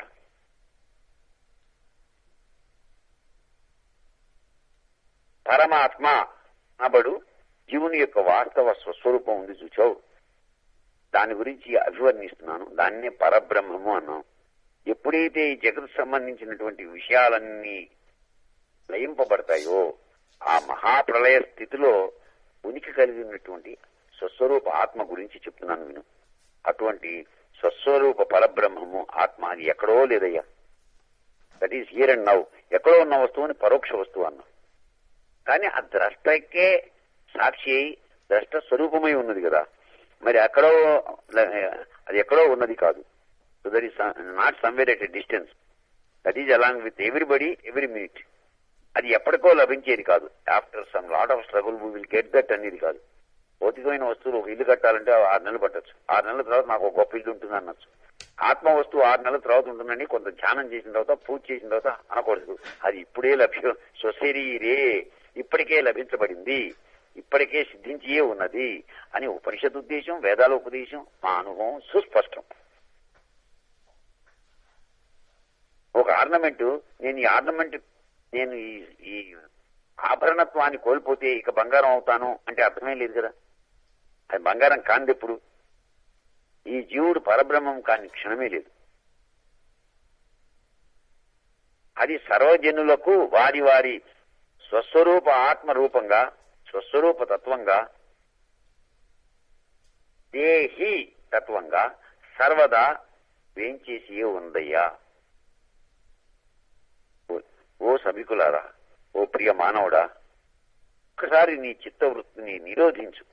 పరమాత్మ అనబడు జీవుని యొక్క వాస్తవ స్వస్వరూపం ఉంది చూచావు దాని గురించి అభివర్ణిస్తున్నాను దాన్నే పరబ్రహ్మము అన్నాం ఎప్పుడైతే ఈ జగత్ సంబంధించినటువంటి విషయాలన్నీ లయింపబడతాయో ఆ మహాప్రళయ స్థితిలో ఉనికి కలిగి ఉన్నటువంటి స్వస్వరూప ఆత్మ గురించి చెప్తున్నాను నేను అటువంటి స్వస్వరూప పరబ్రహ్మము ఆత్మ అది ఎక్కడో లేదయ్యా that is here and now ఎక్కడో ఉన్న వస్తువుని పరోక్ష వస్తువు అన్నాం కానీ ఆ ద్రష్టకే సాక్షి అయి ద్రష్ట స్వరూపమై ఉన్నది కదా మరి ఎక్కడో అది ఎక్కడో ఉన్నది కాదు so that is not somewhere at a distance that is along with everybody every minute అది ఎప్పటికో లభించేది కాదు after some lot of struggle we will get that అనేది కాదు భౌతికమైన వస్తువులు ఒక ఇల్లు కట్టాలంటే ఆరు నెలలు పట్టచ్చు ఆరు నెలల తర్వాత నాకు ఒక గొప్ప ఇల్లు ఉంటుంది అనొచ్చు ఆత్మ వస్తువు ఆరు నెలల తర్వాత ఉంటుందని కొంత ధ్యానం చేసిన తర్వాత పూజ చేసిన తర్వాత అనకూడదు అది ఇప్పుడే లభ్యం స్వశరీరే ఇప్పటికే లభించబడింది ఇప్పటికే సిద్ధించియే ఉన్నది అని ఉపనిషత్ ఉద్దేశం వేదాల ఉపదేశం మా అనుభవం సుస్పష్టం ఒక ఆర్నమెంట్ నేను ఈ ఆర్నమెంట్ నేను ఈ ఈ ఆభరణత్వాన్ని కోల్పోతే ఇక బంగారం అవుతాను అంటే అర్థమే లేదు కదా అది బంగారం కాంది ఎప్పుడు ఈ జీవుడు పరబ్రహ్మం కాని క్షణమే లేదు అది సర్వజనులకు వారి వారి స్వస్వరూప ఆత్మ రూపంగా స్వస్వరూప తత్వంగా దేహి తత్వంగా సర్వదా వేంచేసి ఉందయ్యా ఓ- ఓ సభికులారా ఓ ప్రియ మానవుడా ఒక్కసారి నీ చిత్తవృత్తిని నిరోధించు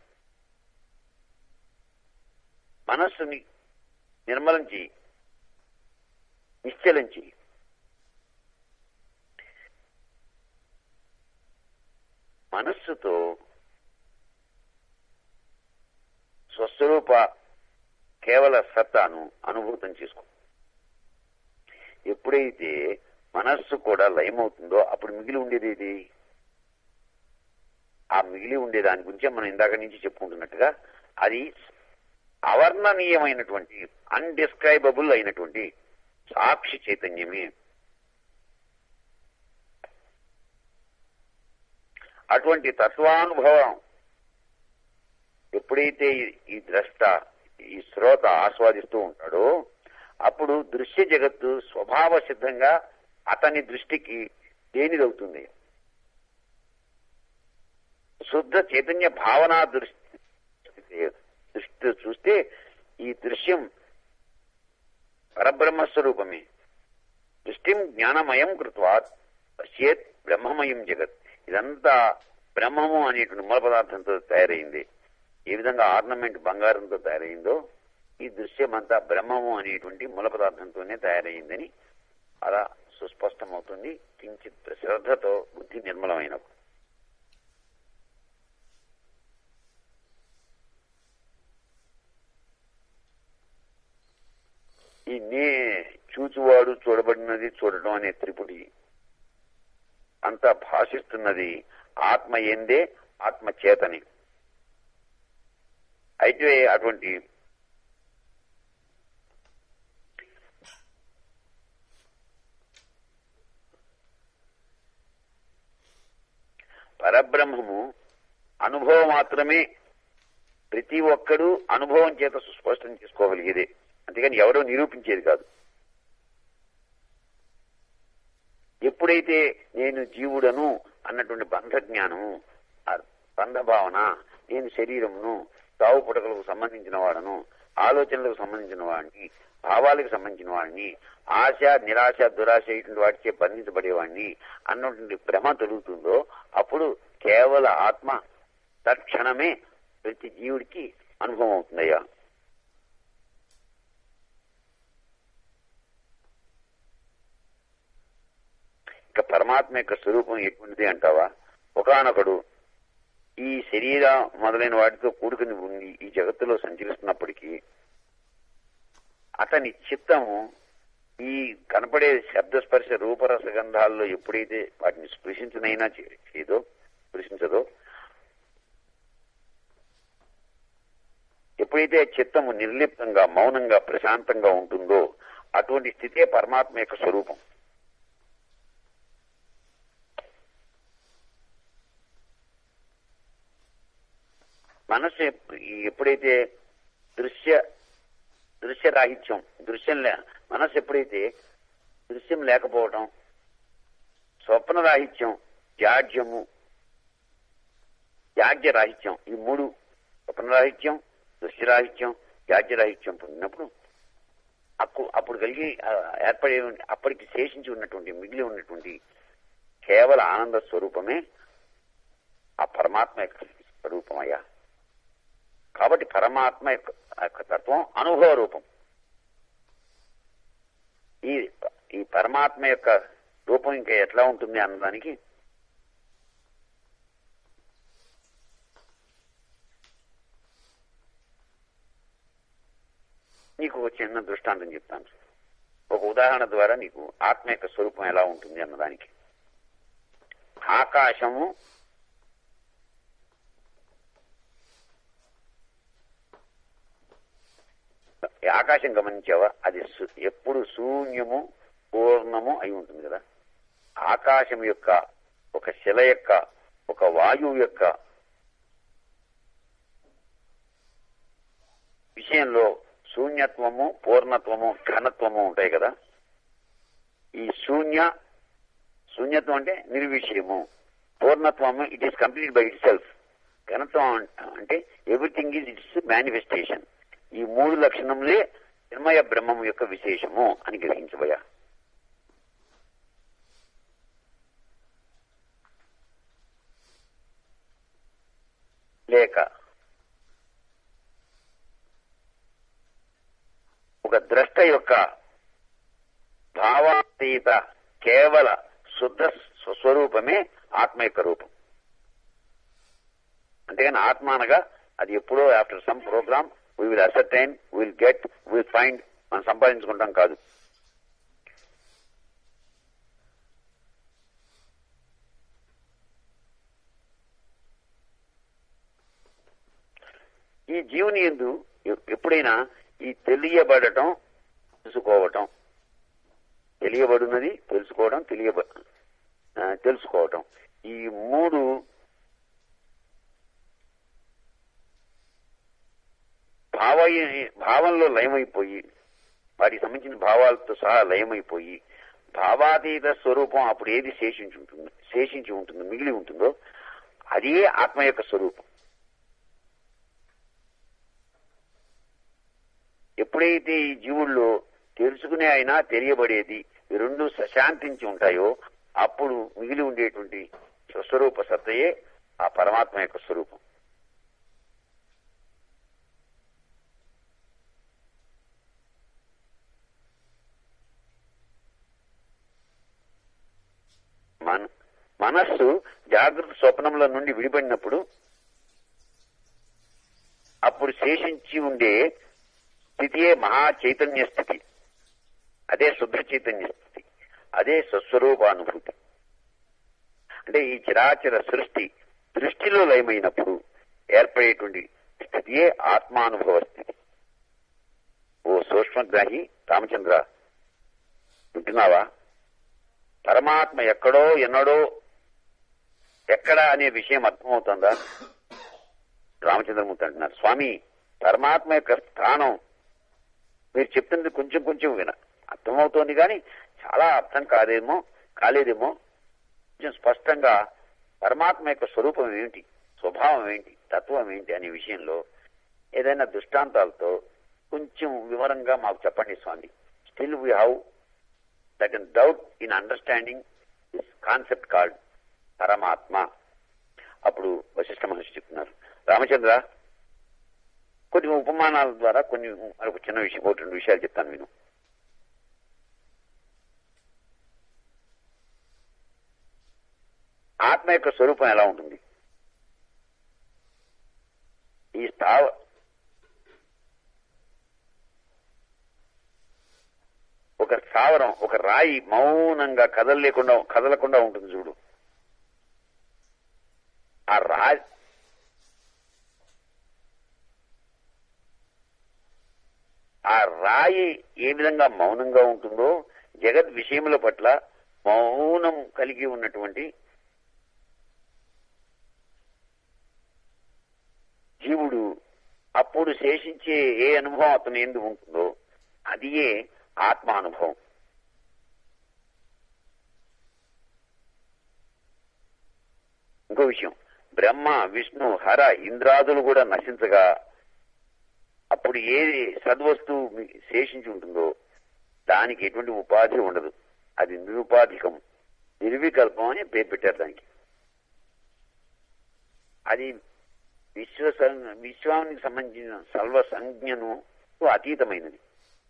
మనస్సుని నిర్మలం చేయి నిశ్చలం చేయి మనస్సుతో స్వస్వరూప కేవల సత్తాను అనుభూతం చేసుకో ఎప్పుడైతే మనస్సు కూడా లయమవుతుందో అప్పుడు మిగిలి ఉండేది ఏది ఆ మిగిలి ఉండే దాని గురించే మనం ఇందాక నుంచి చెప్పుకుంటున్నట్టుగా అది అవర్ణనీయమైనటువంటి అన్డిస్క్రైబబుల్ అయినటువంటి సాక్షి చైతన్యమే అటువంటి తత్వానుభవం ఎప్పుడైతే ఈ- ఈ ద్రష్ట ఈ శ్రోత ఆస్వాదిస్తూ ఉంటాడో అప్పుడు దృశ్య జగత్తు స్వభావ సిద్ధంగా అతని దృష్టికి దేనిదవుతుంది శుద్ధ చైతన్య భావన దృష్టి దృష్టి చూస్తే ఈ దృశ్యం పరబ్రహ్మ స్వరూపమే దృష్టిం జ్ఞానమయం కృత్వా పశ్చేత్ బ్రహ్మమయం జగత్ ఇదంతా బ్రహ్మము అనేటువంటి మూల పదార్థంతో తయారైంది ఏ విధంగా ఆర్నమెంట్ బంగారంతో తయారైందో ఈ దృశ్యం అంతా బ్రహ్మము అనేటువంటి మూల పదార్థంతోనే తయారైందని అలా సుస్పష్టమవుతుంది కించిత్ శ్రద్ధతో బుద్ధి నిర్మలమైనప్పుడు ఈ నే చూచువాడు చూడబడినది చూడటం అనే త్రిపుడి అంతా భాషిస్తున్నది ఆత్మ ఏందే ఆత్మ చేతని అయితే అటువంటి పరబ్రహ్మము అనుభవం మాత్రమే ప్రతి ఒక్కడూ అనుభవం చేత సుస్పష్టం చేసుకోగలిగేదే అంతేగాని ఎవరో నిరూపించేది కాదు ఎప్పుడైతే నేను జీవుడను అన్నటువంటి బంధ జ్ఞానము ఆ బంధ భావన నేను శరీరమును తావు పుటకలకు సంబంధించిన వాడను ఆలోచనలకు సంబంధించిన వాడిని భావాలకు సంబంధించిన వాడిని ఆశ నిరాశ దురాశ ఇటువంటి వాటిచే బంధించబడేవాడిని అన్నటువంటి భ్రమ తొలుగుతుందో అప్పుడు కేవల ఆత్మ తక్షణమే ప్రతి జీవుడికి అనుభవం అవుతుందయ్యా ఇక పరమాత్మ యొక్క స్వరూపం ఎటువంటిది అంటావా ఒకనొకడు ఈ శరీర మొదలైన వాటితో కూడుకుని ఉండి ఈ జగత్తులో సంచరిస్తున్నప్పటికీ అతని చిత్తము ఈ కనపడే శబ్దస్పర్శ రూపరసగంధాల్లో ఎప్పుడైతే వాటిని స్పృశించనైనా చే- చేయదో స్పృశించదో ఎప్పుడైతే చిత్తము నిర్లిప్తంగా మౌనంగా ప్రశాంతంగా ఉంటుందో అటువంటి స్థితే పరమాత్మ యొక్క స్వరూపం మనసు ఎప్- ఎప్పుడైతే దృశ్య దృశ్యరాహిత్యం దృశ్యం లే మనసు ఎప్పుడైతే దృశ్యం లేకపోవటం స్వప్న రాహిత్యం జాడ్యము జాడ్య రాహిత్యం ఈ మూడు స్వప్న రాహిత్యం దృశ్యరాహిత్యం జాడ్య రాహిత్యం పొందినప్పుడు అప్పుడు అప్పుడు కలిగి ఆ, ఏర్పడే అప్పటికి శేషించి ఉన్నటువంటి మిగిలి ఉన్నటువంటి కేవల ఆనంద స్వరూపమే ఆ పరమాత్మ యొక్క స్వరూపమయ్యా కాబట్టి పరమాత్మ యొక్క యొక్క తత్వం అనుభవ రూపం ఈ ఈ పరమాత్మ యొక్క రూపం ఇంకా ఎట్లా ఉంటుంది అన్నదానికి నీకు ఒక చిన్న దృష్టాంతం చెప్తాను ఒక ఉదాహరణ ద్వారా నీకు ఆత్మ యొక్క స్వరూపం ఎలా ఉంటుంది అన్నదానికి ఆకాశము ఈ ఆకాశం గమనించావా అది సు- ఎప్పుడు శూన్యము పూర్ణము అయి ఉంటుంది కదా ఆకాశం యొక్క ఒక శిల యొక్క ఒక వాయువు యొక్క విషయంలో శూన్యత్వము పూర్ణత్వము ఘనత్వము ఉంటాయి కదా ఈ శూన్య శూన్యత్వం అంటే నిర్విషయము పూర్ణత్వము it is complete by itself ఘనత్వం అం- అంటే ఎవ్రీథింగ్ ఈజ్ ఇట్స్ మేనిఫెస్టేషన్ ఈ మూడు లక్షణములే నిర్మయ బ్రహ్మము యొక్క విశేషము అని గ్రహించబోయా లేక ఒక ద్రష్ట యొక్క భావాతీత కేవల శుద్ధ స్వస్వరూపమే ఆత్మ యొక్క రూపం అంతేగాని ఆత్మ అనగా అది ఎప్పుడో after some programme we will ascertain will get will find మనం సంపాదించుకుంటాం కాదు ఈ జీవుని ఎందు ఎ- ఎప్పుడైనా ఈ తెలియబడటం తెలుసుకోవటం తెలియబడినది తెలుసుకోవడం తెలియబ ఆ, తెలుసుకోవటం ఈ మూడు భావ భావంలో లయమైపోయి వాటికి సంబంధించిన భావాలతో సహా లయమైపోయి భావాతీత స్వరూపం అప్పుడు ఏది శేషించి ఉంటుందో శేషించి ఉంటుందో మిగిలి ఉంటుందో అదే ఆత్మ యొక్క స్వరూపం ఎప్పుడైతే ఈ జీవుల్లో తెలుసుకునే అయినా తెలియబడేది ఈ రెండు శాంతించి ఉంటాయో అప్పుడు మిగిలి ఉండేటువంటి స్వస్వరూప సత్తయే ఆ పరమాత్మ యొక్క స్వరూపం మన మనస్సు జాగ్రత్త స్వప్నముల నుండి విడిపడినప్పుడు అప్పుడు శేషించి ఉండే స్థితియే మహా చైతన్య స్థితి అదే శుద్ధ చైతన్య స్థితి అదే స్వస్వరూపానుభూతి అంటే ఈ చిరాచర సృష్టి దృష్టిలో లయమైనప్పుడు ఏర్పడేటువంటి స్థితియే ఆత్మానుభవ స్థితి ఓ సూక్ష్మగ్రాహి రామచంద్ర వింటున్నావా పరమాత్మ ఎక్కడో ఎన్నడో ఎక్కడ అనే విషయం అర్థమవుతుందా రామచంద్రమూర్తి అంటున్నారు స్వామి పరమాత్మ యొక్క స్థానం మీరు చెప్తుంది కొంచెం కొంచెం విన అర్థమవుతోంది కానీ చాలా అర్థం కాదేమో కాలేదేమో కొంచెం స్పష్టంగా పరమాత్మ యొక్క స్వరూపం ఏమిటి స్వభావం ఏంటి తత్వం ఏంటి అనే విషయంలో ఏదైనా దృష్టాంతాలతో కొంచెం వివరంగా మాకు చెప్పండి స్వామి still we how that in doubt in understanding this concept called పరమాత్మ అప్పుడు వశిష్ఠ మహర్షి చెప్తున్నారు రామచంద్ర కొన్ని ఉపమానాల ద్వారా కొన్ని మరొక చిన్న విషయం ఒకటి రెండు విషయాలు చెప్తాను నేను ఆత్మ యొక్క స్వరూపం ఎలా ఉంటుంది ఈ స్థావ ఒక స్థావరం ఒక రాయి మౌనంగా కదలలేకుండా కదలకుండా ఉంటుంది చూడు ఆ రాయి ఆ రాయి ఏ విధంగా మౌనంగా ఉంటుందో జగత్ విషయముల పట్ల మౌనం కలిగి ఉన్నటువంటి జీవుడు అప్పుడు శేషించే ఏ అనుభవం అతను ఎందు ఉంటుందో అదియే ఆత్మానుభవం ఇంకో విషయం బ్రహ్మ విష్ణు హర ఇంద్రాదులు కూడా నశించగా అప్పుడు ఏది సద్వస్తువు మీ- శేషించి ఉంటుందో దానికి ఎటువంటి ఉపాధి ఉండదు అది నిరుపాధికం నిర్వికల్పం అని పేరు పెట్టారు దానికి అది విశ్వ సం- విశ్వానికి సంబంధించిన సర్వ సంజ్ఞను అతీతమైనది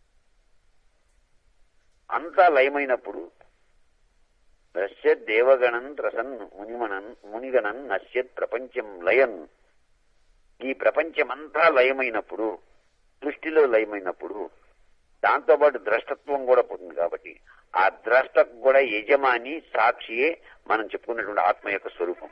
అంతా లయమైనప్పుడు నశ్యత్ దేవగణన్ రసన్ మునిమనన్ మునిగణన్ నశ్యత్ ప్రపంచం లయన్ ఈ ప్రపంచమంతా లయమైనప్పుడు దృష్టిలో లయమైనప్పుడు దాంతోపాటు ద్రష్టత్వం కూడా పోతుంది కాబట్టి ఆ ద్రష్టకు కూడా యజమాని సాక్షియే మనం చెప్పుకున్నటువంటి ఆత్మ యొక్క స్వరూపం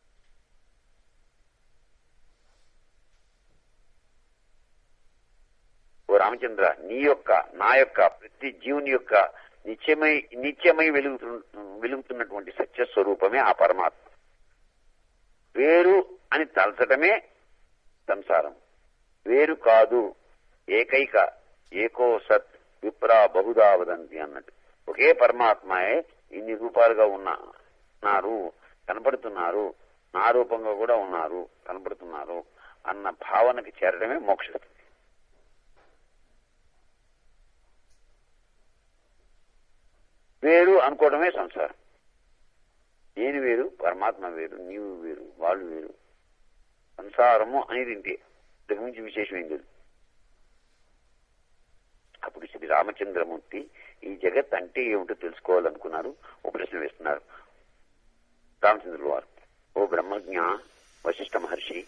ఓ రామచంద్ర నీ యొక్క నా యొక్క ప్రతి జీవుని యొక్క నిత్యమై నిత్యమై వెలుగుతు వెలుగుతున్నటువంటి సత్య స్వరూపమే ఆ పరమాత్మ వేరు అని తలచటమే సంసారం వేరు కాదు ఏకైక ఏకో సత్ విప్రా బహుదా వదంతి అన్నట్టు ఒకే పరమాత్మయే ఇన్ని రూపాలుగా ఉన్న ఉన్నారు కనపడుతున్నారు నా రూపంగా కూడా ఉన్నారు కనపడుతున్నారు అన్న భావనకి చేరడమే మోక్షస్థితి వేరు అనుకోవడమే సంసారం నేను వేరు పరమాత్మ వేరు నీవు వేరు వాళ్ళు వేరు సంసారము అనేది ఇంతే ఇంతకు మించి విశేషం ఏం లేదు అప్పుడు శ్రీ రామచంద్రమూర్తి ఈ జగత్ అంటే ఏమిటో తెలుసుకోవాలనుకున్నారు ఓ ప్రశ్న వేస్తున్నారు రామచంద్రుల వారు ఓ బ్రహ్మజ్ఞ వశిష్ఠ మహర్షి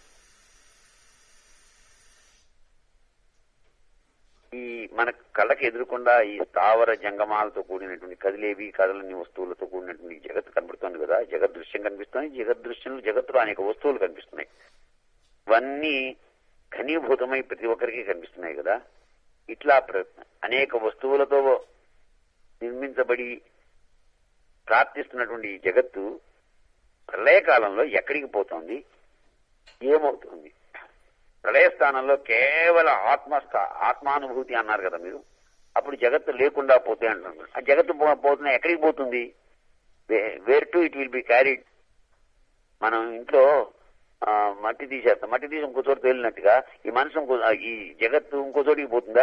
ఈ మన కళ్ళకి ఎదురుకుండా ఈ స్థావర జంగమాలతో కూడినటువంటి కదిలేవి కదలని వస్తువులతో కూడినటువంటి ఈ జగత్తు కనబడుతోంది కదా జగత్ దృశ్యం కనిపిస్తుంది జగత్ దృశ్యంలో జగత్తులో అనేక వస్తువులు కనిపిస్తున్నాయి ఇవన్నీ ఘనీభూతమై ప్రతి ఒక్కరికి కనిపిస్తున్నాయి కదా ఇట్లా ప్ర- అనేక వస్తువులతో నిర్మించబడి ప్రార్థిస్తున్నటువంటి ఈ జగత్తు ప్రళయకాలంలో ఎక్కడికి పోతోంది ఏమవుతుంది ప్రళయ స్థానంలో కేవలం ఆత్మస్థ ఆత్మానుభూతి అన్నారు కదా మీరు అప్పుడు జగత్తు లేకుండా పోతే అంటున్నారు ఆ జగత్తు పో- పోతున్నా ఎక్కడికి పోతుంది where to it will be carried మనం ఇంట్లో ఆ, మట్టి తీసేస్తాం మట్టి తీసి ఇంకో చోట తేలినట్టుగా ఈ మనసు ఇంకో ఆ, ఈ జగత్తు ఇంకో చోటికి పోతుందా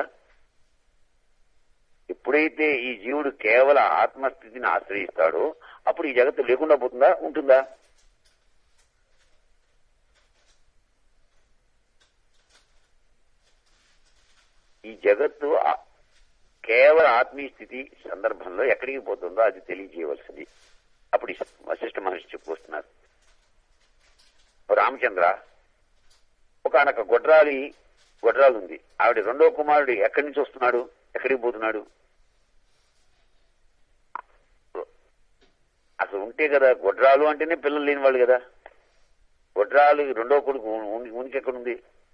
ఎప్పుడైతే ఈ జీవుడు కేవల ఆత్మస్థితిని ఆశ్రయిస్తాడో అప్పుడు ఈ జగత్తు లేకుండా పోతుందా ఉంటుందా ఈ జగత్తు ఆ- కేవల ఆత్మీయ స్థితి సందర్భంలో ఎక్కడికి పోతుందో అది తెలియజేయవలసింది అప్పుడు ఈ వశిష్ఠ మహర్షి చెప్పుకొస్తున్నారు ఓ రామచంద్ర ఒకనొక గొడ్రాలి గొడ్రాలు ఉంది ఆవిడ రెండో కుమారుడు ఎక్కడి నుంచి వస్తున్నాడు ఎక్కడికి పోతున్నాడు అసలు ఉంటే కదా గొడ్రాలు అంటేనే పిల్లలు లేని వాళ్ళు కదా గొడ్రాలు రెండో కొడుకు ఉని- ఉనికి ఎక్కడుంది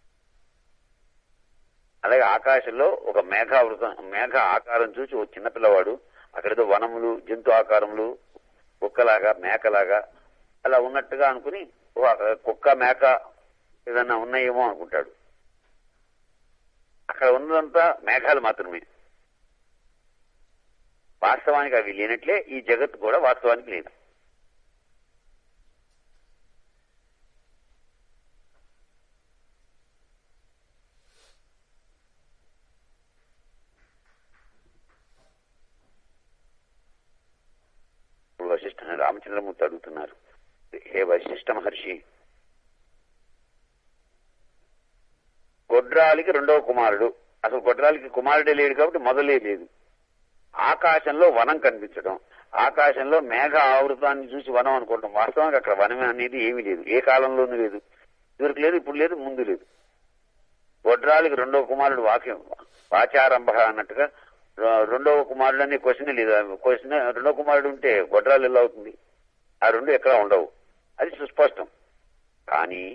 అలాగే ఆకాశంలో ఒక మేఘావృతం మేఘ ఆకారం చూసి ఒక చిన్న పిల్లవాడు అక్కడేదో వనములు జంతు ఆకారములు కుక్కలాగా మేకలాగా అలా ఉన్నట్టుగా అనుకుని ఓ అక్కడ కుక్క మేక ఏదన్నా ఉన్నాయేమో అనుకుంటాడు అక్కడ ఉన్నదంతా మేఘాలు మాత్రమే వాస్తవానికి అవి లేనట్లే ఈ జగత్తు కూడా వాస్తవానికి లేదు ఇప్పుడు వశిష్ఠ రామచంద్రమూర్తి అడుగుతున్నారు హే వశిష్ఠ మహర్షి గొడ్రాలికి రెండవ కుమారుడు అసలు గొడ్రాలికి కుమారుడే లేడు కాబట్టి మొదలే లేదు ఆకాశంలో వనం కనిపించడం ఆకాశంలో మేఘ ఆవృతాన్ని చూసి వనం అనుకోవడం వాస్తవానికి అక్కడ వనం అనేది ఏమీ లేదు ఏ కాలంలోనూ లేదు ఇదివరకు లేదు ఇప్పుడు లేదు ముందు లేదు గొడ్రాలికి రెండో కుమారుడు వాక్యం వాచారంభ అన్నట్టుగా ర- రెండవ కుమారుడు అనే క్వశ్చన్ లేదు క్వశ్చన్ రెండవ కుమారుడు ఉంటే గొడ్రాలు ఎలా అవుతుంది ఆ రెండు ఎక్కడా ఉండవు అది సుస్పష్టం కానీ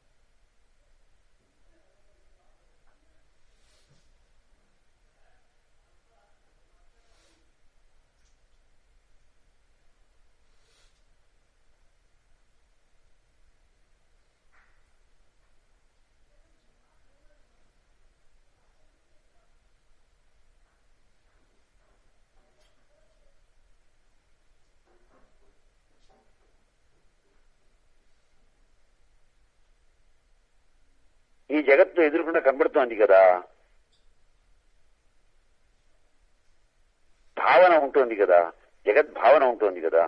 ఈ జగత్తు ఎదురుకుండా కనబడుతోంది కదా భావన ఉంటుంది కదా జగత్ భావన ఉంటుంది కదా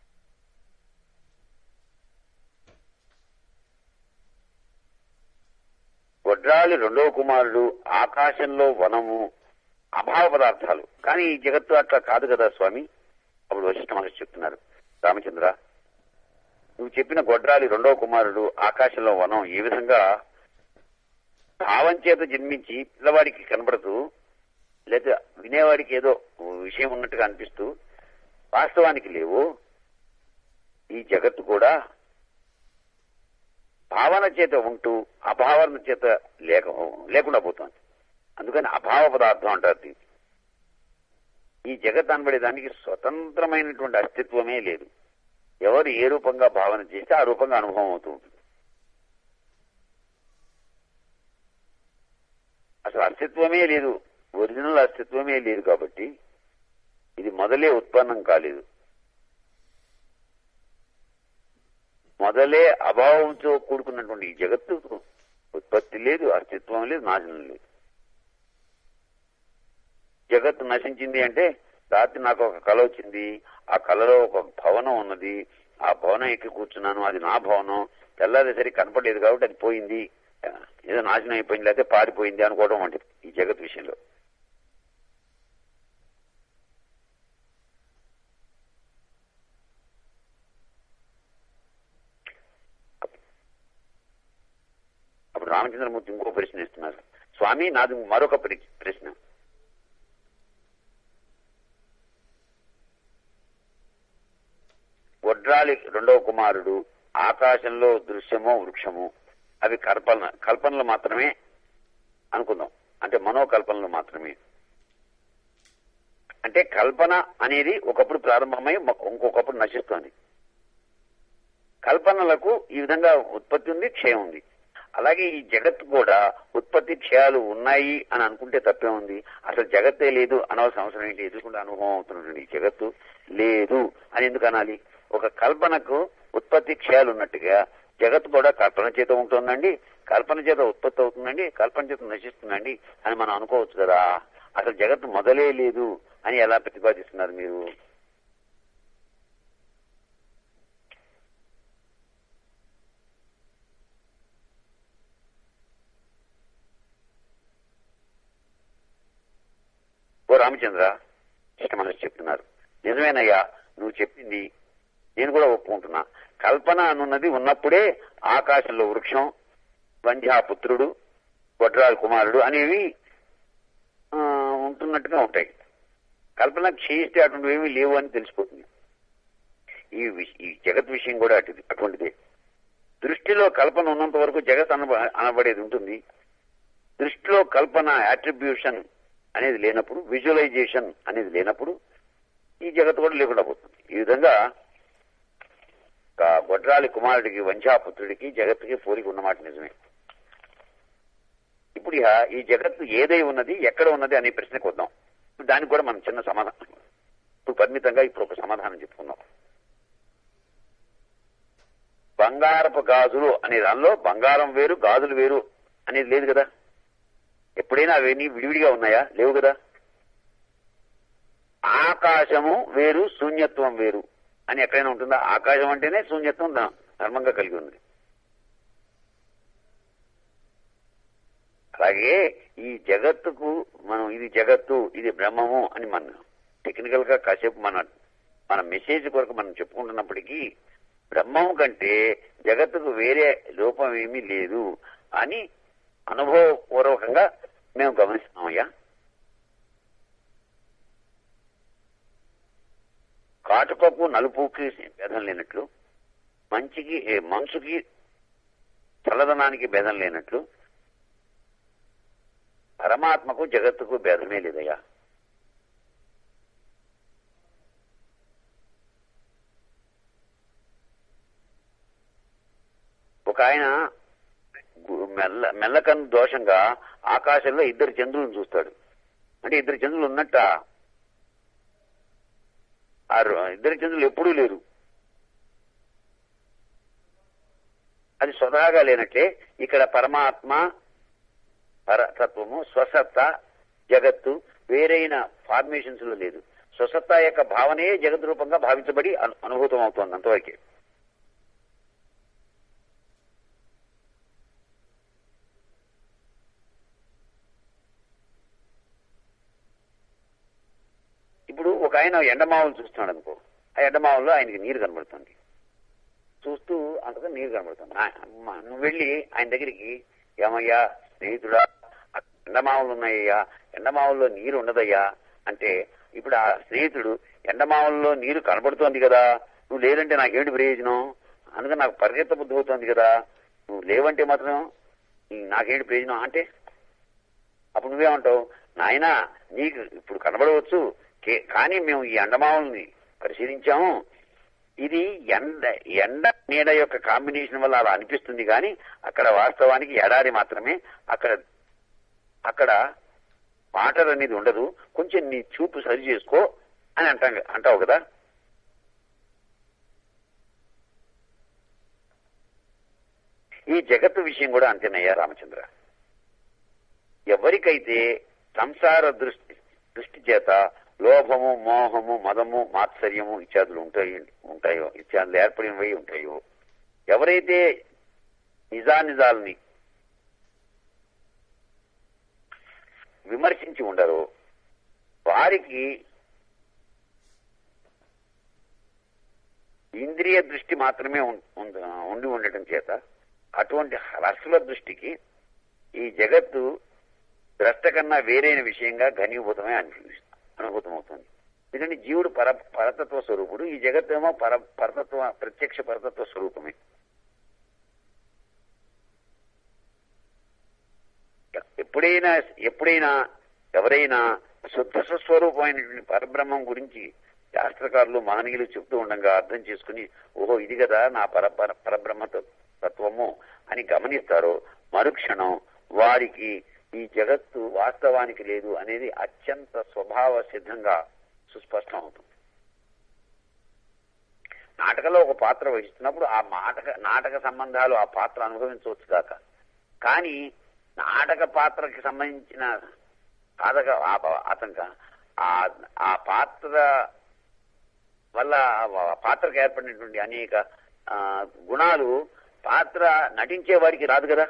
వడ్రాలి రెండవ కుమారుడు ఆకాశంలో వనము అభావ పదార్థాలు కానీ ఈ జగత్తు అట్లా కాదు కదా స్వామి అప్పుడు వశిష్ఠ మహర్షి చెప్తున్నారు రామచంద్ర నువ్వు చెప్పిన గొడ్రాలి రెండవ కుమారుడు ఆకాశంలో వనం ఏ విధంగా భావం చేత జన్మించి పిల్లవాడికి కనబడుతూ లేదా వినేవాడికి ఏదో విషయం ఉన్నట్టుగా అనిపిస్తూ వాస్తవానికి లేవు ఈ జగత్తు కూడా భావన చేత ఉంటూ అభావన చేత లేక లేకుండా పోతుంది అందుకని అభావ పదార్థం అంటారు దీన్ని ఈ జగత్ అనబడే దానికి స్వతంత్రమైనటువంటి అస్తిత్వమే లేదు ఎవరు ఏ రూపంగా భావన చేస్తే ఆ రూపంగా అనుభవం అవుతూ ఉంటుంది అసలు అస్తిత్వమే లేదు ఒరిజినల్ అస్తిత్వమే లేదు కాబట్టి ఇది మొదలే ఉత్పన్నం కాలేదు మొదలే అభావంతో కూడుకున్నటువంటి ఈ జగత్తు ఉత్పత్తి లేదు అస్తిత్వం లేదు నాశనం లేదు జగత్తు నశించింది అంటే రాత్రి నాకు ఒక కళ వచ్చింది ఆ కళలో ఒక భవనం ఉన్నది ఆ భవనం ఎక్కి కూర్చున్నాను అది నా భవనం తెల్లారేసరికి కనపడలేదు కాబట్టి అది పోయింది ఏదో నాశనం అయిపోయింది లేకపోతే పారిపోయింది అనుకోవడం వంటిది ఈ జగత్ విషయంలో అప్పుడు రామచంద్రమూర్తి ఇంకో ప్రశ్న ఇస్తున్నారు స్వామి నాది మరొక ప్ర- ప్రశ్న వడ్రాలి రెండవ కుమారుడు ఆకాశంలో దృశ్యమో వృక్షము అవి కల్పన కల్పనలు మాత్రమే అనుకుందాం అంటే మనోకల్పనలు మాత్రమే అంటే కల్పన అనేది ఒకప్పుడు ప్రారంభమై మ- ఇంకొకప్పుడు నశిస్తోంది కల్పనలకు ఈ విధంగా ఉత్పత్తి ఉంది క్షయం ఉంది అలాగే ఈ జగత్ కూడా ఉత్పత్తి క్షయాలు ఉన్నాయి అని అనుకుంటే తప్పే ఉంది అసలు జగత్తే లేదు అనవలసిన అవసరం ఏంటి ఎదుర్కొంటే అనుభవం అవుతున్నటువంటి ఈ జగత్తు లేదు అని ఎందుకు అనాలి ఒక కల్పనకు ఉత్పత్తి క్షయాలు ఉన్నట్టుగా జగత్తు కూడా కల్పన చేత ఉంటుందండి కల్పన చేత ఉత్పత్తి అవుతుందండి కల్పన చేత నశిస్తుందండి అని మనం అనుకోవచ్చు కదా అసలు జగత్తు మొదలే లేదు అని ఎలా ప్రతిపాదిస్తున్నారు మీరు ఓ రామచంద్ర కృష్ణమహర్షి చెప్తున్నారు నిజమేనయ్యా నువ్వు చెప్పింది నేను కూడా ఒప్పుకుంటున్నా కల్పన అనున్నది ఉన్నప్పుడే ఆకాశంలో వృక్షం వంధ్యాపుత్రుడు వడ్రాల కుమారుడు అనేవి ఆ, ఉంటున్నట్టుగా ఉంటాయి కల్పన క్షయిస్తే అటువంటివి ఏమీ లేవు అని తెలిసిపోతుంది ఈ విష- ఈ జగత్ విషయం కూడా అటు అటువంటిదే దృష్టిలో కల్పన ఉన్నంత వరకు జగత్ అనబ అనబడేది ఉంటుంది దృష్టిలో కల్పన అట్రిబ్యూషన్ అనేది లేనప్పుడు విజువలైజేషన్ అనేది లేనప్పుడు ఈ జగత్తు కూడా లేకుండా పోతుంది ఈ విధంగా ఒక గొడ్రాలి కుమారుడికి వంశాపుత్రుడికి జగత్తుకి పోలిక ఉన్నమాట నిజమే ఇప్పుడు ఇహ ఈ జగత్తు ఏదై ఉన్నది ఎక్కడ ఉన్నది అనే ప్రశ్నకు వద్దాం ఇప్పుడు దానికి కూడా మనం చిన్న సమాధానం ఇప్పుడు పరిమితంగా ఇప్పుడు ఒక సమాధానం చెప్పుకుందాం బంగారపు గాజులు అనే దానిలో బంగారం వేరు గాజులు వేరు అనేది లేదు కదా ఎప్పుడైనా అవన్నీ విడివిడిగా ఉన్నాయా లేవు కదా ఆకాశము వేరు శూన్యత్వం వేరు అని ఎక్కడైనా ఉంటుందా ఆకాశం అంటేనే శూన్యత్వం ధ- ధర్మంగా కలిగి ఉంది అలాగే ఈ జగత్తుకు మనం ఇది జగత్తు ఇది బ్రహ్మము అని మనం టెక్నికల్ గా కాసేపు మన మన మెసేజ్ కొరకు మనం చెప్పుకుంటున్నప్పటికీ బ్రహ్మం కంటే జగత్తుకు వేరే రూపం ఏమీ లేదు అని అనుభవపూర్వకంగా మేము గమనిస్తున్నామయ్యా కాటుకకు నలుపుకి భేదం లేనట్లు మంచికి ఏ, మనసుకి చల్లదనానికి భేదం లేనట్లు పరమాత్మకు జగత్తుకు భేదమే లేదయ్యా ఒక ఆయన గు- మెల్ల మెల్లకన్ను దోషంగా ఆకాశంలో ఇద్దరు చంద్రులను చూస్తాడు అంటే ఇద్దరు చంద్రులు ఉన్నట్ట ఆ రో- ఇద్దరు చంద్రులు ఎప్పుడూ లేరు అది స్వతహాగా లేనట్లే ఇక్కడ పరమాత్మ పరతత్వము స్వసత్త జగత్తు వేరైన ఫార్మేషన్స్ లో లేదు స్వసత్తా యొక్క భావనే జగత్ రూపంగా భావించబడి అను- అనుభూతం అవుతోంది అంతవరకే ఇప్పుడు ఒక ఆయన ఎండమావులు చూస్తున్నాడు అనుకో ఆ ఎండమావుల్లో ఆయనకి నీరు కనబడుతుంది చూస్తూ అంతగా నీరు కనబడుతుంది ఆ- అమ్మ, నువ్వు వెళ్ళి ఆయన దగ్గరికి ఏమయ్యా స్నేహితుడా అక్కడ ఎండమావులు ఉన్నాయ్యా ఎండమావుల్లో నీరు ఉండదయ్యా అంటే ఇప్పుడు ఆ స్నేహితుడు ఎండమావుల్లో నీరు కనబడుతోంది కదా నువ్వు లేదంటే నాకేంటి ప్రయోజనం అందుకని నాకు పరిగెత్త బుద్ధి అవుతోంది కదా నువ్వు లేవంటే మాత్రం ఈ- నాకేంటి ప్రయోజనం అంటే అప్పుడు నువ్వేమంటావు నాయనా నీకు ఇప్పుడు కనబడవచ్చు కే- కానీ మేము ఈ ఎండమావుల్ని పరిశీలించాము ఇది ఎండ ఎండ నీడ యొక్క కాంబినేషన్ వల్ల అలా అనిపిస్తుంది కానీ అక్కడ వాస్తవానికి ఎడారి మాత్రమే అక్కడ అక్కడ వాటర్ అనేది ఉండదు కొంచెం నీ చూపు సరి చేసుకో అని అంటాం అంటావు కదా ఈ జగత్తు విషయం కూడా అంతేనయ్యా రామచంద్ర ఎవరికైతే సంసార దృష్టి దృష్టి చేత లోభము మోహము మదము మాత్సర్యము ఇత్యాదులు ఉంటాయి ఉంటాయో ఇత్యాదులు ఏర్పడినవి ఉంటాయో ఎవరైతే నిజానిజాలని విమర్శించి ఉండరో వారికి ఇంద్రియ దృష్టి మాత్రమే ఉం- ఉం- ఉండి ఉండటం చేత అటువంటి రసుల దృష్టికి ఈ జగత్తు ద్రష్ట కన్నా వేరైన విషయంగా ఘనీభూతమే అనిపిస్తుంది అనుభూతం అవుతుంది ఎందుకంటే జీవుడు పర పరతత్వ స్వరూపుడు ఈ జగత్తేమో పర పరతత్వ ప్రత్యక్ష పరతత్వ స్వరూపమే ఎప్పుడైనా ఎప్పుడైనా ఎవరైనా శుద్ధ స్వస్వరూపమైనటువంటి పరబ్రహ్మం గురించి శాస్త్రకారులు మహనీయులు చెప్తూ ఉండగా అర్థం చేసుకుని ఓహో ఇది కదా నా పర పర- పరబ్రహ్మ తత్- తత్వము అని గమనిస్తారో మరుక్షణం వారికి ఈ జగత్తు వాస్తవానికి లేదు అనేది అత్యంత స్వభావ సిద్ధంగా సుస్పష్టం అవుతుంది నాటకంలో ఒక పాత్ర వహిస్తున్నప్పుడు ఆ నాటక నాటక సంబంధాలు ఆ పాత్ర అనుభవించవచ్చు కాక కానీ నాటక పాత్రకి సంబంధించిన సాధక ఆ ప- ఆతంక ఆ ఆ పాత్ర వల్ల ఆ పాత్రకు ఏర్పడినటువంటి అనేక ఆ, గుణాలు పాత్ర నటించే వాడికి రాదు కదా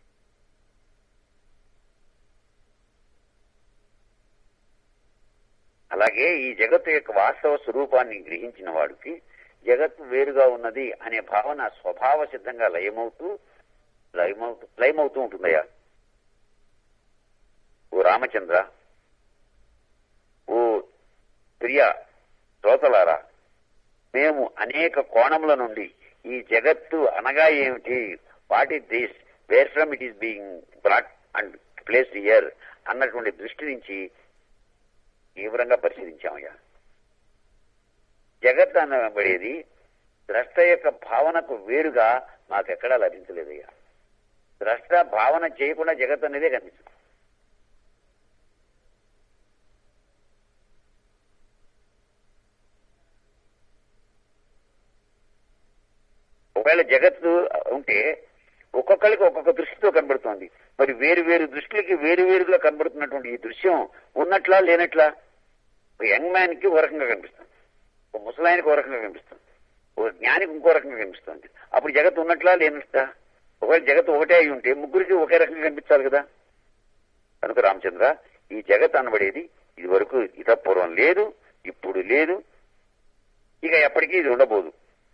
అలాగే ఈ జగత్తు యొక్క వాస్తవ స్వరూపాన్ని గ్రహించిన వాడికి జగత్తు వేరుగా ఉన్నది అనే భావన స్వభావ సిద్ధంగా లయమవుతూ లయమవుతూ లయమవుతూ ఉంటుందయ్యా ఓ రామచంద్ర ఓ ప్రియ శ్రోతలారా మేము అనేక కోణముల నుండి ఈ జగత్తు అనగా ఏమిటి what is this where from it is being brought and place here అన్నటువంటి దృష్టి నుంచి తీవ్రంగా పరిశీలించామయ్యా జగత్ అనబడేది ద్రష్ట యొక్క భావనకు వేరుగా మాకెక్కడా లభించలేదయ్యా ద్రష్ట భావన చేయకుండా జగత్ అనేదే కనిపిస్తుంది ఒకవేళ జగత్తు ఉంటే ఒక్కొక్కరికి ఒక్కొక్క దృష్టితో కనబడుతోంది మరి వేరు వేరు దృష్టిలకి వేరు వేరుగా కనబడుతున్నటువంటి ఈ దృశ్యం ఉన్నట్లా లేనట్లా ఒక యంగ్ మ్యాన్ కి ఒక రకంగా కనిపిస్తుంది ఒక ముసలాయనకి ఒక రకంగా కనిపిస్తుంది ఒక జ్ఞానికి ఇంకో రకంగా కనిపిస్తుంది అప్పుడు జగత్తు ఉన్నట్లా లేనట్లా ఒకవేళ జగత్తు ఒకటే అయి ఉంటే ముగ్గురికి ఒకే రకంగా కనిపించాలి కదా కనుక రామచంద్ర ఈ జగత్ అనబడేది ఇది వరకు ఇతపూర్వం లేదు ఇప్పుడు లేదు ఇక ఎప్పటికీ ఇది ఉండబోదు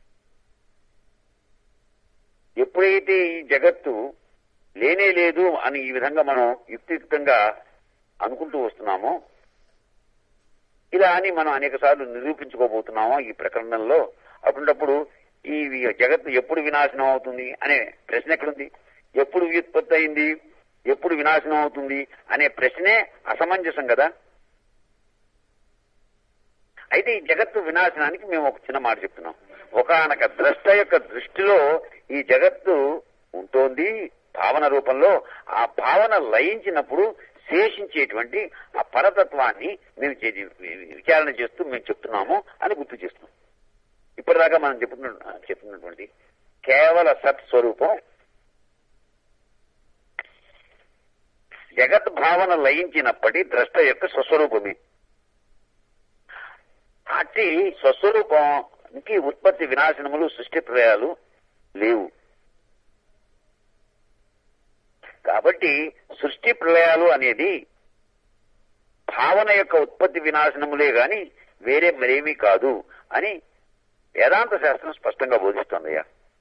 ఎప్పుడైతే ఈ జగత్తు లేనే లేదు అని ఈ విధంగా మనం యుక్తియుక్తంగా అనుకుంటూ వస్తున్నామో ఇలా అని మనం అనేక సార్లు నిరూపించుకోబోతున్నాము ఈ ప్రకరణంలో అటువంటిప్పుడు ఈ జగత్తు ఎప్పుడు వినాశనం అవుతుంది అనే ప్రశ్న ఎక్కడుంది ఎప్పుడు వ్యుత్పత్తి అయింది ఎప్పుడు వినాశనం అవుతుంది అనే ప్రశ్నే అసమంజసం కదా అయితే ఈ జగత్తు వినాశనానికి మేము ఒక చిన్న మాట చెప్తున్నాం ఒకనొక ద్రష్ట యొక్క దృష్టిలో ఈ జగత్తు ఉంటోంది భావన రూపంలో ఆ భావన లయించినప్పుడు శేషించేటువంటి ఆ పరతత్వాన్ని మేము చే- విచారణ చేస్తూ మేము చెప్తున్నాము అని గుర్తు చేస్తున్నాం ఇప్పటిదాకా మనం చెప్తున్న చెప్తున్నటువంటి కేవల సత్ స్వరూపం జగత్ భావన లయించినప్పటి ద్రష్ట యొక్క స్వస్వరూపమే అట్టి స్వస్వరూపానికి ఉత్పత్తి వినాశనములు సృష్టి ప్రళయాలు లేవు కాబట్టి సృష్టి ప్రళయాలు అనేది భావన యొక్క ఉత్పత్తి వినాశనములే గాని వేరే మరేమీ కాదు అని వేదాంత శాస్త్రం స్పష్టంగా బోధిస్తోందయ్యా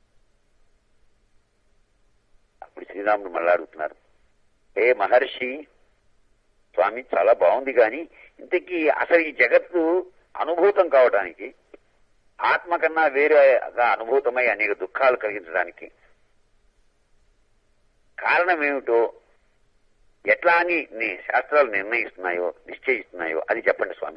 అప్పుడు శ్రీరాముడు మళ్ళా అడుగుతున్నారు ఏ మహర్షి స్వామి చాలా బాగుంది కానీ ఇంతకీ అసలు ఈ జగత్తు అనుభూతం కావడానికి ఆత్మ కన్నా వేరేగా అనుభూతమై అనేక దుఃఖాలు కలిగించడానికి కారణం ఏమిటో ఎట్లా అని నీ శాస్త్రాలు నిర్ణయిస్తున్నాయో నిశ్చయిస్తున్నాయో అది చెప్పండి స్వామి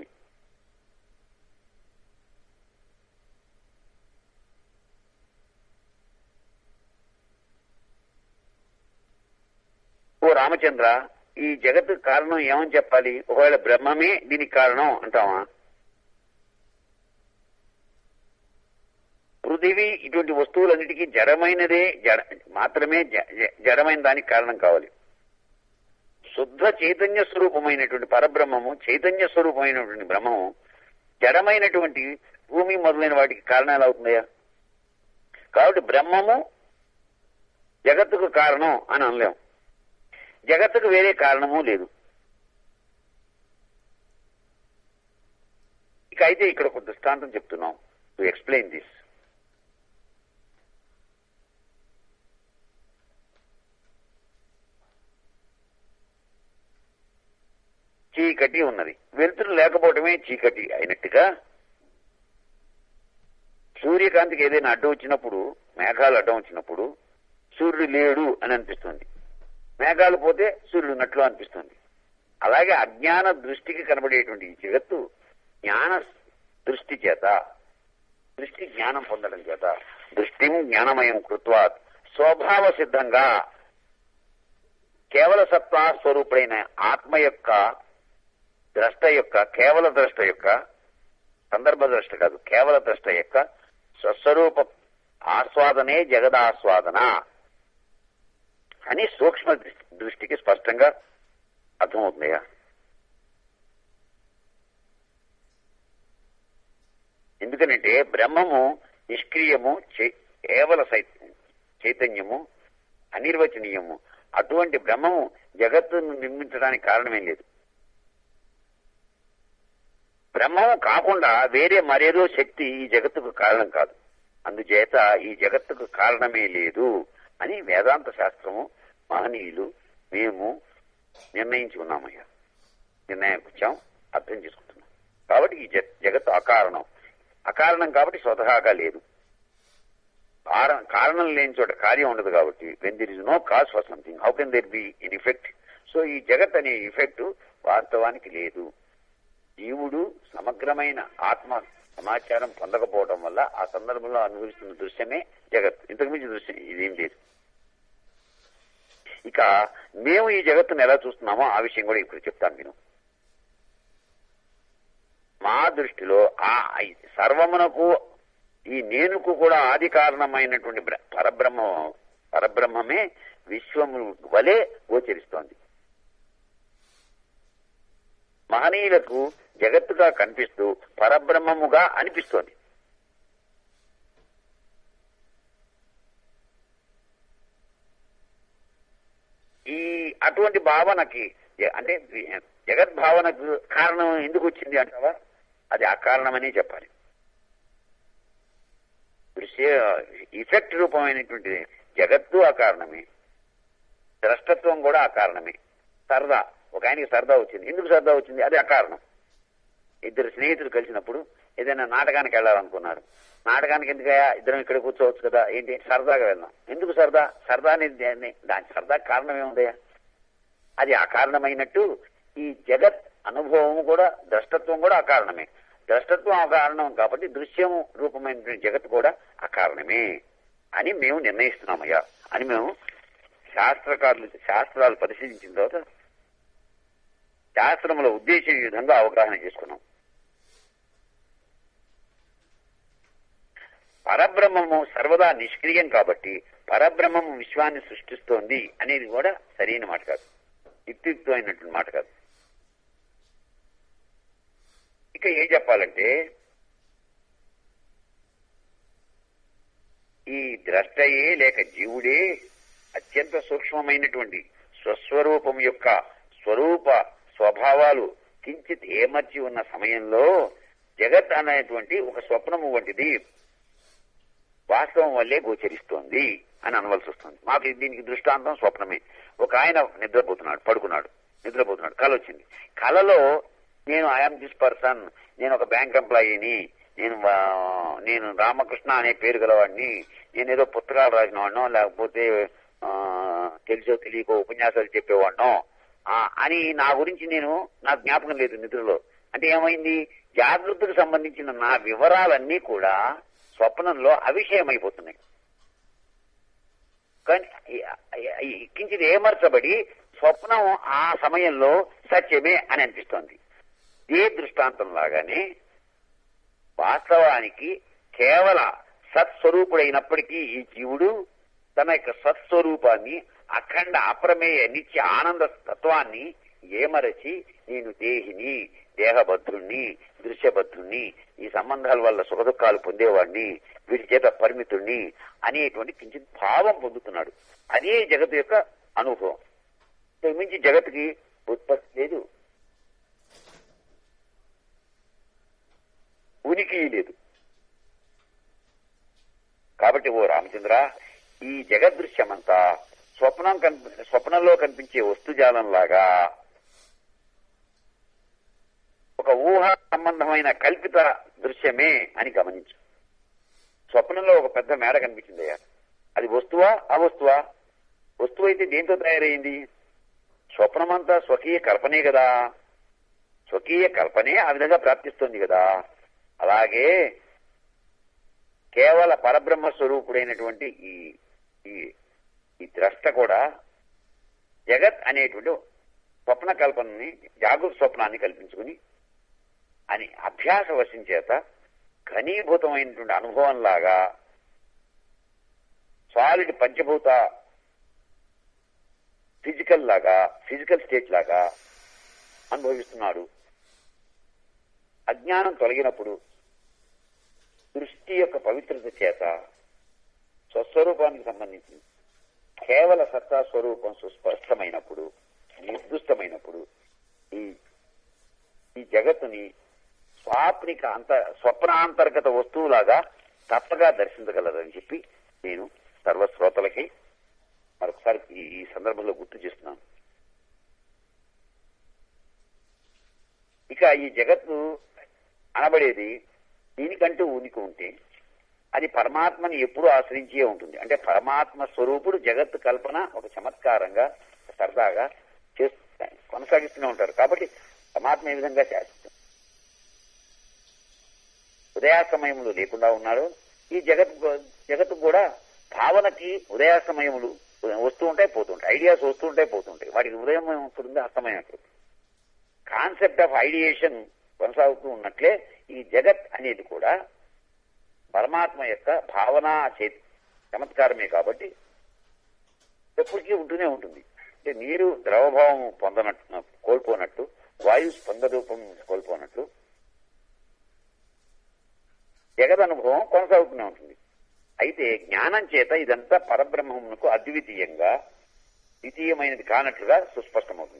ఓ రామచంద్ర ఈ జగత్తు కారణం ఏమని చెప్పాలి ఒకవేళ బ్రహ్మమే దీనికి కారణం అంటావా పృథివీ ఇటువంటి వస్తువులన్నిటికీ జడమైనదే జడ మాత్రమే జ- జ- జడమైన దానికి కారణం కావాలి శుద్ధ చైతన్య స్వరూపమైనటువంటి పరబ్రహ్మము చైతన్య స్వరూపమైనటువంటి బ్రహ్మము జడమైనటువంటి భూమి మొదలైన వాటికి కారణాలు అవుతుందయా కాబట్టి బ్రహ్మము జగత్తుకు కారణం అని అనలేం జగత్తుకు వేరే కారణము లేదు ఇక అయితే ఇక్కడ ఒక దృష్టాంతం చెప్తున్నాం టు ఎక్స్ప్లెయిన్ దిస్ చీకటి ఉన్నది వెలుతురు లేకపోవటమే చీకటి అయినట్టుగా సూర్యకాంతికి ఏదైనా అడ్డం వచ్చినప్పుడు మేఘాలు అడ్డం వచ్చినప్పుడు సూర్యుడు లేడు అని అనిపిస్తుంది మేఘాలు పోతే సూర్యుడు ఉన్నట్లు అనిపిస్తుంది అలాగే అజ్ఞాన దృష్టికి కనబడేటువంటి ఈ జగత్తు జ్ఞాన దృష్టి చేత దృష్టి జ్ఞానం పొందడం చేత దృష్టిం జ్ఞానమయం కృత్వా స్వభావ సిద్ధంగా కేవల సత్తా స్వరూపుడైన ఆత్మ యొక్క ద్రష్ట యొక్క కేవల ద్రష్ట యొక్క సందర్భ ద్రష్ట కాదు కేవల ద్రష్ట యొక్క స్వస్వరూప ఆస్వాదనే జగదాస్వాదన అని సూక్ష్మ దృష్టి- దృష్టికి స్పష్టంగా అర్థమవుతుందయ్యా ఎందుకనంటే బ్రహ్మము నిష్క్రియము చై- కేవల సై- చైతన్యము అనిర్వచనీయము అటువంటి బ్రహ్మము జగత్తును నిర్మించడానికి కారణమేం లేదు బ్రహ్మము కాకుండా వేరే మరేదో శక్తి ఈ జగత్తుకు కారణం కాదు అందుచేత ఈ జగత్తుకు కారణమే లేదు అని వేదాంత శాస్త్రము మహనీయులు మేము నిర్ణయించి ఉన్నామయ్యా నిర్ణయానికి వచ్చాం అర్థం చేసుకుంటున్నాం కాబట్టి ఈ జ- జగత్తు అకారణం అకారణం కాబట్టి స్వతహాగా లేదు కారణం కారణం లేని చోట కార్యం ఉండదు కాబట్టి when there is no cause for something how can there be in effect so ఈ జగత్ అనే ఇఫెక్ట్ వాస్తవానికి లేదు జీవుడు సమగ్రమైన ఆత్మ సమాచారం పొందకపోవడం వల్ల ఆ సందర్భంలో అనుభవిస్తున్న దృశ్యమే జగత్ ఇంతకు మించి దృశ్యం ఇదేం లేదు ఇక మేము ఈ జగత్తును ఎలా చూస్తున్నామో ఆ విషయం కూడా ఇప్పుడు చెప్తాను నేను మా దృష్టిలో ఆ ఈ సర్వమునకు ఈ నేనుకు కూడా ఆది కారణమైనటువంటి బ్ర- పరబ్రహ్మ పరబ్రహ్మమే విశ్వము వలె గోచరిస్తోంది మహనీయులకు జగత్తుగా కనిపిస్తూ పరబ్రహ్మముగా అనిపిస్తోంది ఈ అటువంటి భావనకి జ- అంటే జగద్భావనకు కారణం ఎందుకు వచ్చింది అంటావా అది ఆ కారణమనే చెప్పాలి దృశ్య ఇఫెక్ట్ రూపమైనటువంటి జగత్తు ఆ కారణమే ద్రష్టత్వం కూడా ఆ కారణమే సరదా ఒక ఆయనకి సరదా వచ్చింది ఎందుకు సరదా వచ్చింది అది అకారణం ఇద్దరు స్నేహితులు కలిసినప్పుడు ఏదైనా నాటకానికి వెళ్ళాలనుకున్నారు నాటకానికి ఎందుకయ్యా ఇద్దరం ఇక్కడ కూర్చోవచ్చు కదా ఏంటి సరదాగా వెళ్దాం ఎందుకు సరదా సరదా అనేది దేన్ని- దాని సరదా కారణం ఏముందయ్యా అది అకారణమైనట్టు ఈ జగత్ అనుభవం కూడా ద్రష్టత్వం కూడా అకారణమే ద్రష్టత్వం అకారణం కాబట్టి దృశ్యం రూపమైనటువంటి జగత్ కూడా అకారణమే అని మేము నిర్ణయిస్తున్నామయ్యా అని మేము శాస్త్రకారులు శాస్త్రాలు పరిశీలించిన తర్వాత శాస్త్రముల ఉద్దేశం ఈ విధంగా అవగాహన చేసుకున్నాం పరబ్రహ్మము సర్వదా నిష్క్రియం కాబట్టి పరబ్రహ్మము విశ్వాన్ని సృష్టిస్తోంది అనేది కూడా సరైన మాట కాదు యుక్తియుక్తమైనటువంటి మాట కాదు ఇక ఏం చెప్పాలంటే ఈ ద్రష్టయే లేక జీవుడే అత్యంత సూక్ష్మమైనటువంటి స్వస్వరూపం యొక్క స్వరూప స్వభావాలు కించిత్ ఏమర్చి ఉన్న సమయంలో జగత్ అనేటువంటి ఒక స్వప్నము వంటిది వాస్తవం వల్లే గోచరిస్తోంది అని అనవలసి వస్తుంది మాకు దీనికి దృష్టాంతం స్వప్నమే ఒక ఆయన నిద్రపోతున్నాడు పడుకున్నాడు నిద్రపోతున్నాడు కళ వచ్చింది కళలో నేను ఐఎమ్ దిస్ పర్సన్ నేను ఒక బ్యాంక్ ఎంప్లాయీని నేను వా- నేను రామకృష్ణ అనే పేరు గలవాడిని నేను ఏదో పుస్తకాలు రాసిన వాడినో లేకపోతే ఆ, తెలుసో తెలియకో ఉపన్యాసాలు చెప్పేవాడినో ఆ, అని నా గురించి నేను నాకు జ్ఞాపకం లేదు నిద్రలో అంటే ఏమైంది జాగ్రత్తకు సంబంధించిన నా వివరాలన్నీ కూడా స్వప్నంలో అవిషయమైపోతున్నాయి కానీ కించిది ఏమర్చబడి స్వప్నం ఆ సమయంలో సత్యమే అని అనిపిస్తోంది ఏ దృష్టాంతం లాగానే వాస్తవానికి కేవల సత్స్వరూపుడైనప్పటికీ ఈ జీవుడు తన యొక్క సత్స్వరూపాన్ని అఖండ అప్రమేయ నిత్య ఆనంద తత్వాన్ని ఏమరచి నేను దేహిని దేహబద్ధుణ్ణి దృశ్యబద్ధుణ్ణి ఈ సంబంధాల వల్ల సుఖదుఖాలు పొందేవాడిని వీటి చేత పరిమితుణ్ణి అనేటువంటి కించిత్ భావం పొందుతున్నాడు అదే జగత్ యొక్క అనుభవం ఇంతకు మించి జగత్తుకి ఉత్పత్తి లేదు ఉనికి లేదు కాబట్టి ఓ రామచంద్ర ఈ జగదృశ్యమంతా స్వప్నం కనిపి స్వప్నంలో కనిపించే వస్తుజాలం లాగా ఒక ఊహా సంబంధమైన కల్పిత దృశ్యమే అని గమనించు స్వప్నంలో ఒక పెద్ద మేడ కనిపించిందయ్యా అది వస్తువా అవస్తువా వస్తువు అయితే దేంతో తయారైంది స్వప్నమంతా స్వకీయ కల్పనే కదా స్వకీయ కల్పనే ఆ విధంగా ప్రాప్తిస్తుంది కదా అలాగే కేవల పరబ్రహ్మ స్వరూపుడైనటువంటి ఈ ఈ ఈ ద్రష్ట కూడా జగత్ అనేటువంటి స్వప్న కల్పనని జాగృత స్వప్నాన్ని కల్పించుకుని అని అభ్యాస వశం చేత ఘనీభూతమైనటువంటి అనుభవం లాగా సాలిడ్ పంచభూత ఫిజికల్ లాగా ఫిజికల్ స్టేట్ లాగా అనుభవిస్తున్నాడు అజ్ఞానం తొలగినప్పుడు దృష్టి యొక్క పవిత్రత చేత స్వస్వరూపానికి సంబంధించి కేవల సత్తా స్వరూపం సుస్పష్టమైనప్పుడు నిర్దుష్టమైనప్పుడు ఈ ఈ జగత్తుని స్వాప్నిక అంత స్వప్నాంతర్గత వస్తువులాగా తప్పగా దర్శించగలరని చెప్పి నేను సర్వశ్రోతలకి మరొకసారి ఈ ఈ సందర్భంలో గుర్తు చేస్తున్నాను ఇక ఈ జగత్తు అనబడేది దీనికంటూ ఉనికి ఉంటే అది పరమాత్మని ఎప్పుడూ ఆశ్రయించే ఉంటుంది అంటే పరమాత్మ స్వరూపుడు జగత్తు కల్పన ఒక చమత్కారంగా సరదాగా చేస్తూ కొనసాగిస్తూనే ఉంటారు కాబట్టి పరమాత్మ ఏ విధంగా శాశ్వతం ఉదయాస్తమయములు లేకుండా ఉన్నాడు ఈ జగత్ జగత్తు కూడా భావనకి ఉదయాస్తమయములు వస్తూ ఉంటాయి పోతుంటాయి ఐడియాస్ వస్తూ ఉంటాయి పోతుంటాయి వాటికి ఉదయం ఎప్పుడుంది అస్తమయం ఎప్పుడు కాన్సెప్ట్ ఆఫ్ ఐడియేషన్ కొనసాగుతూ ఉన్నట్లే ఈ జగత్ అనేది కూడా పరమాత్మ యొక్క భావన చే చమత్కారమే కాబట్టి ఎప్పటికీ ఉంటూనే ఉంటుంది అంటే నీరు ద్రవభావం పొందనట్టు కోల్పోనట్టు వాయు స్పంద రూపం కోల్పోనట్టు జగద్ అనుభవం కొనసాగుతూనే ఉంటుంది అయితే జ్ఞానం చేత ఇదంతా పరబ్రహ్మమునకు అద్వితీయంగా ద్వితీయమైనది కానట్లుగా సుస్పష్టమవుతుంది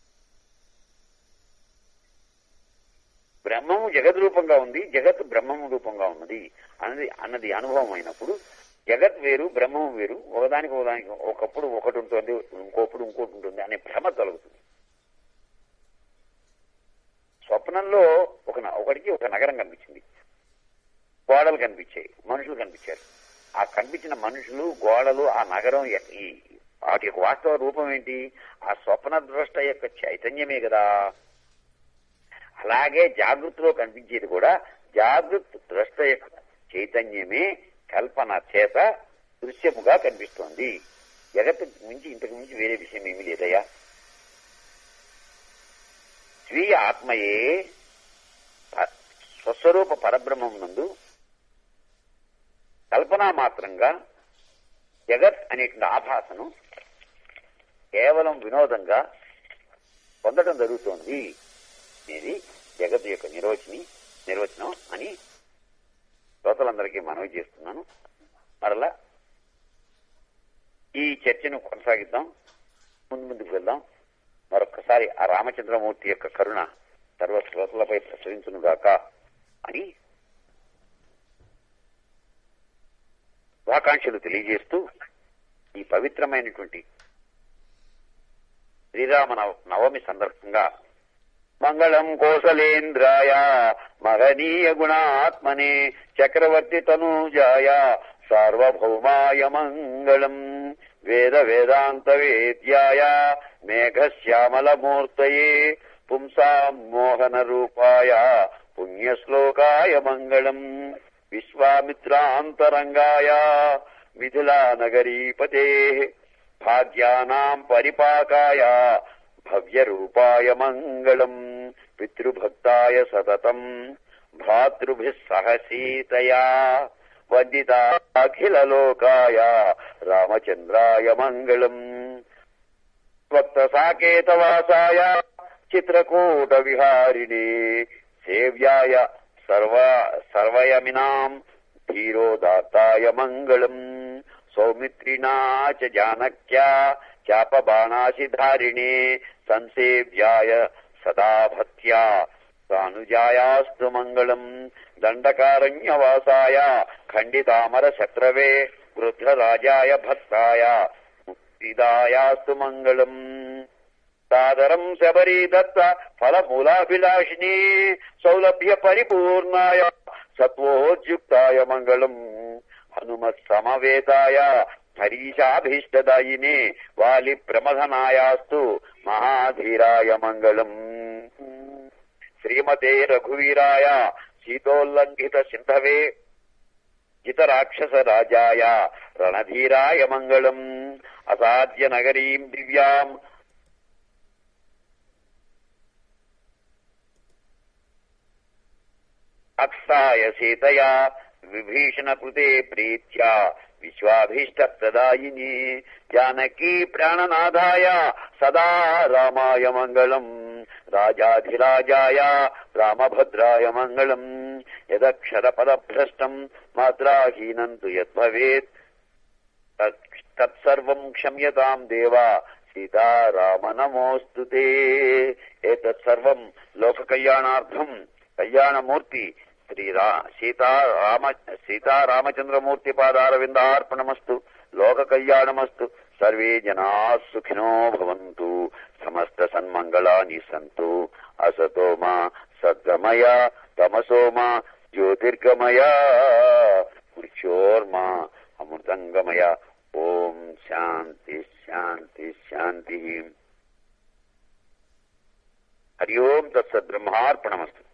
బ్రహ్మము జగద్ రూపంగా ఉంది జగత్ బ్రహ్మము రూపంగా ఉన్నది అన్నది అన్నది అనుభవం అయినప్పుడు జగత్ వేరు బ్రహ్మము వేరు ఒకదానికి ఒకదానికి ఒకప్పుడు ఒకటి ఉంటుంది ఇంకోప్పుడు ఇంకోటి ఉంటుంది అనే భ్రమ తొలగుతుంది స్వప్నంలో ఒక న- ఒకడికి ఒక నగరం కనిపించింది గోడలు కనిపించాయి మనుషులు కనిపించారు ఆ కనిపించిన మనుషులు గోడలు ఆ నగరం ఎ- ఈ వాటి యొక్క వాస్తవ రూపం ఏంటి ఆ స్వప్న దృష్ట యొక్క చైతన్యమే కదా అలాగే జాగృతిలో కనిపించేది కూడా జాగృత్ ద్రష్ట యొక్క చైతన్యమే కల్పన చేత దృశ్యముగా కనిపిస్తోంది జగత్తు మించి ఇంతకు మించి వేరే విషయం ఏమీ లేదయ్యా స్వీయ ఆత్మయే ప- స్వస్వరూప పరబ్రహ్మం నందు కల్పనా మాత్రంగా జగత్ అనేటువంటి ఆభాసను కేవలం వినోదంగా పొందడం జరుగుతోంది ఇది జగత్ యొక్క నిర్వచని నిర్వచనం అని శ్రోతలందరికీ మనవి చేస్తున్నాను మరలా ఈ చర్చను కొనసాగిద్దాం ముందు ముందుకు వెళ్దాం మరొక్కసారి ఆ రామచంద్రమూర్తి యొక్క కరుణ సర్వ శ్రోతలపై ప్రసరించునుగాక అని శుభాకాంక్షలు తెలియజేస్తూ ఈ పవిత్రమైనటువంటి శ్రీరామ నవ- నవమి సందర్భంగా మంగళం కోసలేంద్రాయ మహనీయ గుణాత్మనే చక్రవర్తి తనూజాయ సార్వభౌమాయ మంగళం వేద వేదాంత వేద్యాయ మేఘశ్యామలమూర్తయే పుంసాం మోహన రూపాయ పుణ్యశ్లోకాయ మంగళం విశ్వామిత్రాంతరంగాయ మిథిలా నగరీపతే భాగ్యానాం పరిపాకాయ భవ్యరూపాయ మంగళం పితృభక్తాయ సతతం భ్రాతృభిः సహ సీతయా వందితాఖిలలోకాయ రామచంద్రాయ మంగళం స్వక్తసాకేతవాసాయ చిత్రకూట విహారిణే సేవ్యాయ సర్వ సర్వయమినాం ధీరోదాత్తాయ మంగళం సౌమిత్రిణా చ జానక్యా చాపబాణాసిధారిణే సంసేవ్యాయ సదా భక్త్యా సానుజాయాస్తు మంగళం దండకారణ్యవాసాయ ఖండితామర శత్రవే వృద్ధరాజాయ భక్తాయ ముక్తిదాయాస్తు మంగళం సాదరం శబరీ దత్త ఫలమూలాభిలాషిని సౌలభ్య పరిపూర్ణాయ సత్వోద్యుక్తాయ మంగళం హనుమత్ సమవేతాయ హరీషాభీష్టదాయినే వాలి ప్రమథనాయాస్తు మహాధీరాయ మంగళం శ్రీమతే రఘువీరాయ శీతోల్లంఘిత సింధవే జిత రాక్షస రాజాయ రణధీరాయ మంగళం అసాధ్య నగరీం దివ్యాం అక్సాయ సీతయా విభీషణ కృతే ప్రీత్యా విశ్వాభీష్ట ప్రదాయిని జానకీ ప్రాణనాథాయ సదా రామాయ మంగళం రాజాధిరాజాయ రామభద్రాయ మంగళం యదక్షర పదభ్రష్టం మాత్రాహీనం తు యద్భవేత్ తత్- తత్సర్వం క్షమ్యతాం దేవా సీతారామ నమోస్తు ఏతత్ సర్వం లోక కళ్యాణార్థం కళ్యాణమూర్తి శ్రీరా సీతారామ సీతారామచంద్రమూర్తి పాదారవిందార్పణమస్తు లోక కళ్యాణమస్తు సర్వే జనా సుఖినో భవంతు సమస్త సన్మంగళాని సంతు అసతో మా సద్గమయ తమసో మా జ్యోతిర్గమయ మృత్యోర్మా అమృతంగమయ ఓం శాంతి శాంతి శాంతి హరి ఓం తత్సద్బ్రహ్మార్పణమస్తు